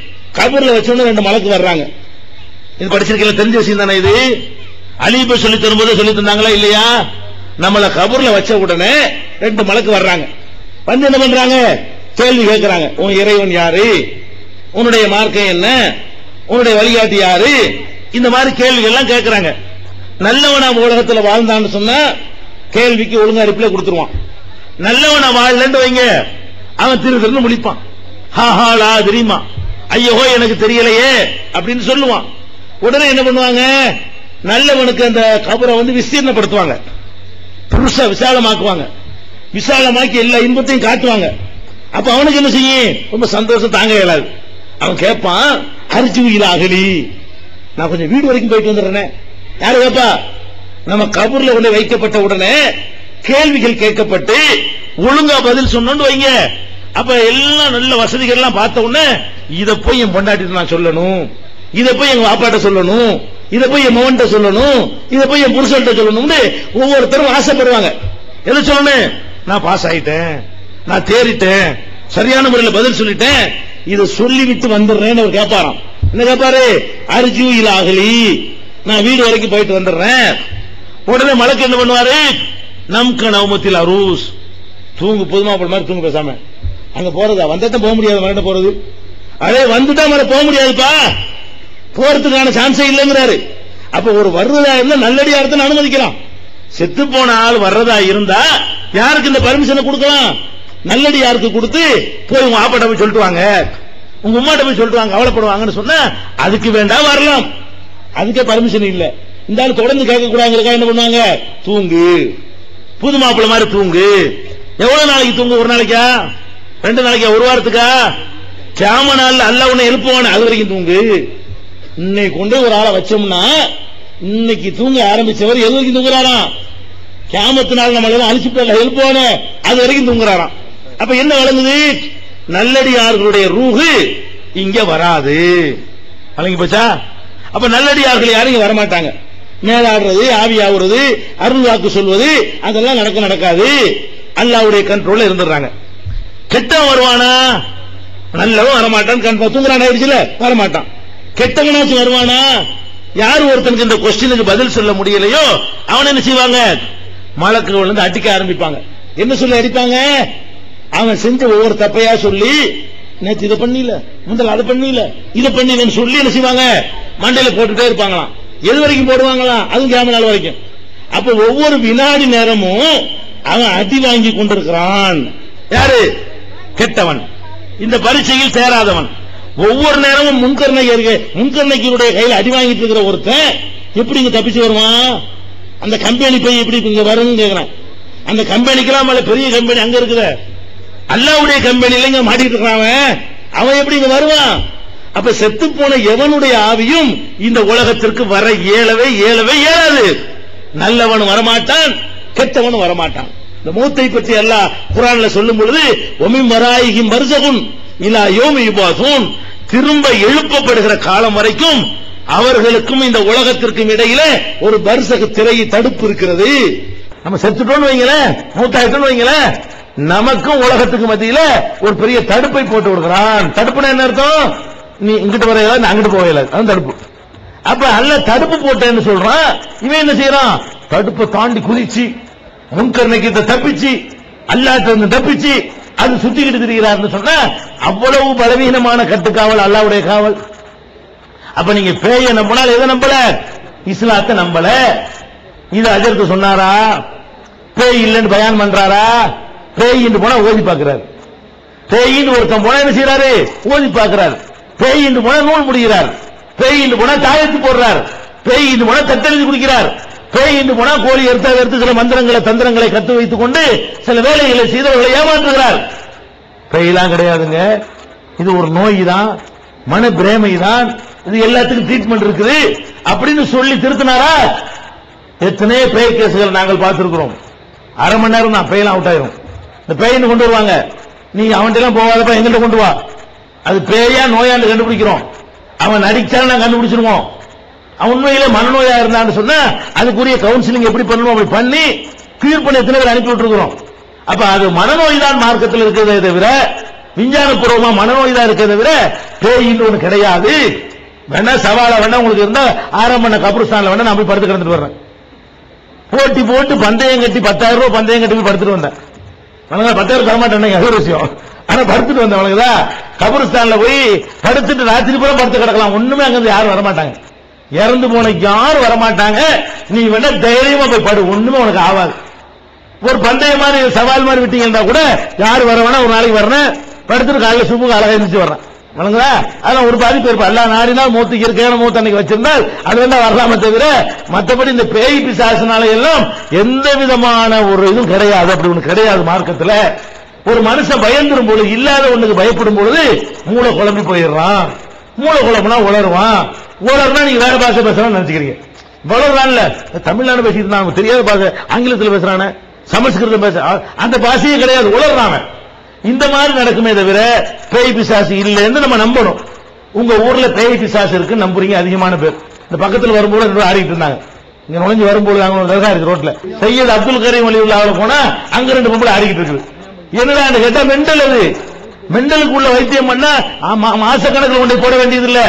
கபர்ல வச்சோன்னு ரெண்டு மலக்கு வர்றாங்க இது படிச்சிருக்கீங்க தெரிஞ்ச விஷயம் தானே இது அலிப சொல்லி தரும்போது சொல்லி தந்தாங்களா இல்லையா நம்மள கபர்ல வச்ச உடனே ரெண்டு மலக்கு வர்றாங்க வந்து என்ன பண்றாங்க கேள்வி கேட்கறாங்க உன் இறைவன் யாரு உன்னுடைய மார்க்கம் என்ன உன்னுடைய வழிகாட்டி யாரு இந்த மாதிரி கேள்விகள் எல்லாம் கேட்கறாங்க நல்லவனா உலகத்துல வாழ்ந்தான்னு சொன்னா கேள்விக்கு ஒழுங்கா ரிப்ளை கொடுத்துருவான் நல்லவனா வாழலன்னு வைங்க அவன் திரு திருன்னு முழிப்பான் ஹாஹா லா தெரியுமா ஐயோ எனக்கு தெரியலையே அப்படின்னு சொல்லுவான் உடனே என்ன பண்ணுவாங்க நல்லவனுக்கு அந்த கபரை வந்து விஸ்தீர்ணப்படுத்துவாங்க புருஷ விசாலமாக்குவாங்க விசாலமாக்கி எல்லா இன்பத்தையும் காட்டுவாங்க அப்ப அவனுக்கு என்ன செய்யும் ரொம்ப சந்தோஷம் தாங்க இயலாது அவன் கேட்பான் அரிச்சு உயிர் அகலி நான் கொஞ்சம் வீடு வரைக்கும் போயிட்டு வந்துடுறேனே யாரு கேப்பா நம்ம கபூர்ல கொண்டு வைக்கப்பட்ட உடனே கேள்விகள் கேட்கப்பட்டு ஒழுங்கா பதில் சொன்னோன்னு வைங்க அப்ப எல்லாம் நல்ல வசதிகள் எல்லாம் பார்த்த உடனே இத போய் என் பொண்டாட்டிட்டு நான் சொல்லணும் இத போய் எங்க வாப்பாட்ட சொல்லணும் இத போய் என் மகன்கிட்ட சொல்லணும் இத போய் என் புருஷன்கிட்ட சொல்லணும்னு ஒவ்வொருத்தரும் ஆசைப்படுவாங்க எதை சொல்லணும் நான் பாஸ் ஆயிட்டேன் நான் தேறிட்டேன் சரியான முறையில் பதில் சொல்லிட்டேன் இத சொல்லிவிட்டு வந்துடுறேன்னு அவர் கேட்பாராம் என்ன கேட்பாரு அர்ஜு இலாகலி நான் வீடு வரைக்கும் போயிட்டு வந்துடுறேன் உடனே மலக்கு என்ன பண்ணுவாரு நம்க நவமத்தில் அரூஸ் தூங்கு பொதுமாப்பிள்ள மாதிரி தூங்கு பேசாம அங்க போறதா வந்தா போக முடியாது மறுபடியும் போறது அதே வந்துட்டா மேல போக முடியாதுப்பா போறதுக்கான சான்ஸே இல்லைங்கிறாரு அப்ப ஒரு வர்றதா இருந்தா நல்லடியா இருந்தா அனுமதிக்கலாம் செத்து போன ஆள் வர்றதா இருந்தா யாருக்கு இந்த பர்மிஷனை கொடுக்கலாம் நல்லடி யாருக்கு கொடுத்து போய் உங்க ஆப்பாட்ட போய் சொல்லிட்டு வாங்க உங்க உமாட்ட போய் சொல்லிட்டு வாங்க கவலைப்படுவாங்கன்னு சொன்னா அதுக்கு வேண்டாம் வரலாம் அதுக்கே பர்மிஷன் இல்ல இந்த ஆள் தொடர்ந்து கேட்க கூடாதுக்கா என்ன பண்ணுவாங்க தூங்கு புது மாப்பிள்ள மாதிரி தூங்கு எவ்வளவு நாளைக்கு தூங்கு ஒரு நாளைக்கா ரெண்டு நாளைக்கா ஒரு வாரத்துக்கா கேம நாள்ல அல்ல உன்னை எழுப்புவானே அது வரைக்கும் தூங்கு இன்னைக்கு கொண்டு ஒரு ஆளை வச்சோம்னா இன்னைக்கு தூங்க ஆரம்பிச்சவர் எது வரைக்கும் தூங்குறாராம் கேமத்து நாள் நம்ம எல்லாம் அழிச்சுட்டு எழுப்புவானே அது வரைக்கும் தூங்குறாராம் அப்ப என்ன வழங்குது நல்லடியார்களுடைய ரூஹு இங்க வராது வழங்கி போச்சா அப்ப நல்லடியார்கள் யாரும் இங்க வரமாட்டாங்க மேலாடுறது ஆவி ஆகுறது அருள் வாக்கு சொல்வது அதெல்லாம் நடக்க நடக்காது அல்லாவுடைய கண்ட்ரோல்ல இருந்துடுறாங்க கெட்டவன் வருவானா நல்லவன் வரமாட்டான் கண் தூங்குறான் ஆயிடுச்சுல வரமாட்டான் கெட்டவனாச்சும் வருவானா யார் ஒருத்தனுக்கு இந்த கொஸ்டினுக்கு பதில் சொல்ல முடியலையோ அவன் என்ன செய்வாங்க மலக்குகள் வந்து அடிக்க ஆரம்பிப்பாங்க என்ன சொல்லி அடிப்பாங்க அவன் செஞ்ச ஒவ்வொரு தப்பையா சொல்லி நேத்து இதை பண்ணல முதல்ல அதை பண்ணல இதை பண்ணலன்னு சொல்லி என்ன செய்வாங்க மண்டையில போட்டுட்டே இருப்பாங்களாம் எது வரைக்கும் போடுவாங்களாம் அதுவும் கிராம நாள் வரைக்கும் அப்ப ஒவ்வொரு வினாடி நேரமும் அவன் அடி வாங்கி கொண்டிருக்கிறான் யாரு கெட்டவன் இந்த பரீட்சையில் சேராதவன் ஒவ்வொரு நேரமும் முன்கர்ணை முன்கர்ணைக்கினுடைய கையில் அடி வாங்கிட்டு இருக்கிற ஒருத்தன் எப்படி இங்க தப்பிச்சு வருவான் அந்த கம்பெனி போய் எப்படி இங்க வரும்னு கேக்குறேன் அந்த கம்பெனிக்கெல்லாம் மேல பெரிய கம்பெனி அங்க இருக்குது அல்லாவுடைய கம்பெனில இங்க மாட்டிட்டு இருக்கிறான் அவன். அவன் எப்படி இங்க வருவான் அப்ப செத்து போன எவனுடைய ஆவியும் இந்த உலகத்திற்கு வர இயலவே இயலவே இயலாது நல்லவன் வரமாட்டான் கெட்டவன் வரமாட்டான் இந்த மூத்தை பற்றி அல்லாஹ் குரான்ல சொல்லும் பொழுது ஒமின் வராயிகிம் பர்சகுன் இலா யோமி யுபாசூன் திரும்ப எழுப்பப்படுகிற காலம் வரைக்கும் அவர்களுக்கும் இந்த உலகத்திற்கும் இடையில ஒரு பர்சக திரை தடுப்பு இருக்கிறது நம்ம செத்துட்டோம்னு வைங்களேன் மூத்தாயிட்டோம்னு வைங்களேன் நமக்கும் உலகத்துக்கு மத்தியில ஒரு பெரிய தடுப்பை போட்டு கொடுக்கிறான் தடுப்புனா என்ன அர்த்தம் நீ இங்கிட்டு வர இயலாது, நான் அங்கிட்டு போக இயலாது அதுதான் தடுப்பு அப்ப அல்ல தடுப்பு போட்டேன்னு சொல்றான் இவன் என்ன செய்யறான் தடுப்பை தாண்டி குதிச்சு முன்கர்ணைக்கு தப்பிச்சு அல்லாட்ட இருந்து தப்பிச்சு அது சுத்திக்கிட்டு திரிகிறார்னு சொன்னா அவ்வளவு பலவீனமான கட்டுக்காவல் அல்லாவுடைய காவல் அப்ப நீங்க பேய நம்பினால் எதை நம்பல இஸ்லாத்தை நம்பல இது அஜர்த்து சொன்னாரா பேய் இல்லைன்னு பயான் பண்றாரா பேயின்னு போனா ஓதி பாக்குறாரு பேயின்னு ஒருத்தன் போனா என்ன செய்யறாரு ஓதி பாக்குறாரு பேயின்னு போனா நூல் முடிகிறார் பேயின்னு போனா தாயத்து போடுறார் பேயின்னு போனா தட்டெழுதி குடிக்கிறார் பேயின்னு போனா கோழி எடுத்த எடுத்து சில மந்திரங்களை தந்திரங்களை கத்து வைத்துக் கொண்டு சில வேலைகளை செய்தவர்களை ஏமாற்றுகிறார் பேயெல்லாம் கிடையாதுங்க இது ஒரு நோய் தான் மன பிரேமை தான் இது எல்லாத்துக்கும் ட்ரீட்மெண்ட் இருக்குது அப்படின்னு சொல்லி திருத்தினாரா எத்தனையோ பேய் கேசுகள் நாங்கள் பார்த்திருக்கிறோம் அரை மணி நேரம் தான் பேயெல்லாம் அவுட் ஆயிரும் இந்த பேயின்னு கொண்டு வருவாங்க நீ அவன்கிட்ட எல்லாம் போகாதப்ப எங்கிட்ட கொண்டு வா அது பேயா நோயான்னு கண்டுபிடிக்கிறோம் அவன் நடிச்சாலும் நான் கண்டுபிடிச்சிருவோம் அவன் உண்மையிலே மனநோயா இருந்தான்னு சொன்னா அதுக்குரிய கவுன்சிலிங் எப்படி பண்ணணும் அப்படி பண்ணி கிளியர் பண்ணி எத்தனை பேர் அனுப்பி விட்டுருக்கிறோம் அப்ப அது மனநோய் தான் மார்க்கத்தில் இருக்கிறதே தவிர விஞ்ஞானபூர்வமா மனநோய் தான் இருக்கிறத தவிர பேயின்னு ஒண்ணு கிடையாது வேணா சவால வேணா உங்களுக்கு இருந்தா ஆறாம் பண்ண கபருஸ்தான்ல வேணா நான் போய் படுத்து கிடந்துட்டு வர்றேன் போட்டி போட்டு பந்தயம் கட்டி பத்தாயிரம் ரூபாய் பந்தயம் கட்டி போய் படுத்துட்டு வந்தேன் வணங்க பத்தாயிரம் தர மாட்டேன் அது ஒரு விஷயம் ஆனா படுத்துட்டு வந்தேன் வணங்குதா கபருஸ்தான்ல போய் படுத்துட்டு ராத்திரி பூரா படுத்து கிடக்கலாம் ஒண்ணுமே அங்க இருந்து யாரும் வரமாட்டாங்க இறந்து போன யாரும் வரமாட்டாங்க நீ வேணா தைரியமா போய் படு ஒண்ணுமே உனக்கு ஆகாது ஒரு பந்தயம் மாதிரி சவால் மாதிரி விட்டீங்கன்னா கூட யாரு வர வேணா ஒரு நாளைக்கு வரேன் படுத்துட்டு காலையில சுப்புக்கு அழகா இருந்துச்சு வர்றேன் வணங்குதா அதெல்லாம் ஒரு பாதிப்பு இருப்பா எல்லா நாடினா மூத்துக்கு இருக்கையான மூத்து அன்னைக்கு வச்சிருந்தால் அது வேணா வரலாமே தவிர மற்றபடி இந்த பேய் பிசாசினால எல்லாம் எந்த விதமான ஒரு இதுவும் கிடையாது அப்படி ஒண்ணு கிடையாது மார்க்கத்துல ஒரு மனுஷன் பயந்துரும் பொழுது இல்லாத ஒண்ணுக்கு பயப்படும் பொழுது மூளை குழம்பி போயிடுறான் மூளை குழம்புனா உளருவான் உளர்னா நீங்க வேற பாஷை பேசணும்னு நினைச்சுக்கிறீங்க வளர்றான்ல தமிழ்நாடு பேசிட்டு இருந்தான் தெரியாத பாஷை ஆங்கிலத்தில் பேசுறானே சமஸ்கிருதம் பேச அந்த பாஷையே கிடையாது உளர்றான் இந்த மாதிரி நடக்குமே தவிர பேய் பிசாசு இல்லைன்னு நம்ம நம்பணும் உங்க ஊர்ல பேய் பிசாசு இருக்கு நம்புறீங்க அதிகமான பேர் இந்த பக்கத்துல வரும்போது ரெண்டு பேரும் ஆடிட்டு இருந்தாங்க இங்க நுழைஞ்சு வரும்போது அங்க ஒரு தர்கா இருக்கு ரோட்ல சையத் அப்துல் கரீம் அலி உள்ள போனா அங்க ரெண்டு பொம்பளை ஆடிக்கிட்டு இருக்குது என்னடா கேட்டா மெண்டல் அது மெண்டலுக்கு உள்ள வைத்தியம் பண்ணா ஆமா, மாசக்கணக்கில் கொண்டு போய் போட வேண்டியது இல்ல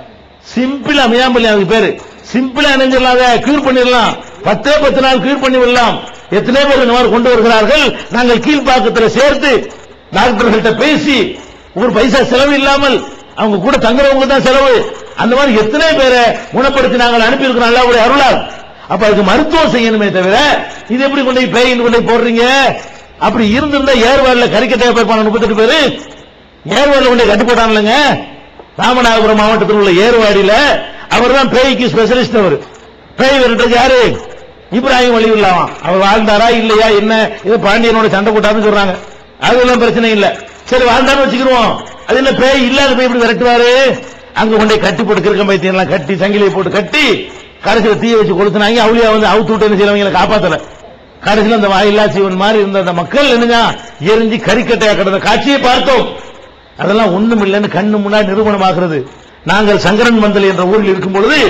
சிம்பிள் அமையாமல் அதுக்கு பேரு சிம்பிளா நினைஞ்சிடலாம் கியூர் பண்ணிடலாம் பத்தே பத்து நாள் கியூர் பண்ணி விடலாம் எத்தனை பேர் இந்த மாதிரி கொண்டு வருகிறார்கள் நாங்கள் கீழ்ப்பாக்கத்தில் சேர்த்து டாக்டர்கள்ட்ட பேசி ஒரு பைசா செலவு இல்லாமல் அவங்க கூட தங்குறவங்க தான் செலவு அந்த மாதிரி எத்தனை பேரை குணப்படுத்தி நாங்கள் அனுப்பி இருக்கிறோம் அல்லாவுடைய அருளால் அப்ப அதுக்கு மருத்துவம் செய்யணுமே தவிர இது எப்படி கொண்டு போய் பேயின் கொண்டு போய் போடுறீங்க அப்படி இருந்திருந்தா ஏர்வாடில கறிக்கட்டையா போய் பண்ண முப்பத்தெட்டு பேரு ஏர்வாடில கொண்டு போய் கட்டி போட்டான்லங்க ராமநாதபுரம் மாவட்டத்தில் உள்ள ஏர்வாடியில அவர் தான் பேய்க்கு ஸ்பெஷலிஸ்ட் அவர் பேய் விரட்டுறது யாரு இப்ராஹிம் வலியுல்லாவாம் அவர் வாழ்ந்தாரா இல்லையா என்ன இது பாண்டியனோட சண்டை போட்டாருன்னு சொல்றாங்க அதெல்லாம் பிரச்சனை இல்ல சரி வாழ்ந்தான்னு வச்சுக்கிருவோம் அது என்ன பேய் இல்லாத போய் இப்படி விரட்டுவாரு அங்க கொண்டு போய் கட்டி போட்டு கிறுக்கம் பைத்தியம் எல்லாம் கட்டி சங்கிலியை போட்டு கட்டி கடைசியில் தீய வச்சு கொளுத்துனாங்க அவளியா வந்து அவுத்து விட்டு என்ன செய்யறவங்களை காப்பாத்தல கடைசியில் அந்த வாயில்லா சீவன் மாதிரி இருந்த அந்த மக்கள் என்னங்க எரிஞ்சு கறிக்கட்டையா கிடந்த காட்சியை பார்த்தோம் அதெல்லாம் ஒண்ணும் இல்லைன்னு கண்ணு முன்னாடி நிரூபணமாகிறது நாங்கள் சங்கரன் மந்தல் என்ற ஊரில் இருக்கும் பொழுது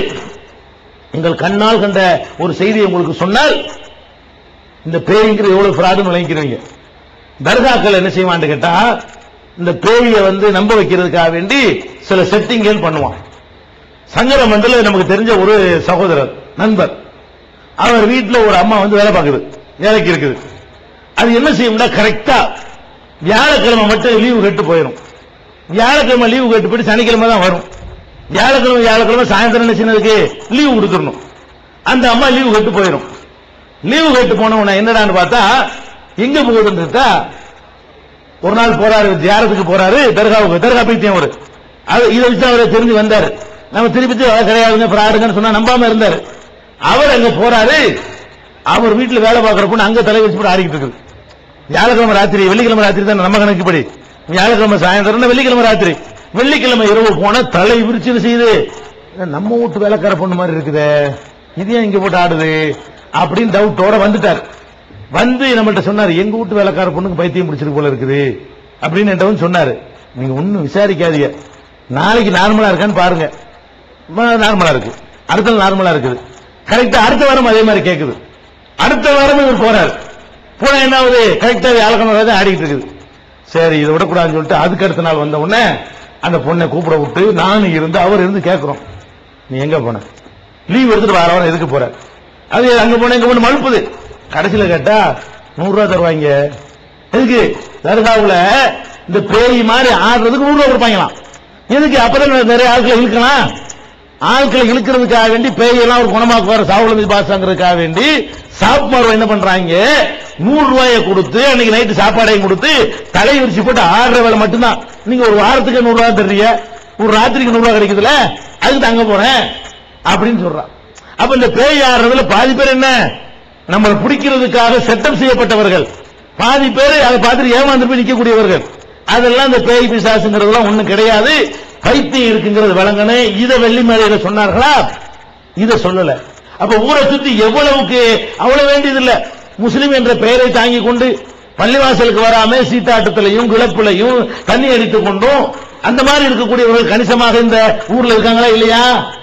எங்கள் கண்ணால் கண்ட ஒரு செய்தியை உங்களுக்கு சொன்னால் இந்த பேய்ங்கிற எவ்வளவு ஃப்ராடுன்னு விளங்கிக்கிறீங்க தர்காக்கள் என்ன செய்வான்னு கேட்டா இந்த பேயை வந்து நம்ப வைக்கிறதுக்காக வேண்டி சில செட்டிங்கள் பண்ணுவான் சங்கர மண்டல நமக்கு தெரிஞ்ச ஒரு சகோதரர் நண்பர் அவர் வீட்டுல ஒரு அம்மா வந்து வேலை பார்க்குது வேலைக்கு இருக்குது அது என்ன செய்யும்னா கரெக்டா வியாழக்கிழமை மட்டும் லீவு கட்டு போயிடும் வியாழக்கிழமை லீவு கட்டு போயிட்டு சனிக்கிழமை தான் வரும் வியாழக்கிழமை வியாழக்கிழமை சாயந்தரம் என்ன செய்யறதுக்கு லீவு கொடுத்துடணும் அந்த அம்மா லீவு கட்டு போயிடும் லீவு கட்டு போன உடனே என்னடான்னு பார்த்தா எங்க போகுதுன்னு கேட்டா ஒரு நாள் போறாரு தியாரத்துக்கு போறாரு தர்காவுக்கு தர்கா பைத்தியம் அவரு அது இதை வச்சு அவரை தெரிஞ்சு வந்தாரு நம்ம திருப்பி திருப்பி கிடையாதுங்க பிராடுங்கன்னு சொன்னா நம்பாம இருந்தாரு அவர் அங்க போறாரு அவர் வீட்டுல வேலை பார்க்கிற பொண்ணு அங்க தலை வச்சு போட்டு ஆடிக்கிட்டு இருக்குது வியாழக்கிழமை ராத்திரி வெள்ளிக்கிழமை ராத்திரி தான் நம்ம கணக்குப்படி வியாழக்கிழமை சாயந்தரம் வெள்ளிக்கிழமை ராத்திரி வெள்ளிக்கிழமை இரவு போன தலை விரிச்சு செய்யுது நம்ம வீட்டு வேலைக்கார பொண்ணு மாதிரி இருக்குதே இது ஏன் இங்க போட்டு ஆடுது அப்படின்னு டவுட்டோட வந்துட்டார் வந்து நம்மள்ட்ட சொன்னாரு எங்க வீட்டு வேலைக்கார பொண்ணுக்கு பைத்தியம் பிடிச்சிருக்கு போல இருக்குது அப்படின்னு என்கிட்ட வந்து சொன்னாரு நீங்க ஒண்ணும் விசாரிக்காதீங்க நாளைக்கு நார்மலா இருக்கான்னு பாருங்க நார்மலா இருக்கு அடுத்த நாள் நார்மலா இருக்குது கரெக்டா அடுத்த வாரம் அதே மாதிரி கேக்குது அடுத்த வாரம் இவர் போறாரு போனா என்ன ஆகுது கரெக்டா வியாழக்கிழமை தான் ஆடிட்டு இருக்குது சரி இதை விடக்கூடாதுன்னு சொல்லிட்டு அதுக்கு அடுத்த நாள் வந்த உடனே அந்த பொண்ணை கூப்பிட விட்டு நானும் இருந்து அவர் இருந்து கேட்கிறோம் நீ எங்க போன லீவ் எடுத்துட்டு வார வாரம் எதுக்கு போற அது அங்க போன இங்க போன மழுப்புது கடைசியில கேட்டா நூறு ரூபா தருவாங்க எதுக்கு தர்காவுல இந்த பேய் மாதிரி ஆடுறதுக்கு நூறு ரூபா கொடுப்பாங்களாம் எதுக்கு அப்பதான் நிறைய ஆட்களை இழுக்கலாம் ஆட்களை இழுக்கிறதுக்காக வேண்டி பேயெல்லாம் ஒரு குணமாக்குவார் சாவுலமி பாசாங்கிறதுக்காக வேண்டி சாப்பாடு என்ன பண்றாங்க நூறு ரூபாயை கொடுத்து அன்னைக்கு நைட்டு சாப்பாடையும் கொடுத்து தலை விரிச்சு போட்டு ஆடுற வேலை மட்டும்தான் நீங்க ஒரு வாரத்துக்கு நூறு ரூபாய் தர்றீங்க ஒரு ராத்திரிக்கு நூறு ரூபாய் கிடைக்குதுல அதுக்கு தங்க போறேன் அப்படின்னு சொல்றான் அப்ப இந்த பேய் ஆடுறதுல பாதி பேர் என்ன நம்மளை பிடிக்கிறதுக்காக செட்டப் செய்யப்பட்டவர்கள் பாதி பேர் அதை பார்த்துட்டு ஏமாந்து போய் நிக்கக்கூடியவர்கள் அதெல்லாம் இந்த பேய் பிசாசுங்கிறதுலாம் ஒண்ணும் கிடையாது பைத்தியம் இருக்குங்கிறது விளங்கனே இதை வெள்ளி மேலையில சொன்னார்களா இதை சொல்லல அப்ப ஊரை சுத்தி எவ்வளவுக்கு அவ்வளவு வேண்டியது இல்ல முஸ்லிம் என்ற பெயரை தாங்கி கொண்டு பள்ளிவாசலுக்கு வராம சீட்டாட்டத்திலையும் கிளப்புலையும் தண்ணி அடித்துக் கொண்டும் அந்த மாதிரி இருக்கக்கூடியவர்கள் கணிசமாக இந்த ஊர்ல இருக்காங்களா இல்லையா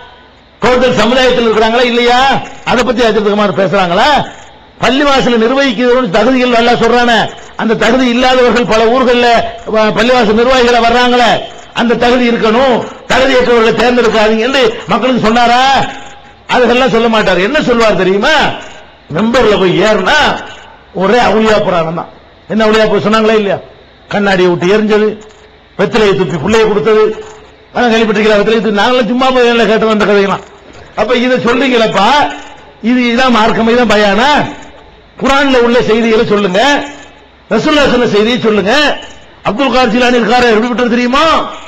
டோட்டல் சமுதாயத்தில் இருக்கிறாங்களா இல்லையா அதை பத்தி அஜித்குமார் பேசுறாங்களா பள்ளிவாசல நிர்வகிக்கிறவர்கள் தகுதிகள் நல்லா சொல்றானே அந்த தகுதி இல்லாதவர்கள் பல ஊர்கள்ல வ- பள்ளிவாசல் நிர்வாகிகளை வர்றாங்களே அந்த தகுதி இருக்கணும் தகுதியற்றவர்களை தேர்ந்தெடுக்காதீங்க என்று மக்களுக்கு சொன்னாரா அதெல்லாம் சொல்ல மாட்டார் என்ன சொல்வார் தெரியுமா மெம்பர்ல போய் ஏறினா ஒரே அவுளியா புராணம் தான் என்ன அவுளியா போய் சொன்னாங்களா இல்லையா கண்ணாடியை விட்டு எரிஞ்சது வெத்திலையை துப்பி பிள்ளையை கொடுத்தது அதான் கேள்விப்பட்டிருக்கிறா வெத்திலையை துப்பி நாங்களும் சும்மா போய் எல்லாம் கேட்டு வந்த கதைகளாம் அப்ப இதை சொல்றீங்களப்பா இது இதான் மார்க்கம் இதான் பயானா குரான்ல உள்ள செய்திகளை சொல்லுங்க ரசூல்லா சொன்ன செய்தியை சொல்லுங்க அப்துல் கார் ஜிலானி இருக்காரு எப்படி விட்டது தெரியுமா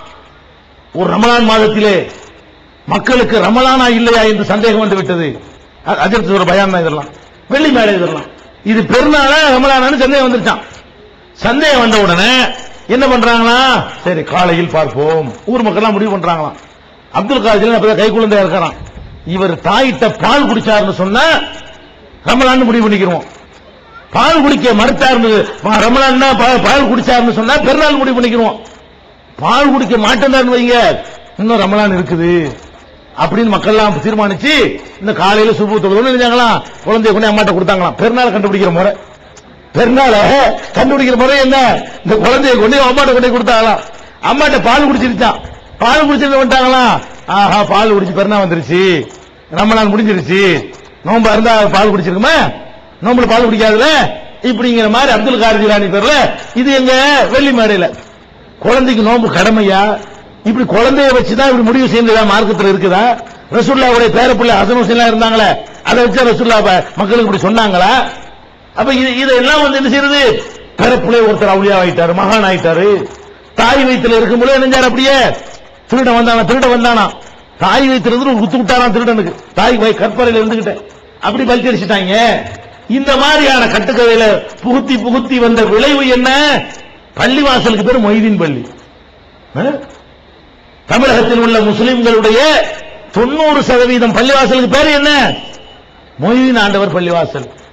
ஒரு ரமலான் மாதத்திலே மக்களுக்கு ரமலானா இல்லையா என்று சந்தேகம் வந்து விட்டது அ- அஜித் ஒரு பயான் தான் இதெல்லாம் வெள்ளி மேடை இதெல்லாம் இது பெருநாளா ரமலானான்னு சந்தேகம் வந்துருச்சான் சந்தேகம் வந்த உடனே என்ன பண்றாங்களா சரி காலையில் பார்ப்போம் ஊர் மக்கள்லாம் முடிவு பண்றாங்களாம் அப்துல் காஜில் அப்பதான் கை குழந்தையா இருக்கிறான் இவர் தாயிட்ட பால் குடிச்சாருன்னு சொன்னா ரமலான்னு முடிவு பண்ணிக்கிறோம் பால் குடிக்க மறுத்தாருன்னு பா- ரமலான்னா பா- பால் குடிச்சாருன்னு சொன்னா பெருநாள் முடிவு பண்ணிக்கிறோம் பால் குடிக்க மாட்டேன்டான்னு வைங்க இன்னும் ரமலான் இருக்குது அப்படின்னு மக்கள்லாம் தீர்மானிச்சு இந்த காலையில சுபு தொழுதுன்னு நினைச்சாங்களாம் குழந்தைய கொண்டு அம்மாட்ட கொடுத்தாங்களாம் பெருநாள் கண்டுபிடிக்கிற முறை பெருநாள கண்டுபிடிக்கிற முறை என்ன இந்த குழந்தைய கொண்டு அம்மாட்ட கொண்டு போய் கொடுத்தாங்களாம் அம்மாட்ட பால் குடிச்சிருச்சான் பால் குடிச்சிட்டு வந்துட்டாங்களாம் ஆஹா பால் குடிச்சு பெருநாள் வந்துருச்சு ரமலான் முடிஞ்சிருச்சு நோம்பா இருந்தா பால் குடிச்சிருக்குமா நோம்புல பால் குடிக்காதுல இப்படிங்கிற மாதிரி அப்துல் கார் ஜிலானி பேர்ல இது எங்க வெள்ளி மேடையில குழந்தைக்கு நோம்பு கடமையா இப்படி குழந்தைய வச்சுதான் இப்படி முடிவு செய்யறதா மார்க்கத்தில் இருக்குதா ரசூல்லாவுடைய பேரப்பிள்ளை ஹசன் ஹுசைன்லாம் இருந்தாங்களே அதை வச்சு ரசூல்லா ப- மக்களுக்கு இப்படி சொன்னாங்களா அப்ப இது இதெல்லாம் வந்து என்ன செய்யறது பேரப்பிள்ளை ஒருத்தர் அவுளியா ஆயிட்டாரு மகான் ஆயிட்டாரு தாய் வயித்துல இருக்கும்போது நினைஞ்சாரு அப்படியே திருட வந்தானா திருட வந்தானா தாய் வயித்துல இருந்து ஒரு குத்து விட்டாராம் திருடனுக்கு தாய் வய கற்பறையில இருந்துகிட்ட அப்படி பல்டி அடிச்சுட்டாங்க இந்த மாதிரியான கட்டுக்கதையில புகுத்தி புகுத்தி வந்த விளைவு என்ன பள்ளிவாசலுக்கு பேர் மொய்தீன் பள்ளி ஆ? தமிழகத்தில் உள்ள முஸ்லிம்களுடைய தொண்ணூறு சதவீதம் பள்ளிவாசலுக்கு பேர் என்ன மொய்தீன் ஆண்டவர் பள்ளிவாசல்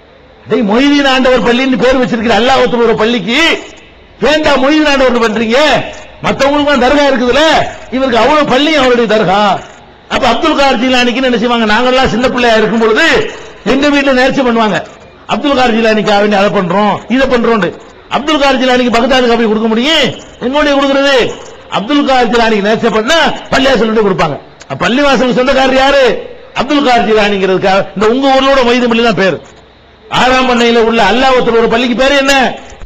டேய் மொய்தீன் ஆண்டவர் பள்ளின்னு பேர் வச்சிருக்கிற அல்லாஹ்வுக்கு ஒரு பள்ளிக்கு ஏன்டா மொய்தீன் ஆண்டவர் பண்றீங்க மத்தவங்களுக்கு தர்கா இருக்குதுல இவருக்கு அவ்வளவு பள்ளி அவருடைய தர்கா அப்ப அப்துல் கார் ஜிலானிக்கு என்ன செய்வாங்க நாங்கெல்லாம் சின்ன பிள்ளையா இருக்கும் பொழுது எங்க வீட்டுல நேர்ச்சி பண்ணுவாங்க அப்துல் கார் ஜிலானிக்காக வேண்டி அதை பண்றோம் இதை பண்றோம் அப்துல் கார் ஜிலானிக்கு பகதாதுக்கு அப்படி கொடுக்க முடியும் எங்களுடைய கொடுக்கிறது அப்துல் கார் ஜிலானிக்கு நேர்ச்சி பண்ணா பள்ளியாசல் கொடுப்பாங்க அப்ப பள்ளிவாசல் சொந்தக்காரர் யாரு அப்துல் கார் ஜிலானிங்கிறதுக்காக இந்த உங்க ஊர்லோட மொய்து பள்ளி தான் பேரு ஆறாம் பண்ணையில உள்ள அல்லாஹ்வுத்தர் ஒரு பள்ளிக்கு பேரு என்ன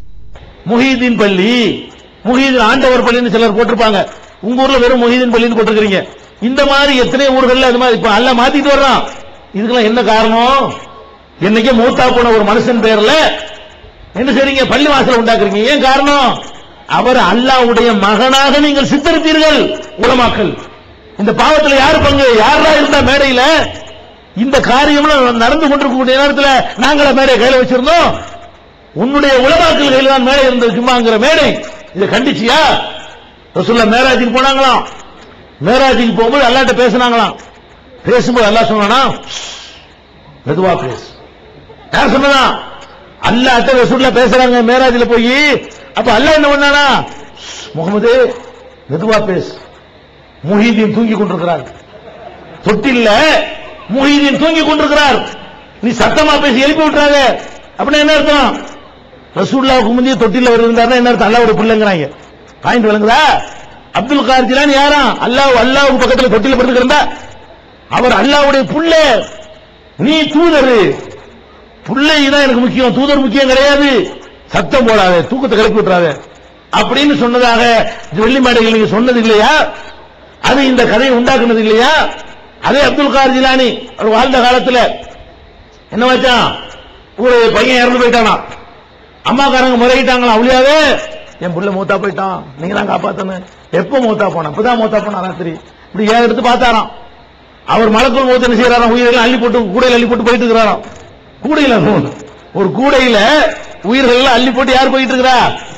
முஹீதீன் பள்ளி முஹீதீன் ஆண்டவர் பள்ளின்னு சிலர் போட்டிருப்பாங்க உங்க ஊர்ல வெறும் முஹீதீன் பள்ளின்னு போட்டிருக்கீங்க இந்த மாதிரி எத்தனை ஊர்கள்ல அது மாதிரி இப்ப அல்ல மாத்திட்டு வர்றான் இதுக்கெல்லாம் என்ன காரணம் என்னைக்கே மூத்தா போன ஒரு மனுஷன் பேர்ல என்ன செய்றீங்க பள்ளி வாசல் உண்டாக்குறீங்க ஏன் காரணம் அவர் அல்லாஹ்வுடைய மகனாக நீங்கள் சித்தரித்தீர்கள் உலமாக்கல் இந்த பாவத்துல யார் பங்கு யாரா இருந்தா மேடையில இந்த காரியம்லாம் நடந்து கொண்டிருக்கக்கூடிய நேரத்தில் நாங்கள மேடை கையில வச்சிருந்தோம் உன்னுடைய உலமாக்கல் கையில தான் மேடை இருந்தது சும்மாங்கிற மேடை இதை கண்டிச்சியா ரசூல்லா மேராஜுக்கு போனாங்களாம் மேராஜுக்கு போகும்போது அல்லாட்ட பேசினாங்களாம் பேசும்போது அல்லாஹ் சொன்னானா மெதுவா பேசு யார் சொன்னதா அல்லாட்ட ரசூல்லா பேசுறாங்க மேராஜ்ல போய் அப்ப அல்லாஹ் என்ன பண்ணானா முகமது மெதுவா பேசு முஹீதீன் தூங்கி கொண்டிருக்கிறார் தொட்டில்ல முஹீதீன் தூங்கி கொண்டிருக்கிறார் நீ சத்தமா பேசி எழுப்பி விட்டுறாங்க அப்படின்னா என்ன அர்த்தம் ரசூல்லாவுக்கு முந்தைய தொட்டில அவர் இருந்தாருன்னா என்ன அர்த்தம் அல்லாவோட பிள்ளைங்கிறாங்க பாயிண்ட் விளங்குதா அப்துல் கார் ஜிலானி யாரா அல்லாஹ் அல்லாஹ்வுக்கு பக்கத்துல தொட்டில படுத்துக்கிறா அவர் அல்லாஹ்வுடைய புள்ள நீ தூதரு புள்ளை தான் எனக்கு முக்கியம் தூதர் முக்கியம் கிடையாது சத்தம் போடாத தூக்கத்தை கிளப்பி விட்டுறாத அப்படின்னு சொன்னதாக வெள்ளி மேடைகள் நீங்க சொன்னது இல்லையா அது இந்த கதையை உண்டாக்குனது இல்லையா அதே அப்துல் கார் ஜிலானி அவர் வாழ்ந்த காலத்துல என்ன வச்சான் ஒரு பையன் இறந்து போயிட்டானா அம்மாக்காரங்க முறையிட்டாங்களா அவளியாவே என் புள்ள மூத்தா போயிட்டான் நீங்க தான் காப்பாத்தணும் எப்போ மூத்தா போனா இப்பதான் மூத்தா போனா ராத்திரி இப்படி ஏன் எடுத்து பார்த்தாராம் அவர் மலக்குள் மூத்த என்ன செய்யறாராம் உயிரெல்லாம் அள்ளி போட்டு கூடையில அள்ளி போட்டு போயிட்டு இருக்கிறாராம் கூடையில ஒரு கூடையில உயிர்கள் எல்லாம் அள்ளி போட்டு யார் போயிட்டு இருக்கிறா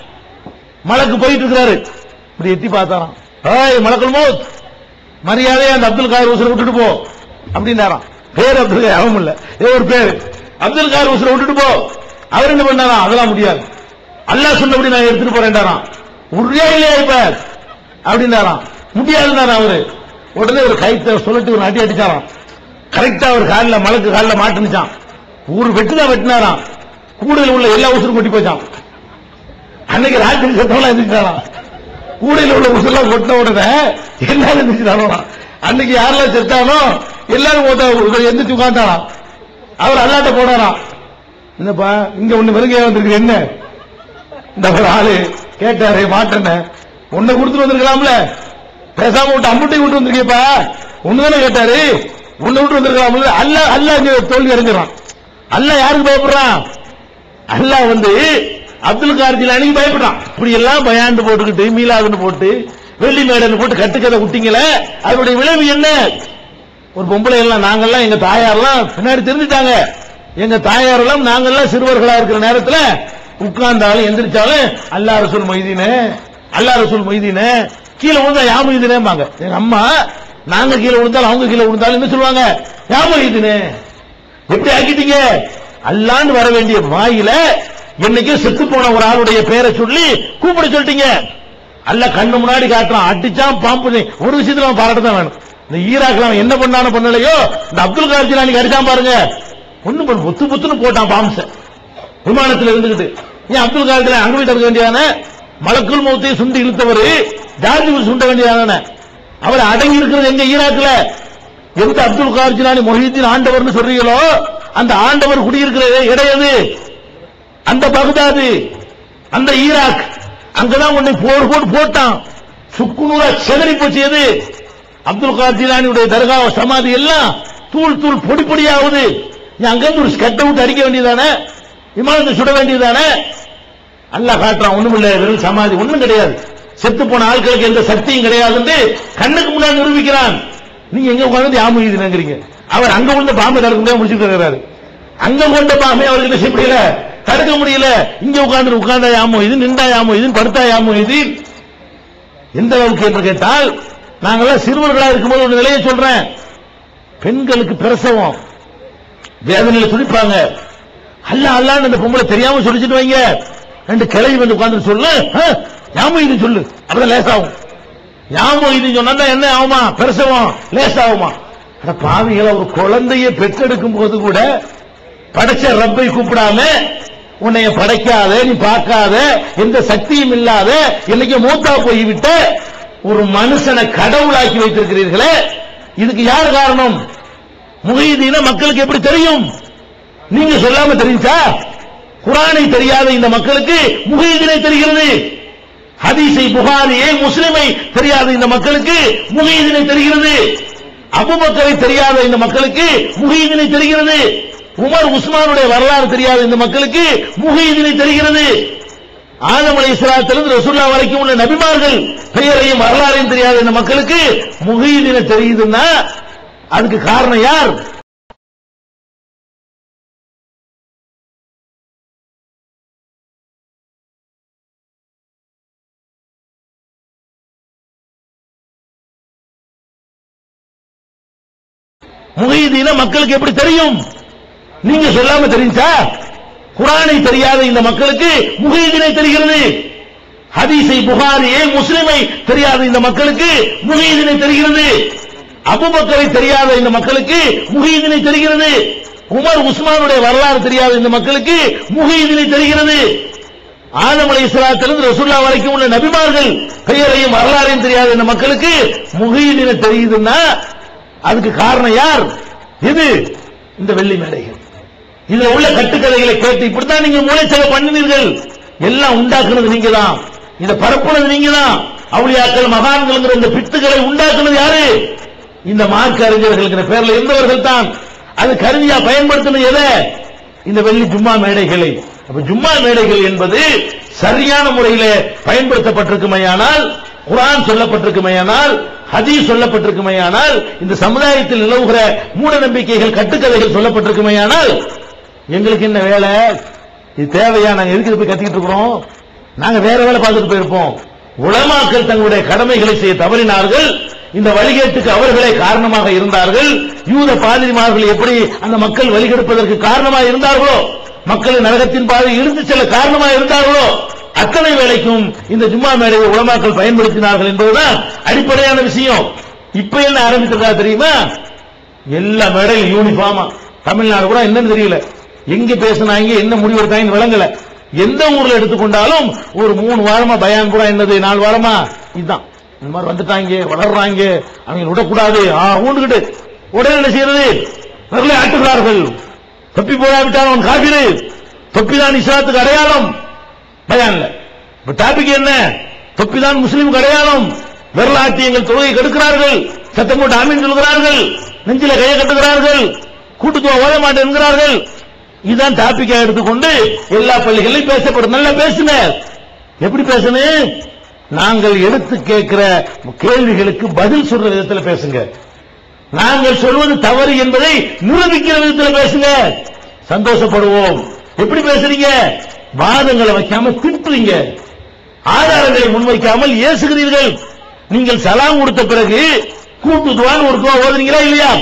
மலக்கு போயிட்டு இருக்கிறாரு இப்படி எட்டி பார்த்தாராம் ஏய் மலக்குள் மௌத் மரியாதையா அந்த அப்துல் கார் உசுரை விட்டுட்டு போ அப்படின்னாராம் பேர் அப்துல் கார் அவன் இல்ல ஏதோ ஒரு பேர் அப்துல் கார் உசுரை விட்டுட்டு போ அவர் என்ன பண்ணாராம் அதெல்லாம் முடியாது அல்லாஹ் சொன்னபடி நான் எடுத்துட்டு போறேன்டாராம் உரியா இல்லையா இப்ப அப்படின்னாராம் முடியாதுன்னாராம் அவரு உடனே ஒரு கைத்த சொல்லட்டு ஒரு அடி அடிச்சாராம் கரெக்டா அவர் காலில் மலக்கு காலில் மாட்டுனுச்சான் ஒரு வெட்டு தான் வெட்டினாராம் கூடையில் உள்ள எல்லா உசுரும் கொட்டி போச்சான் அன்னைக்கு ராத்திரி சத்தம்லாம் எந்திரிச்சாராம் கூடையில் உள்ள உசுரெல்லாம் கொட்டின உடனே எல்லாரும் எந்திரிச்சாராம் அன்னைக்கு யாரெல்லாம் செத்தானோ எல்லாரும் மொத்த எந்திரிச்சு உட்காந்தாராம் அவர் அல்லாட்ட போனாராம் என்னப்பா இங்க ஒண்ணு வெறுங்கையா வந்திருக்கு என்ன இந்த ஒரு ஆளு கேட்டாரு மாட்டேன்னு உன்னை கொடுத்துட்டு வந்திருக்கலாம்ல பேசாம விட்டு அம்புட்டை விட்டு வந்திருக்கியப்பா ஒண்ணுதானே கேட்டாரு உன்னை விட்டு வந்திருக்கலாம்ல அல்ல அல்ல இங்க தோல்வி அடைஞ்சிடறான் அல்ல யாருக்கு பயப்படுறான் அல்லாஹ் வந்து அப்துல் கார் ஜிலானிக்கு பயப்படுறான் இப்படி எல்லாம் பயாண்டு போட்டுக்கிட்டு மீலாதுன்னு போட்டு வெள்ளி மேடன்னு போட்டு கட்டுக்கதை விட்டீங்களே அதனுடைய விளைவு என்ன ஒரு பொம்பளை எல்லாம் நாங்கெல்லாம் எங்க தாயாரெல்லாம் பின்னாடி தெரிஞ்சுட்டாங்க எங்க தாயாரெல்லாம் நாங்கெல்லாம் சிறுவர்களா இருக்கிற நேரத்துல உட்கார்ந்தாலும் எந்திரிச்சாலும் அல்லா ரசூல் மொய்தீனே அல்லா ரசூல் மொய்தீனே கீழே விழுந்தா யா மொய்தீனேம்பாங்க எங்க அம்மா நாங்க கீழே விழுந்தாலும் அவங்க கீழே விழுந்தாலும் என்ன சொல்லுவாங்க யா மொய்தீனே எப்படி ஆக்கிட்டீங்க அல்லான்னு வர வேண்டிய வாயில என்னைக்கும் செத்து போன ஒரு ஆளுடைய பேரை சொல்லி கூப்பிட சொல்லிட்டீங்க அல்ல கண்ணு முன்னாடி காட்டுறான் அடிச்சான் பாம்பு ஒரு விஷயத்துல அவன் பாராட்ட தான் வேணும் இந்த ஈராக்ல அவன் என்ன பண்ணானோ பண்ணலையோ இந்த அப்துல் கார் ஜிலானிக்கு அடிச்சான் பாருங்க ஒண்ணு பண்ணு புத்து புத்துன்னு போட்டான் பாம்ச விமானத்தில் இருந்துகிட்டு ஏன் அப்துல் கார் ஜிலானி அங்க போயிட்டு இருக்க வேண்டியதானே மலக்குள் மௌத்தையும் சுண்டி இழுத்தவர் ஜார்ஜ் புஷ் சுண்ட வேண்டியதானே அவர் அடங்கி இருக்கிறது எங்க ஈராக்ல எந்த அப்துல் கார் ஜிலானி மொஹிதீன் ஆண்டவர்னு சொல்றீங்களோ அந்த ஆண்டவர் குடியிருக்கிற இடம் எது அந்த பகுதாது அந்த ஈராக் அங்கதான் உன்னை போர் போட்டு போட்டான் சுக்குநூறா செதறி போச்சு எது அப்துல் கார் ஜிலானியுடைய தர்கா சமாதி எல்லாம் தூள் தூள் பொடி பொடியாகுது நீ அங்கிருந்து ஒரு கட்டை விட்டு அடிக்க வேண்டியதானே விமானத்தை சுட வேண்டியதானே அல்லாஹ் காட்டுறான் ஒண்ணும் இல்ல வெறும் சமாதி ஒண்ணும் கிடையாது செத்து போன ஆட்களுக்கு எந்த சக்தியும் கிடையாதுன்னு கண்ணுக்கு முன்னாடி நிரூபிக்கிறான் நீங்க எங்க உட்கார்ந்து யாமுகிறீங்க அவர் அங்க உள்ள பாம்பை தடுக்க முடியாம முடிச்சுட்டு இருக்கிறாரு அங்க கொண்ட பாம்பை அவருக்கு என்ன செய்ய முடியல தடுக்க முடியல இங்க உட்கார்ந்து உட்கார்ந்தா யாமோ இது நின்றா யாமோ இது படுத்தா யாமோ இது எந்த அளவுக்கு என்று கேட்டால் நாங்கெல்லாம் சிறுவர்களா இருக்கும்போது ஒரு நிலையை சொல்றேன் பெண்களுக்கு பிரசவம் வேதனையில துடிப்பாங்க அல்ல அல்லான்னு அந்த பொம்பளை தெரியாம சொல்லிச்சுட்டு வைங்க ரெண்டு கிளவி வந்து உட்கார்ந்து சொல்லு ஞாபகம் இது சொல்லு அப்பதான் லேசாகும் ஞாபகம் இது சொன்னா என்ன ஆகுமா பெருசவும் லேசாகுமா அட பாவிகளை ஒரு குழந்தைய பெற்றெடுக்கும் போது கூட படைச்ச ரப்பை கூப்பிடாம உன்னைய படைக்காத நீ பார்க்காத எந்த சக்தியும் இல்லாத இன்னைக்கு மூத்தா போய்விட்ட ஒரு மனுஷனை கடவுளாக்கி வைத்திருக்கிறீர்களே இதுக்கு யார் காரணம் முகைதீன மக்களுக்கு எப்படி தெரியும் நீங்க சொல்லாம தெரிஞ்சா குரானை தெரியாத இந்த மக்களுக்கு முகைதீனை தெரிகிறது ஹதீஸை புகாரியை முஸ்லிமை தெரியாத இந்த மக்களுக்கு முகைதீனை தெரிகிறது அபுபக்கரை தெரியாத இந்த மக்களுக்கு முகைதீனை தெரிகிறது உமர் உஸ்மானுடைய வரலாறு தெரியாத இந்த மக்களுக்கு முகைதீனை தெரிகிறது ஆதம் அலை இஸ்லாத்திலிருந்து ரசூல்லா வரைக்கும் உள்ள நபிமார்கள் பெயரையும் வரலாறையும் தெரியாத இந்த மக்களுக்கு முகைதீனை தெரியுதுன்னா அதுக்கு காரணம் யார் முகைதீன மக்களுக்கு எப்படி தெரியும் நீங்க சொல்லாம தெரிஞ்சா குரானை தெரியாத இந்த மக்களுக்கு முகைதீனை தெரிகிறது ஹதீஸை புகாரியை முஸ்லிமை தெரியாத இந்த மக்களுக்கு முகைதீனை தெரிகிறது அபுபக்கரை தெரியாத இந்த மக்களுக்கு முகைதீனை தெரிகிறது உமர் உஸ்மானுடைய வரலாறு தெரியாத இந்த மக்களுக்கு முகைதீனை தெரிகிறது ஆதம் அலை இஸ்லாத்திலிருந்து ரசூல்லா வரைக்கும் உள்ள நபிமார்கள் பெயரையும் வரலாறையும் தெரியாத இந்த மக்களுக்கு முகைதீனை தெரியுதுன்னா அதுக்கு காரணம் யார் இது இந்த வெள்ளி மேடைகள் இதுல உள்ள கட்டுக்கதைகளை கேட்டு இப்படித்தான் நீங்க மூளைச்சலை பண்ணினீர்கள் எல்லாம் உண்டாக்குனது நீங்க தான் இதை பரப்புனது நீங்க தான் அவுளியாக்கள் மகான்கள் இந்த பித்துக்களை உண்டாக்குனது யாரு இந்த மார்க்க அறிஞர்கள் பேர்ல இருந்தவர்கள் தான் அது கருவியா பயன்படுத்தினது எதை இந்த வெள்ளி ஜும்மா மேடைகளை அப்ப ஜும்மா மேடைகள் என்பது சரியான முறையில பயன்படுத்தப்பட்டிருக்குமையானால் குரான் சொல்லப்பட்டிருக்குமையானால் ஹதீஸ் சொல்லப்பட்டிருக்குமையானால் இந்த சமுதாயத்தில் நிலவுகிற மூட நம்பிக்கைகள் கட்டுக்கதைகள் சொல்லப்பட்டிருக்குமையானால் எங்களுக்கு என்ன வேலை இது தேவையா நாங்க எதுக்கு போய் கத்திக்கிட்டு இருக்கிறோம் நாங்க வேற வேலை பார்த்துட்டு போயிருப்போம் உலமாக்கள் தங்களுடைய கடமைகளை செய்ய தவறினார்கள் இந்த வழிகேட்டுக்கு அவர்களே காரணமாக இருந்தார்கள் யூத பாதிரிமார்கள் எப்படி அந்த மக்கள் வழிகெடுப்பதற்கு காரணமாக இருந்தார்களோ மக்கள் நரகத்தின் பாதை இருந்து செல்ல காரணமாக இருந்தார்களோ அத்தனை வேலைக்கும் இந்த ஜும்மா மேடையை உலமாக்கள் பயன்படுத்தினார்கள் என்பதுதான் அடிப்படையான விஷயம் இப்ப என்ன ஆரம்பித்திருக்கா தெரியுமா எல்லா மேடையும் யூனிஃபார்மா தமிழ்நாடு கூட என்னன்னு தெரியல எங்க பேசினாங்க என்ன முடிவெடுத்தாங்க விளங்கல எந்த ஊர்ல எடுத்துக்கொண்டாலும் ஒரு மூணு வாரமா பயான் கூட என்னது நாலு வாரமா இதுதான் இந்த மாதிரி வந்துட்டாங்க வளர்றாங்க அவங்க விடக்கூடாது ஆ ஊண்டுகிட்டு உடனே என்ன செய்யறது விரலை ஆட்டுகிறார்கள் தொப்பி போடாவிட்டால் அவன் காபிரு தொப்பிதான் இஸ்லாத்துக்கு அடையாளம் பயான்ல இப்ப டாபிக் என்ன தொப்பிதான் முஸ்லீமுக்கு அடையாளம் விரலாட்டி எங்கள் தொழுகை கெடுக்கிறார்கள் சத்தம் போட்டு ஆமீன் சொல்கிறார்கள் நெஞ்சில கையை கட்டுகிறார்கள் கூட்டுத்துவ ஓத மாட்டேன் என்கிறார்கள் இதுதான் டாபிக்கா எடுத்துக்கொண்டு எல்லா பள்ளிகளிலும் பேசப்படும் நல்லா பேசுங்க எப்படி பேசணும் நாங்கள் எடுத்து கேட்கிற கேள்விகளுக்கு பதில் சொல்ற விதத்தில் பேசுங்க நாங்கள் சொல்வது தவறு என்பதை நிரூபிக்கிற விதத்தில் பேசுங்க சந்தோஷப்படுவோம் எப்படி பேசுறீங்க வாதங்களை வைக்காம திட்டுறீங்க ஆதாரங்களை முன்வைக்காமல் ஏசுகிறீர்கள் நீங்கள் சலாம் கொடுத்த பிறகு கூட்டு துவான்னு ஒரு துவா ஓதுறீங்களா இல்லையா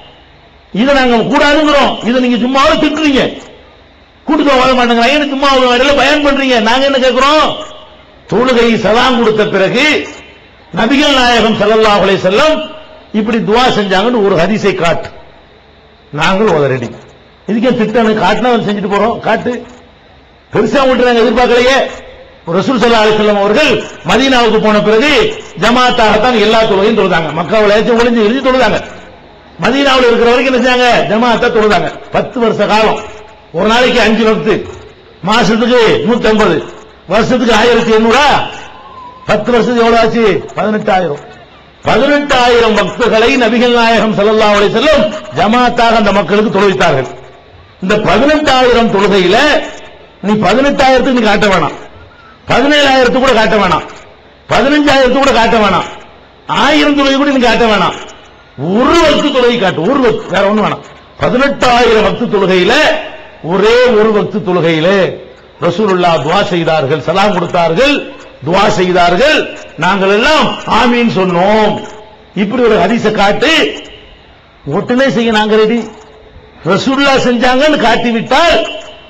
இதை நாங்க கூடாதுங்கிறோம் இதை நீங்க சும்மாவே திட்டுறீங்க கூட்டு துவா ஓத மாட்டேங்க எனக்கு சும்மா ஓத வேண்டிய பயன் பண்றீங்க நாங்க என்ன கேட்கிறோம் தொழுகை சலாம் கொடுத்த பிறகு நபிகள் நாயகம் ஸல்லல்லாஹு அலைஹி செல்லம் இப்படி துவா செஞ்சாங்கன்னு ஒரு ஹதீஸை காட்டு நாங்கள் ஓத ரெடி இதுக்கே திட்டம் காட்டினா செஞ்சுட்டு போறோம் காட்டு பெருசா உங்கள்கிட்ட நாங்க எதிர்பார்க்கலையே ரசூல் சல்லா அலிசல்லம் அவர்கள் மதீனாவுக்கு போன பிறகு ஜமாத்தாகத்தான் எல்லா தொழுகையும் தொழுதாங்க மக்காவில் ஏச்சு ஒளிஞ்சு எழுதி தொழுதாங்க மதீனாவில் இருக்கிற வரைக்கும் என்ன செஞ்சாங்க ஜமாத்தா தொழுதாங்க பத்து வருஷ காலம் ஒரு நாளைக்கு அஞ்சு வகுத்து மாசத்துக்கு நூத்தி ஐம்பது வருஷத்துக்கு ஆயிரத்தி எண்ணூறா பத்து வருஷத்துக்கு எவ்வளவு ஆச்சு பதினெட்டாயிரம் பதினெட்டாயிரம் பக்தர்களை நபிகள் நாயகம் ஸல்லல்லாஹு அலைஹி வஸல்லம் ஜமாத்தாக அந்த மக்களுக்கு தொழுவித்தார்கள் இந்த பதினெட்டாயிரம் தொழுகையில நீ பதினெட்டாயிரத்துக்கு நீ காட்ட வேணாம் பதினேழாயிரத்துக்கு கூட காட்ட வேணாம் பதினஞ்சாயிரத்துக்கு கூட காட்ட வேணாம் ஆயிரம் தொழுகை கூட நீ காட்ட வேணாம் ஒரு வக்து தொழுகை காட்டு ஒரு வக்து வேற ஒண்ணு வேணாம் பதினெட்டாயிரம் வக்து தொழுகையில ஒரே ஒரு வக்து தொழுகையில ரசூலுல்லா துவா செய்தார்கள் சலாம் கொடுத்தார்கள் துவா செய்தார்கள் நாங்கள் எல்லாம் ஆமீன் சொன்னோம் இப்படி ஒரு ஹதீஸ காட்டு உடனே செய்ய நாங்க ரெடி ரசூல்லா செஞ்சாங்கன்னு காட்டி விட்டால்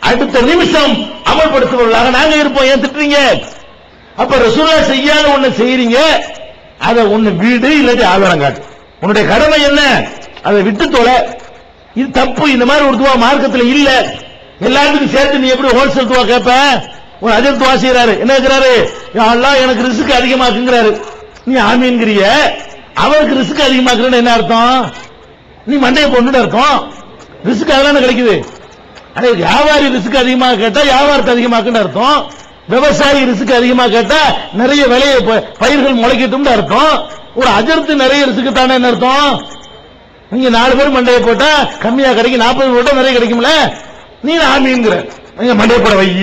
அடுத்த நிமிஷம் அமல்படுத்துபவர்களாக நாங்க இருப்போம் ஏன் திட்டுறீங்க அப்ப ரசூலா செய்யாத ஒண்ணு செய்யறீங்க அத ஒண்ணு வீடு இல்லாட்டி ஆதாரம் காட்டு உன்னுடைய கடமை என்ன அதை விட்டு தொலை இது தப்பு இந்த மாதிரி ஒரு துவா மார்க்கத்துல இல்ல எல்லாத்துக்கும் சேர்த்து நீ எப்படி ஹோல்சேல் துவா கேட்ப ஒரு அஜர் துவா செய்யறாரு என்ன கேக்குறாரு யா அல்லாஹ் எனக்கு ரிஸ்க் அதிகமாக்குங்கிறாரு நீ ஆமீன்கிறிய அவருக்கு ரிஸ்க் அதிகமாக்குறன்னு என்ன அர்த்தம் நீ மண்டைய பொண்ணுன்னு அர்த்தம் ரிஸ்க் அதெல்லாம் கிடைக்குது அடே வியாபாரி ரிஸ்க் அதிகமா கேட்டா வியாபாரத்தை அதிகமாக்குன்னு அர்த்தம் விவசாயி ரிஸ்க் அதிகமா கேட்டா நிறைய விளைய ப- பயிர்கள் முளைக்கட்டும்னு அர்த்தம் ஒரு அஜர்த்து நிறைய ரிஸ்க் தானே என்ன அர்த்தம் நீங்க நாலு பேர் மண்டையை போட்டா கம்மியா கிடைக்கும் நாற்பது போட்டா நிறைய கிடைக்கும்ல நீ ஆமிங்கிற நீங்க மண்டையை போட வை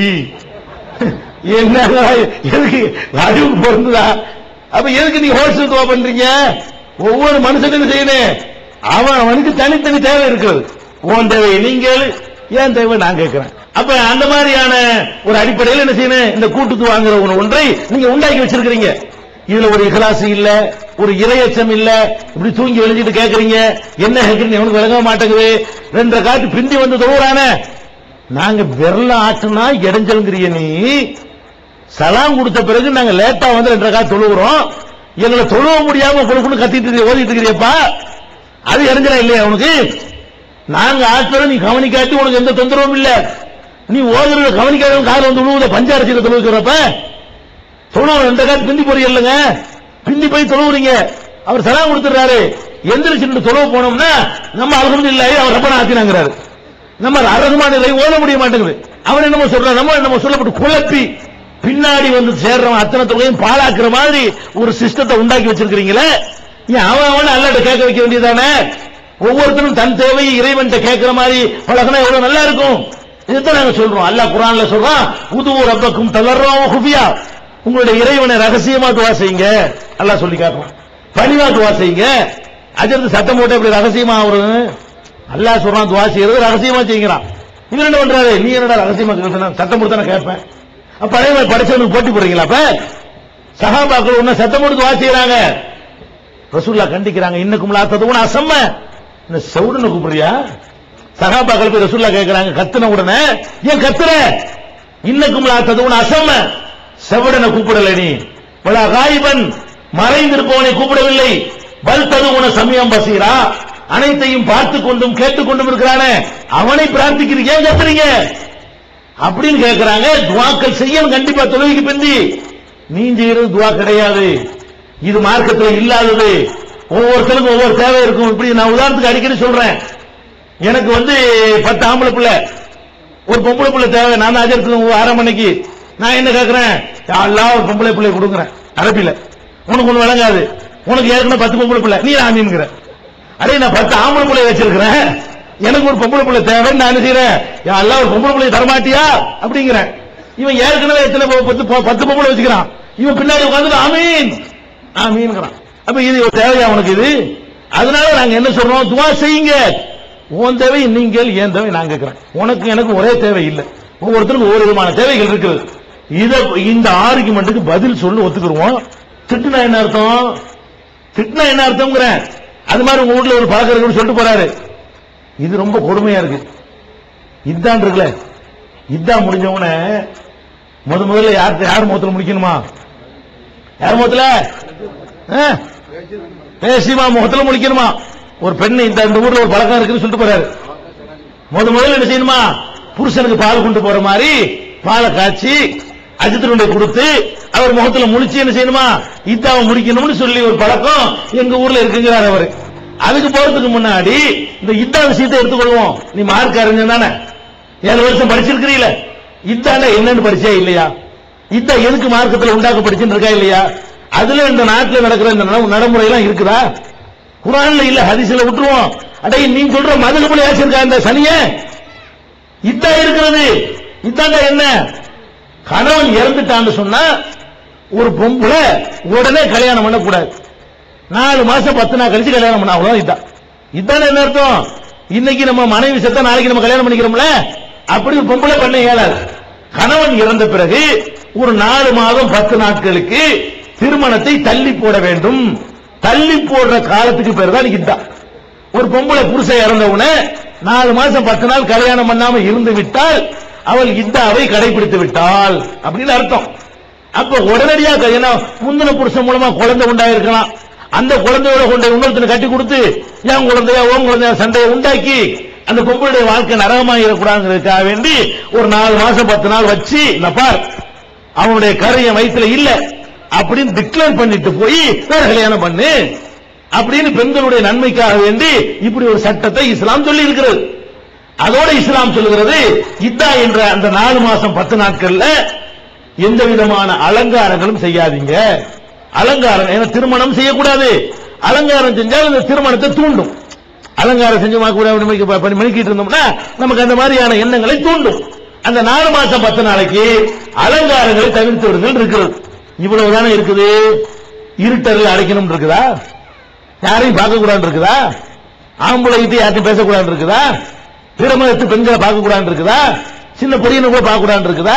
என்ன எதுக்கு அறிவு பொருந்துதா அப்ப எதுக்கு நீ ஹோல்சேல் துவா பண்றீங்க ஒவ்வொரு மனுஷனுக்கும் செய்யணும் அவன் அவனுக்கு தனித்தனி தேவை இருக்கிறது உன் தேவை நீங்கள் ஏன் தேவை நான் கேட்கிறேன் அப்ப அந்த மாதிரியான ஒரு அடிப்படையில் என்ன செய்யணும் இந்த கூட்டுத்து வாங்குற ஒரு ஒன்றை நீங்க உண்டாக்கி வச்சிருக்கிறீங்க இதுல ஒரு இகலாசு இல்ல ஒரு இரையச்சம் இல்ல இப்படி தூங்கி வெளிஞ்சிட்டு கேக்குறீங்க என்ன கேக்குறீங்க அவனுக்கு விளங்க மாட்டேங்குது ரெண்டரை காட்டு பிந்தி வந்து தொழுறானே நாங்க விரல ஆட்டுனா இடைஞ்சல்ங்கிறிய நீ சலாம் கொடுத்த பிறகு நாங்க லேட்டா வந்து ரெண்டரை காட்டு தொழுகிறோம் எங்களை தொழுவ முடியாம கொடுக்கணும் கத்திட்டு இருக்கிற- ஓதிட்டு இருக்கிறியப்பா அது இடைஞ்சலா இல்லையா உனக்கு நாங்க ஆட்டுறத நீ கவனிக்காட்டி உனக்கு எந்த தொந்தரவும் இல்ல நீ ஓதுறத கவனிக்காத கால வந்து விழுவுத பஞ்சாரசியில தொழுகிறப்ப தொழுவ ரெண்டு காட்டு பிந்தி போறீங்க இல்லைங்க பிந்தி போய் தொழுவுறீங்க அவர் சலாம் கொடுத்துறாரு எந்திரிச்சு தொழுவ போனோம்னா நம்ம அல்ஹம்துலில்லாஹி அவர் ரப்பனா ஆத்தினாங்கிறாரு நம்ம அரகுமான நிலை ஓட முடிய மாட்டேங்குது அவன் என்னமோ சொல்றான் நம்ம என்னமோ சொல்லப்பட்டு குழப்பி பின்னாடி வந்து சேர்றவன் அத்தனை தொகையும் பாழாக்குற மாதிரி ஒரு சிஸ்டத்தை உண்டாக்கி வச்சிருக்கிறீங்களே ஏன் அவன் அவன் அல்லாட்ட கேட்க வைக்க வேண்டியதானே ஒவ்வொருத்தரும் தன் தேவையை இறைவன்ட்ட கேட்கிற மாதிரி பழகினா எவ்வளவு நல்லா இருக்கும் இதுதான் நாங்க சொல்றோம் அல்லாஹ் குரான்ல சொல்றான் புது ரப்பக்கும் தளர்றோம் குபியா உங்களுடைய இறைவனை ரகசியமா துவா செய்யுங்க அல்லாஹ் சொல்லி காட்டுறான் பணிவா துவா செய்யுங்க அஜர்ந்து சட்டம் போட்டு இப்படி ரகசியமா வரும் அல்லாஹ் சொல்றான் துவா செய்யறது ரகசியமா செய்யுங்கிறான் இவன் என்ன பண்றாரு நீ என்னடா ரகசியமா கேட்கணும் சட்டம் போட்டு தானே கேட்பேன் அப்ப அதே மாதிரி படிச்சவனுக்கு போட்டி போடுறீங்களா அப்ப சகாபாக்கள் ஒண்ணு சட்டம் போட்டு துவா செய்யறாங்க ரசூல்லா கண்டிக்கிறாங்க இன்னக்கும் லாத்ததுவும் அசம்ம இந்த சவுடுன்னு கூப்பிடுறியா சகாபாக்கள் போய் ரசூல்லா கேட்கறாங்க கத்துன உடனே ஏன் கத்துற இன்னக்கும் லாத்ததுவும் அசம்ம செவடனை கூப்பிடல நீ வலா காயிபன் மறைந்திருப்பவனை கூப்பிடவில்லை பல் ததுவுன சமயம் பசீரா அனைத்தையும் பார்த்து கொண்டும் கேட்டுக் கொண்டும் இருக்கிறானே அவனை பிரார்த்திக்கிறீங்க ஏன் கத்துறீங்க அப்படின்னு கேட்கறாங்க துவாக்கள் செய்யணும் கண்டிப்பா தொழுகைக்கு பிந்தி நீ செய்யறது துவா கிடையாது இது மார்க்கத்தில் இல்லாதது ஒவ்வொருத்தருக்கும் ஒவ்வொரு தேவை இருக்கும் இப்படி நான் உதாரணத்துக்கு அடிக்கடி சொல்றேன் எனக்கு வந்து பத்து ஆம்பளை பிள்ளை ஒரு பொம்பளை பிள்ளை தேவை நான் தான் அஜர்த்து அரை மணிக்கு நான் என்ன கேட்கிறேன் எல்லாம் ஒரு பொம்பளை பிள்ளை கொடுக்குறேன் அரபில உனக்கு ஒண்ணு விளங்காது உனக்கு ஏற்கனவே பத்து பொம்பளை பிள்ளை நீ ஆமீன்கிற அடே நான் பத்து ஆம்பளை பிள்ளை வச்சிருக்கிறேன் எனக்கு ஒரு பொம்பளை பிள்ளை தேவைன்னு நான் என்ன செய்யறேன் எல்லாம் ஒரு பொம்பளை பிள்ளை தரமாட்டியா அப்படிங்கிறேன் இவன் ஏற்கனவே எத்தனை பொ- பத்து பொ- பத்து பொம்பளை வச்சுக்கிறான் இவன் பின்னாடி உட்காந்து ஆமீன் ஆமீன்கிறான் அப்ப இது ஒரு தேவையா உனக்கு இது அதனால நாங்க என்ன சொல்றோம் துவா செய்யுங்க உன் தேவை நீங்கள் என் தேவை நான் கேட்கிறேன் உனக்கு எனக்கு ஒரே தேவை இல்லை ஒவ்வொருத்தருக்கும் ஒவ்வொரு விதமான தேவைகள் இருக்குது இத இந்த ஆர்குமெண்ட்டுக்கு பதில் சொல்லி ஒத்துக்குருவோம் திட்டுனா என்ன அர்த்தம் திட்டுனா என்ன அர்த்தம்ங்கிறேன் அது மாதிரி உங்க வீட்டுல ஒரு பழக்கம் இருக்குன்னு சொல்லிட்டு போறாரு இது ரொம்ப கொடுமையா இருக்கு இதான் இருக்குல்ல இதான் முடிஞ்சவன முத முதல்ல யார் யார் முகத்துல முடிக்கணுமா யார் முகத்துல ஆ? பேசிமா முகத்துல முடிக்கணுமா ஒரு பெண்ணு இந்த இந்த ஊர்ல ஒரு பழக்கம் இருக்குன்னு சொல்லிட்டு போறாரு முத முதல்ல என்ன செய்யணுமா புருஷனுக்கு பால் கொண்டு போற மாதிரி பாலை காய்ச்சி அஜித்தினுடைய கொடுத்து அவர் முகத்துல முழிச்சு என்ன செய்யணுமா இதாவை முடிக்கணும்னு சொல்லி ஒரு பழக்கம் எங்க ஊர்ல இருக்குங்கிறார் அவரு அதுக்கு போறதுக்கு முன்னாடி இந்த இத்தா விஷயத்தை எடுத்துக்கொள்வோம் நீ மார்க் அறிஞன் தானே ஏழு வருஷம் படிச்சிருக்கிறீல இத்தாண்ட என்னன்னு படிச்சே இல்லையா இத்தா எதுக்கு மார்க்கத்துல உண்டாக்கப்படுச்சுன்னு இருக்கா இல்லையா அதுல இந்த நாட்டுல நடக்கிற இந்த நட- நடைமுறை எல்லாம் இருக்குதா குரான்ல இல்ல ஹதீஸ்ல விட்டுருவோம் அடே நீ சொல்ற மதுகபுல ஏசிருக்கா இந்த சனிய இதான் இருக்கிறது இதாண்டா என்ன கணவன் இறந்துட்டான்னு சொன்னா ஒரு பொம்பளை உடனே கல்யாணம் பண்ணக்கூடாது நாலு மாசம் பத்து நாள் கழிச்சு கல்யாணம் பண்ண அவ்வளவு இதான் இதானே என்ன அர்த்தம் இன்னைக்கு நம்ம மனைவி செத்த நாளைக்கு நம்ம கல்யாணம் பண்ணிக்கிறோம்ல அப்படி ஒரு பொம்பளை பண்ண இயலாது கணவன் இறந்த பிறகு ஒரு நாலு மாதம் பத்து நாட்களுக்கு திருமணத்தை தள்ளி போட வேண்டும் தள்ளி போடுற காலத்துக்கு பேர் தான் இதான் ஒரு பொம்பளை புருஷன் இறந்த உடனே நாலு மாசம் பத்து நாள் கல்யாணம் பண்ணாம இருந்து விட்டால் அவள் இத்தாவை கடைபிடித்து விட்டாள் அப்படின்னு அர்த்தம் அப்ப உடனடியா க- ஏன்னா முந்தின புருஷன் மூலமா குழந்தை உண்டாயிருக்கலாம் அந்த குழந்தையோட கொண்டு இன்னொருத்தனை கட்டி கொடுத்து என் குழந்தையா உன் குழந்தையா சண்டையை உண்டாக்கி அந்த பொம்பளுடைய வாழ்க்கை நரகமாகிடக்கூடாதுங்கிறதுக்காக வேண்டி ஒரு நாலு மாசம் பத்து நாள் வச்சு இந்த பார் அவனுடைய கரை என் வயித்துல இல்ல அப்படின்னு டிக்ளேர் பண்ணிட்டு போய் வேற கல்யாணம் பண்ணு அப்படின்னு பெண்களுடைய நன்மைக்காக வேண்டி இப்படி ஒரு சட்டத்தை இஸ்லாம் சொல்லி இருக்கிறது அதோட இஸ்லாம் சொல்லுகிறது இத்தா என்ற அந்த நாலு மாசம் பத்து நாட்கள்ல எந்த விதமான அலங்காரங்களும் செய்யாதீங்க அலங்காரம் ஏன்னா திருமணம் செய்யக்கூடாது அலங்காரம் செஞ்சால் இந்த திருமணத்தை தூண்டும் அலங்காரம் செஞ்சு கூட பண்ணி மணிக்கிட்டு இருந்தோம்னா நமக்கு அந்த மாதிரியான எண்ணங்களை தூண்டும் அந்த நாலு மாசம் பத்து நாளைக்கு அலங்காரங்களை தவிர்த்து விடுதல் இருக்கிறது இவ்வளவு தானே இருக்குது இருட்டரில் அடைக்கணும் இருக்குதா யாரையும் பார்க்க கூடாது இருக்குதா ஆம்பளை கிட்ட யார்ட்டும் பேசக்கூடாது இருக்குதா பிரமத்து பெண்களை பார்க்க கூடாது இருக்குதா சின்ன பொரியனை கூட பார்க்க கூடாது இருக்குதா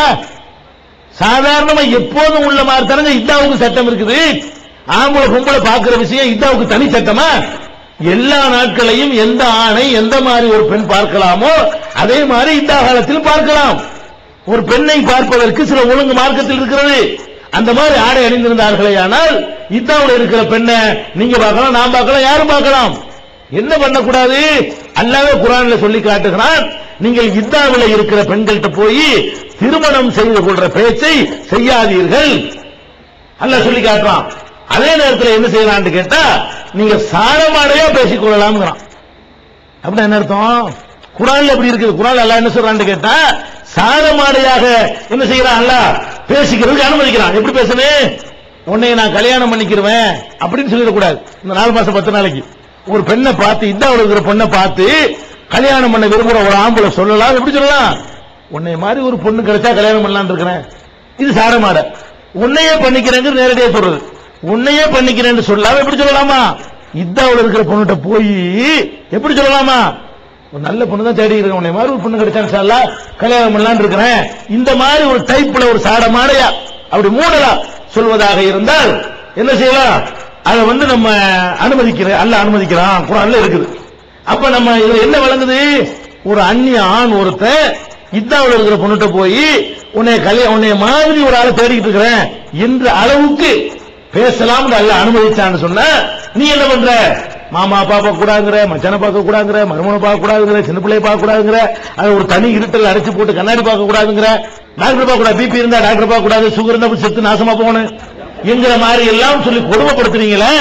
சாதாரணமா எப்போதும் உள்ள மாதிரி தானங்க இத்தாவுக்கு சட்டம் இருக்குது ஆம்பளை பொம்பளை பார்க்கிற விஷயம் இத்தாவுக்கு தனி சட்டமா எல்லா நாட்களையும் எந்த ஆணை எந்த மாதிரி ஒரு பெண் பார்க்கலாமோ அதே மாதிரி இந்த காலத்தில் பார்க்கலாம் ஒரு பெண்ணை பார்ப்பதற்கு சில ஒழுங்கு மார்க்கத்தில் இருக்கிறது அந்த மாதிரி ஆடை அணிந்திருந்தார்களே ஆனால் இத்தாவுல இருக்கிற பெண்ணை நீங்க பார்க்கலாம் நான் பார்க்கலாம் யாரும் பார்க்கலாம் என்ன பண்ணக்கூடாது அல்லாவே குரான்ல சொல்லி காட்டுகிறான் நீங்கள் இத்தாவில் இருக்கிற பெண்கள்கிட்ட போய் திருமணம் செய்து கொள்ற பேச்சை செய்யாதீர்கள் அல்லாஹ் சொல்லி காட்டுறான் அதே நேரத்தில் என்ன செய்யலாம்னு கேட்டா நீங்க சாரமாடையா பேசிக் கொள்ளலாம்ங்கிறான் அப்படின்னா என்ன அர்த்தம் குரான்ல எப்படி இருக்குது குரான் அல்லாஹ் என்ன சொல்றான்னு கேட்டா சாரமாடையாக என்ன செய்யறான் அல்லாஹ் பேசிக்கிறதுக்கு அனுமதிக்கிறான் எப்படி பேசுனேன் உன்னை நான் கல்யாணம் பண்ணிக்கிறேன் அப்படின்னு சொல்லிடக்கூடாது இந்த நாலு மாசம் பத்து நாளைக்கு ஒரு பெண்ணை பார்த்து இந்த இருக்கிற பொண்ணை பார்த்து கல்யாணம் பண்ண விரும்புற ஒரு ஆம்பளை சொல்லலாம் எப்படி சொல்லலாம் உன்னை மாதிரி ஒரு பொண்ணு கிடைச்சா கல்யாணம் பண்ணலாம்னு இருக்கிறேன் இது சாரமாட உன்னையே பண்ணிக்கிறேங்க நேரடியா சொல்றது உன்னையே பண்ணிக்கிறேன்னு சொல்லாம எப்படி சொல்லலாமா இத்தாவுல இருக்கிற பொண்ணுகிட்ட போய் எப்படி சொல்லலாமா ஒரு நல்ல பொண்ணு தான் தேடி இருக்கேன் உன்னை மாதிரி ஒரு பொண்ணு கிடைச்சா இன்ஷா கல்யாணம் பண்ணலாம்னு இருக்கிறேன் இந்த மாதிரி ஒரு டைப்ல ஒரு சாடமாடையா அப்படி மூடலாம் சொல்வதாக இருந்தால் என்ன செய்யலாம் அதை வந்து நம்ம அனுமதிக்கிற அல்ல அனுமதிக்கிறான் குரான்ல இருக்குது அப்ப நம்ம இதுல என்ன வழங்குது ஒரு அந்நிய ஆண் ஒருத்தன் இத்தாவுல இருக்கிற பொண்ணுகிட்ட போய் உன்னை கல்யாணம் உன்னை மாதிரி ஒரு ஆளை தேடிக்கிட்டு இருக்கிறேன் என்ற அளவுக்கு பேசலாம் அல்ல அனுமதிச்சான்னு சொன்ன நீ என்ன பண்ற மாமா பார்க்க கூடாதுங்கிற மச்சான பார்க்க கூடாதுங்கிற மருமனை பார்க்க கூடாதுங்கிற சின்ன பிள்ளைய பார்க்க கூடாதுங்கிற அது ஒரு தனி இருட்டல் அடைச்சு போட்டு கண்ணாடி பார்க்க கூடாதுங்கிற டாக்டர் பார்க்க கூடாது பிபி இருந்தா டாக்டர் பார்க்க கூடாது சுகர் இருந்தா செத்து நாசமா போகணும் என்கிற மாதிரி எல்லாம் சொல்லி கொடுமைப்படுத்துறீங்களே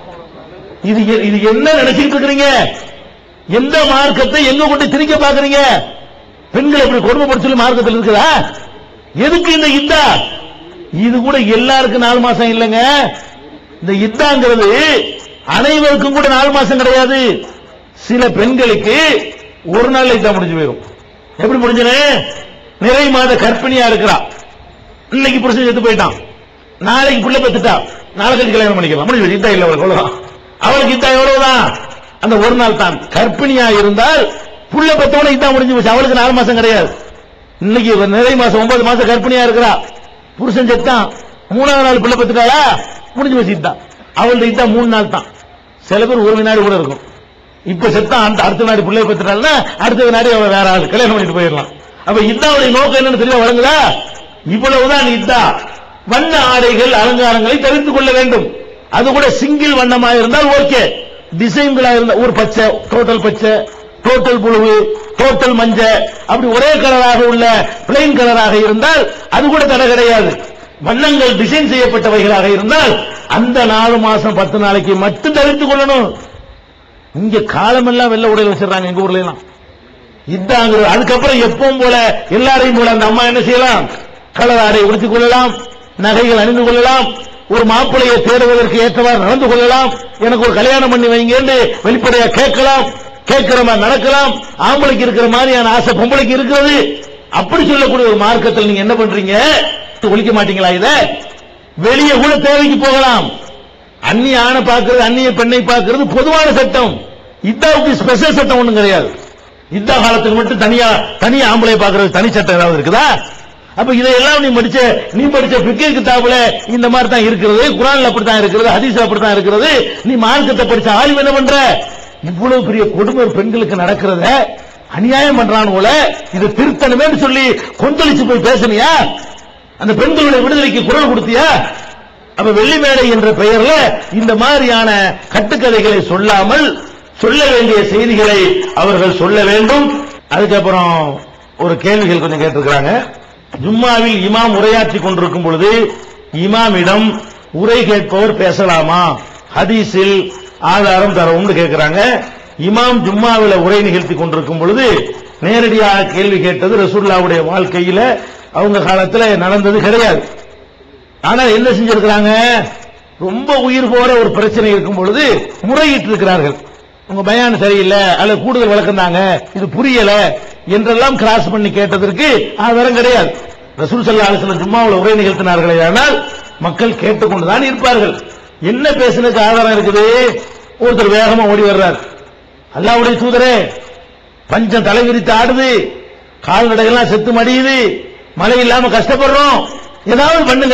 இது எ- இது என்ன நினைச்சிட்டு இருக்கிறீங்க எந்த மார்க்கத்தை எங்க கொண்டு திணிக்க பாக்குறீங்க பெண்களை இப்படி கொடுமைப்படுத்த சொல்லி மார்க்கத்தில் இருக்குதா எதுக்கு இந்த இத்தா இது கூட எல்லாருக்கும் நாலு மாசம் இல்லைங்க இந்த இத்தாங்கிறது அனைவருக்கும் கூட நாலு மாசம் கிடையாது சில பெண்களுக்கு ஒரு நாள் இத்தா முடிஞ்சு போயிடும் எப்படி முடிஞ்சது நிறை மாத கர்ப்பிணியா இருக்கிறா இன்னைக்கு புருஷன் செத்து போயிட்டான் நாளைக்கு புள்ள பெத்துட்டா நாளைக்கு கல்யாணம் பண்ணிக்கலாம் முடிஞ்சு போச்சு. இத்தா இல்ல அவளுக்கு அவ்வளவுதான் அவளுக்கு இத்தா எவ்வளவுதான் அந்த ஒரு நாள் தான் கர்ப்பிணியா இருந்தால் புள்ள பெத்தோட இத்தா முடிஞ்சு போச்சு அவளுக்கு நாலு மாசம் கிடையாது இன்னைக்கு ஒரு நிறை மாசம் ஒன்பது மாசம் கர்ப்பிணியா இருக்கிறா புருஷன் செத்தான் மூணாவது நாள் பிள்ளை பெத்துட்டாளா முடிஞ்சு போச்சு இத்தா அவள்கிட்ட இத்தா மூணு நாள் தான் சில பேர் ஒரு வினாடி கூட இருக்கும் இப்ப செத்தா அந்த அடுத்த நாடி பிள்ளை பெத்துட்டாள்னா அடுத்த வினாடி அவ வேற ஆள் கல்யாணம் பண்ணிட்டு போயிடலாம் அப்ப இத்தாவுடைய நோக்கம் என்னன்னு தெரிய வழங்குதா இவ்வளவுதான் இத்தா வண்ண ஆடைகள் அலங்காரங்களை தவிர்த்துக் கொள்ள வேண்டும் அது கூட சிங்கிள் வண்ணமா இருந்தால் ஓகே டிசைன்களா இருந்தா ஒரு பச்சை டோட்டல் பச்சை டோட்டல் புழுவு டோட்டல் மஞ்சள் அப்படி ஒரே கலராக உள்ள பிளைன் கலராக இருந்தால் அது கூட தடை கிடையாது வண்ணங்கள் டிசைன் செய்யப்பட்டவைகளாக இருந்தால் அந்த நாலு மாசம் பத்து நாளைக்கு மட்டும் தவிர்த்துக் கொள்ளணும் இங்க காலமெல்லாம் வெள்ள உடையில வச்சிடறாங்க எங்க ஊர்ல எல்லாம் இதாங்கிறது அதுக்கப்புறம் எப்பவும் போல எல்லாரையும் போல அந்த அம்மா என்ன செய்யலாம் கலர் ஆடை உடுத்திக் கொள்ளலாம் நகைகள் அணிந்து கொள்ளலாம் ஒரு மாப்பிளையை தேடுவதற்கு ஏற்றவாறு நடந்து கொள்ளலாம் எனக்கு ஒரு கல்யாணம் பண்ணி வைங்கன்னு வெளிப்படையா கேட்கலாம் கேட்கிற மாதிரி நடக்கலாம் ஆம்பளைக்கு இருக்கிற மாதிரியான ஆசை பொம்பளைக்கு இருக்கிறது அப்படி சொல்லக்கூடிய ஒரு மார்க்கத்தில் நீங்க என்ன பண்றீங்க ஒழிக்க மாட்டீங்களா இத வெளியே கூட தேவைக்கு போகலாம் அந்நிய ஆணை பார்க்கிறது அந்நிய பெண்ணை பார்க்கிறது பொதுவான சட்டம் இதாவுக்கு ஸ்பெஷல் சட்டம் ஒண்ணும் கிடையாது இந்த காலத்துக்கு மட்டும் தனியா தனியா ஆம்பளை பார்க்கறது தனி சட்டம் ஏதாவது இருக்குதா அப்ப இதையெல்லாம் நீ படிச்ச நீ படிச்ச பிக்கே கிதாபுல இந்த மாதிரி தான் இருக்கிறது குரான்ல அப்படித்தான் இருக்கிறது ஹதீஸ்ல அப்படித்தான் இருக்கிறது நீ மார்க்கத்தை படிச்ச ஆய்வு என்ன பண்ற இவ்வளவு பெரிய கொடுமை பெண்களுக்கு நடக்கிறத அநியாயம் பண்றானுல இது திருத்தணுமேன்னு சொல்லி கொந்தளிச்சு போய் பேசுனியா அந்த பெண்களுடைய விடுதலைக்கு குரல் கொடுத்தியா அப்ப வெள்ளிமேடை என்ற பெயர்ல இந்த மாதிரியான கட்டுக்கதைகளை சொல்லாமல் சொல்ல வேண்டிய செய்திகளை அவர்கள் சொல்ல வேண்டும் அதுக்கப்புறம் ஒரு கேள்விகள் கொஞ்சம் கேட்டிருக்கிறாங்க ஜும்மாவில் இமாம் உரையாற்றி கொண்டிருக்கும் பொழுது இமாமிடம் உரை கேட்பவர் பேசலாமா ஹதீஸில் ஆதாரம் தரவும்னு கேட்கிறாங்க இமாம் ஜும்மாவில உரை நிகழ்த்தி கொண்டிருக்கும் பொழுது நேரடியாக கேள்வி கேட்டது ரசூல்லாவுடைய வாழ்க்கையில அவங்க காலத்துல நடந்தது கிடையாது ஆனா என்ன செஞ்சிருக்கிறாங்க ரொம்ப உயிர் போற ஒரு பிரச்சனை இருக்கும் பொழுது முறையிட்டு இருக்கிறார்கள் உங்க பயான் சரியில்லை அல்ல கூடுதல் விளக்கம் தாங்க இது புரியல என்றெல்லாம் கிராஸ் பண்ணி கேட்டதற்கு ஆதாரம் கிடையாது ரசூல் சல்லா அலிஸ்லாம் ஜும்மாவில் உரை நிகழ்த்தினார்களே ஆனால் மக்கள் கேட்டுக்கொண்டுதான் இருப்பார்கள் என்ன பேசுனதுக்கு ஆதாரம் இருக்குது ஒருத்தர் வேகமா ஓடி வர்றார் அல்லாவுடைய தூதரே பஞ்சம் தலை விரித்து ஆடுது கால்நடைகள்லாம் செத்து மடியுது மழை இல்லாம கஷ்டப்படுறோம் ஏதாவது பண்ணுங்க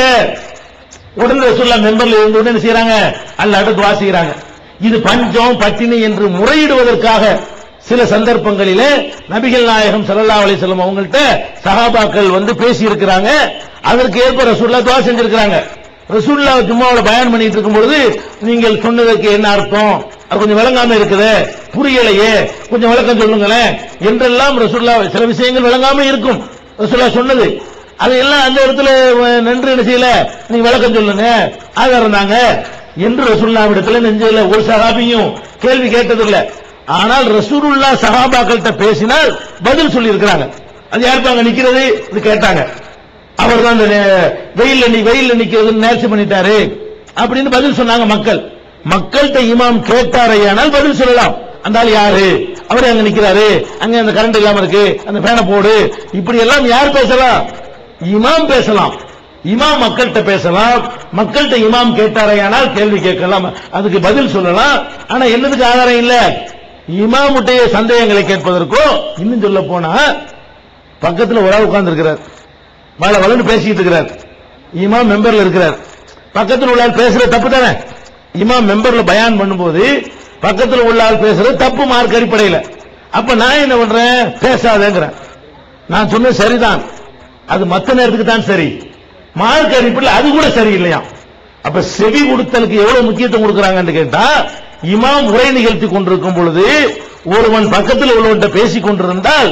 உடனே சொல்ல மெம்பர்ல இருந்து உடனே செய்யறாங்க அல்ல அடுத்து வாசிக்கிறாங்க இது பஞ்சம் பட்டினி என்று முறையிடுவதற்காக சில சந்தர்ப்பங்களிலே நபிகள் நாயகம் ஸல்லல்லாஹு அலைஹி வஸல்லம் அவங்கள்ட்ட சஹாபாக்கள் வந்து பேசி இருக்கிறாங்க அதற்கு ஏற்ப ரசூல்லா துவா செஞ்சிருக்கிறாங்க ரசூல்லா ஜும்மாவுல பயான் பண்ணிட்டு இருக்கும் பொழுது நீங்கள் சொன்னதற்கு என்ன அர்த்தம் அது கொஞ்சம் விளங்காம இருக்குது புரியலையே கொஞ்சம் விளக்கம் சொல்லுங்களேன் என்றெல்லாம் ரசூல்லா சில விஷயங்கள் விளங்காம இருக்கும் ரசூல்லா சொன்னது அதையெல்லாம் அந்த இடத்துல அஹ், நின்று என்ன செய்யல நீங்க விளக்கம் சொல்லுங்க ஆதாரம் தாங்க என்று ரசூல்லாவிடத்துல நெஞ்சல ஒரு சகாபியும் கேள்வி கேட்டதில்லை ஆனால் ரசூலுல்லா சஹாபாக்கள்கிட்ட பேசினால் பதில் சொல்லி இருக்கிறாங்க அது யாருப்பா அங்க நிக்கிறது இது கேட்டாங்க அவர் தான் அந்த நே- வெயில்ல நீ வெயில்ல நிக்கிறது நேர்ச்சி பண்ணிட்டாரு அப்படின்னு பதில் சொன்னாங்க மக்கள் மக்கள்கிட்ட இமாம் கேட்டாரையானால் பதில் சொல்லலாம் அந்த ஆள் யாரு அவர் அங்க நிக்கிறாரு அங்க அந்த கரண்ட் இல்லாம இருக்கு அந்த பேனை போடு இப்படி எல்லாம் யார் பேசலாம் இமாம் பேசலாம் இமாம் மக்கள்கிட்ட பேசலாம் மக்கள்கிட்ட இமாம் கேட்டாரையானால் கேள்வி கேட்கலாம் அதுக்கு பதில் சொல்லலாம் ஆனா என்னதுக்கு ஆதாரம் இல்ல இமாமுடைய சந்தேகங்களை கேட்பதற்கோ இன்னும் சொல்ல போனா பக்கத்துல ஒரு ஆள் உட்கார்ந்து இருக்கிறார் வள வளன்னு பேசிட்டு இருக்கிறார் இமாம் மெம்பர்ல இருக்கிறார் பக்கத்துல உள்ள ஆள் பேசுறது தப்பு தானே இமாம் மெம்பர்ல பயான் பண்ணும்போது பக்கத்துல உள்ள ஆள் பேசுறது தப்பு மார்க் அடிப்படையில் அப்ப நான் என்ன பண்றேன் பேசாதேங்கிறேன் நான் சொன்னது சரிதான் அது மத்த நேரத்துக்கு தான் சரி மார்க் அடிப்படையில் அது கூட சரியில்லையா அப்ப செவி கொடுத்தலுக்கு எவ்வளவு முக்கியத்துவம் கொடுக்கறாங்கன்னு கேட்டா இமாம் உரை நிகழ்த்தி கொண்டிருக்கும் பொழுது ஒருவன் பக்கத்தில் உள்ளவன்கிட்ட பேசிக் கொண்டிருந்தால்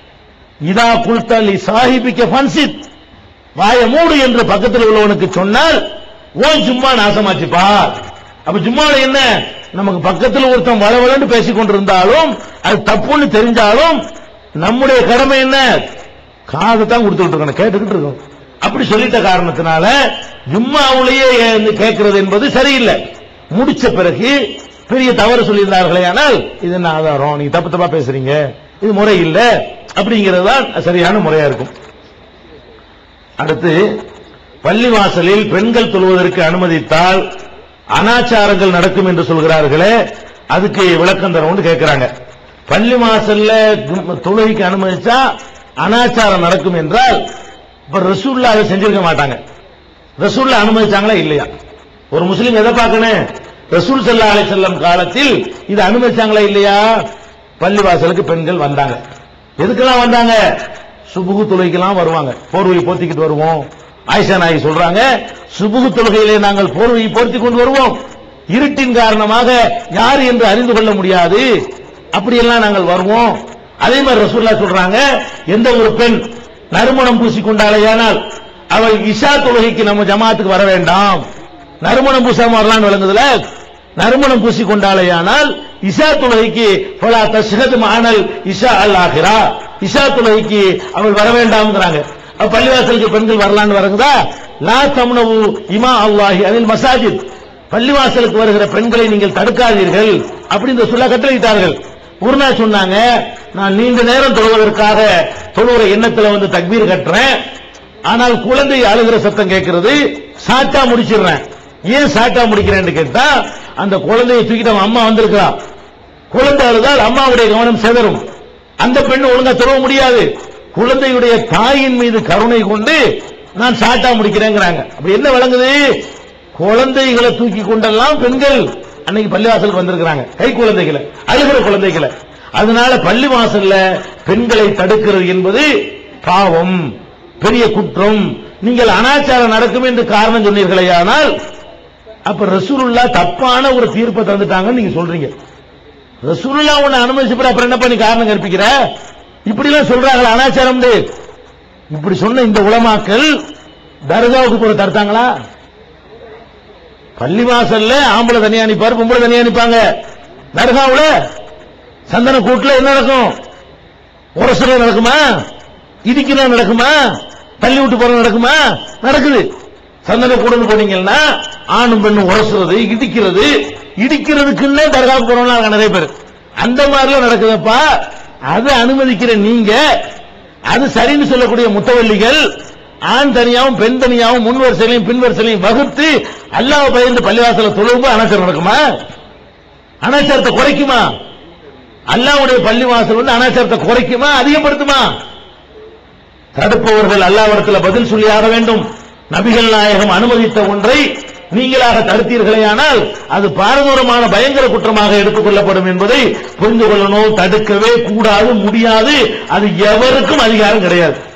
இதா குல்தலி சாஹிபிக்க பன்சித் வாய மூடு என்று பக்கத்தில் உள்ளவனுக்கு சொன்னால் ஓன் சும்மா நாசமாச்சுப்பா அப்ப ஜும்மால என்ன நமக்கு பக்கத்தில் ஒருத்தன் வளவளன்னு பேசிக் கொண்டிருந்தாலும் அது தப்புன்னு தெரிஞ்சாலும் நம்முடைய கடமை என்ன காதை தான் கொடுத்துட்டு இருக்கணும் கேட்டுக்கிட்டு இருக்கோம் அப்படி சொல்லிட்ட காரணத்தினால ஜும்மாவுலயே வந்து கேட்கிறது என்பது சரியில்லை முடிச்ச பிறகு பெரிய தவறு சொல்லியிருந்தார்களே ஆனால் இது என்ன ஆதாரம் நீங்க தப்பு தப்பா பேசுறீங்க இது முறை இல்ல அப்படிங்கிறது தான் சரியான முறையா இருக்கும் அடுத்து பள்ளிவாசலில் பெண்கள் தொழுவதற்கு அனுமதித்தால் அனாச்சாரங்கள் நடக்கும் என்று சொல்கிறார்களே அதுக்கு விளக்கம் தரணும்னு கேட்கிறாங்க பள்ளி வாசல்ல ஜும்- தொழுகைக்கு அனுமதிச்சா அனாச்சாரம் நடக்கும் என்றால் இப்ப ரசூல்லா அதை செஞ்சிருக்க மாட்டாங்க ரசூல்லா அனுமதிச்சாங்களா இல்லையா ஒரு முஸ்லீம் எதை பார்க்கணும் ரசூல் சல்லா அலை செல்லம் காலத்தில் இது அனுமதிச்சாங்களா இல்லையா பள்ளிவாசலுக்கு பெண்கள் வந்தாங்க எதுக்கெல்லாம் வந்தாங்க சுபுகு தொழுகைக்கெல்லாம் வருவாங்க போர்வையை போத்திக்கிட்டு வருவோம் ஆயிஷா நாயகி சொல்றாங்க சுபுகு தொழுகையிலே நாங்கள் போர்வையை போர்த்தி கொண்டு வருவோம் இருட்டின் காரணமாக யார் என்று அறிந்து கொள்ள முடியாது அப்படியெல்லாம் நாங்கள் வருவோம் அதே மாதிரி ரசூல்லா சொல்றாங்க எந்த ஒரு பெண் நறுமணம் பூசிக்கொண்டாலேயானால் அவள் இஷா தொழுகைக்கு நம்ம ஜமாத்துக்கு வர வேண்டாம் நறுமணம் பூசாம வரலான்னு விளங்குதுல நறுமணம் பூசிக்கொண்டாலேயானால் இஷா தொழுகைக்கு பலா தஷ்ஹத் மானல் இஷா அல் ஆகிரா இஷா தொழுகைக்கு அவள் வர வேண்டாம்ங்கிறாங்க அப்ப பள்ளிவாசலுக்கு பெண்கள் வரலான்னு வரங்குதா லா தம்னவு இமா அல்லாஹி அனில் மசாஜித் பள்ளிவாசலுக்கு வருகிற பெண்களை நீங்கள் தடுக்காதீர்கள் அப்படின்னு சொல்ல கட்டளையிட்டார்கள் ஒரு நாள் சொன்னாங்க நான் நீண்ட நேரம் தொழுவதற்காக தொழுகிற எண்ணத்துல வந்து தக்பீர் கட்டுறேன் ஆனால் குழந்தை அழுகிற சத்தம் கேட்கிறது சாட்டா முடிச்சிடுறேன் ஏன் சாட்டா முடிக்கிறேன்னு கேட்டா அந்த குழந்தையை தூக்கிட்டு அவன் அம்மா வந்திருக்கிறா குழந்தை அழுதால் அம்மாவுடைய கவனம் சிதறும் அந்த பெண் ஒழுங்கா தொழ முடியாது குழந்தையுடைய தாயின் மீது கருணை கொண்டு நான் சாட்டா முடிக்கிறேங்கிறாங்க அப்படி என்ன விளங்குது குழந்தைகளை தூக்கி கொண்டெல்லாம் பெண்கள் அன்னைக்கு பள்ளிவாசலுக்கு வந்திருக்கிறாங்க கை குழந்தைகளை அழுகிற குழந்தைகளை அதனால பள்ளி வாசல்ல பெண்களை தடுக்கிறது என்பது பாவம் பெரிய குற்றம் நீங்கள் அனாச்சாரம் நடக்கும் என்று காரணம் சொன்னீர்களே ஆனால் அப்ப ரசூலுல்லா தப்பான ஒரு தீர்ப்பை தந்துட்டாங்கன்னு நீங்க சொல்றீங்க ரசூலுல்லா உன்னை அனுமதிச்சு அப்புறம் என்ன பண்ணி காரணம் கற்பிக்கிற இப்படி எல்லாம் சொல்றாங்களா அனாச்சாரம் இப்படி சொன்ன இந்த உலமாக்கள் தர்காவுக்கு போற தடுத்தாங்களா பள்ளிவாசல்ல ஆம்பளை தனியா நிப்பாரு பொம்பளை தனியா நிப்பாங்க தர்காவுல சந்தன கூட்டுல என்ன நடக்கும் உரசுற நடக்குமா இடிக்கிற நடக்குமா தள்ளி விட்டு போறது நடக்குமா நடக்குது சந்தன கூடன்னு போனீங்கன்னா ஆணும் பெண்ணும் உரசுறது இடிக்கிறது இடிக்கிறதுக்குன்னே தர்காவுக்கு போறவங்க அங்க நிறைய பேர் அந்த மாதிரிலாம் நடக்குதப்பா அது அனுமதிக்கிற நீங்க அது சரின்னு சொல்லக்கூடிய முத்தவல்லிகள் ஆண் தனியாவும் பெண் தனியாவும் முன் வரிசையிலையும் பின் வரிசையிலையும் வகுத்து அல்லாஹ் பயந்து பள்ளிவாசல தொழுவு அனாச்சாரம் நடக்குமா அனாச்சாரத்தை குறைக்குமா அல்லாவுடைய பள்ளிவாசல் வந்து அனாச்சாரத்தை குறைக்குமா அதிகப்படுத்துமா தடுப்பவர்கள் அல்லாவிடத்தில் பதில் சொல்லி ஆக வேண்டும் நபிகள் நாயகம் அனுமதித்த ஒன்றை நீங்களாக தடுத்தீர்களே ஆனால் அது பாரதூரமான பயங்கர குற்றமாக எடுத்துக் கொள்ளப்படும் என்பதை புரிந்து கொள்ளணும் தடுக்கவே கூடாது முடியாது அது எவருக்கும் அதிகாரம் கிடையாது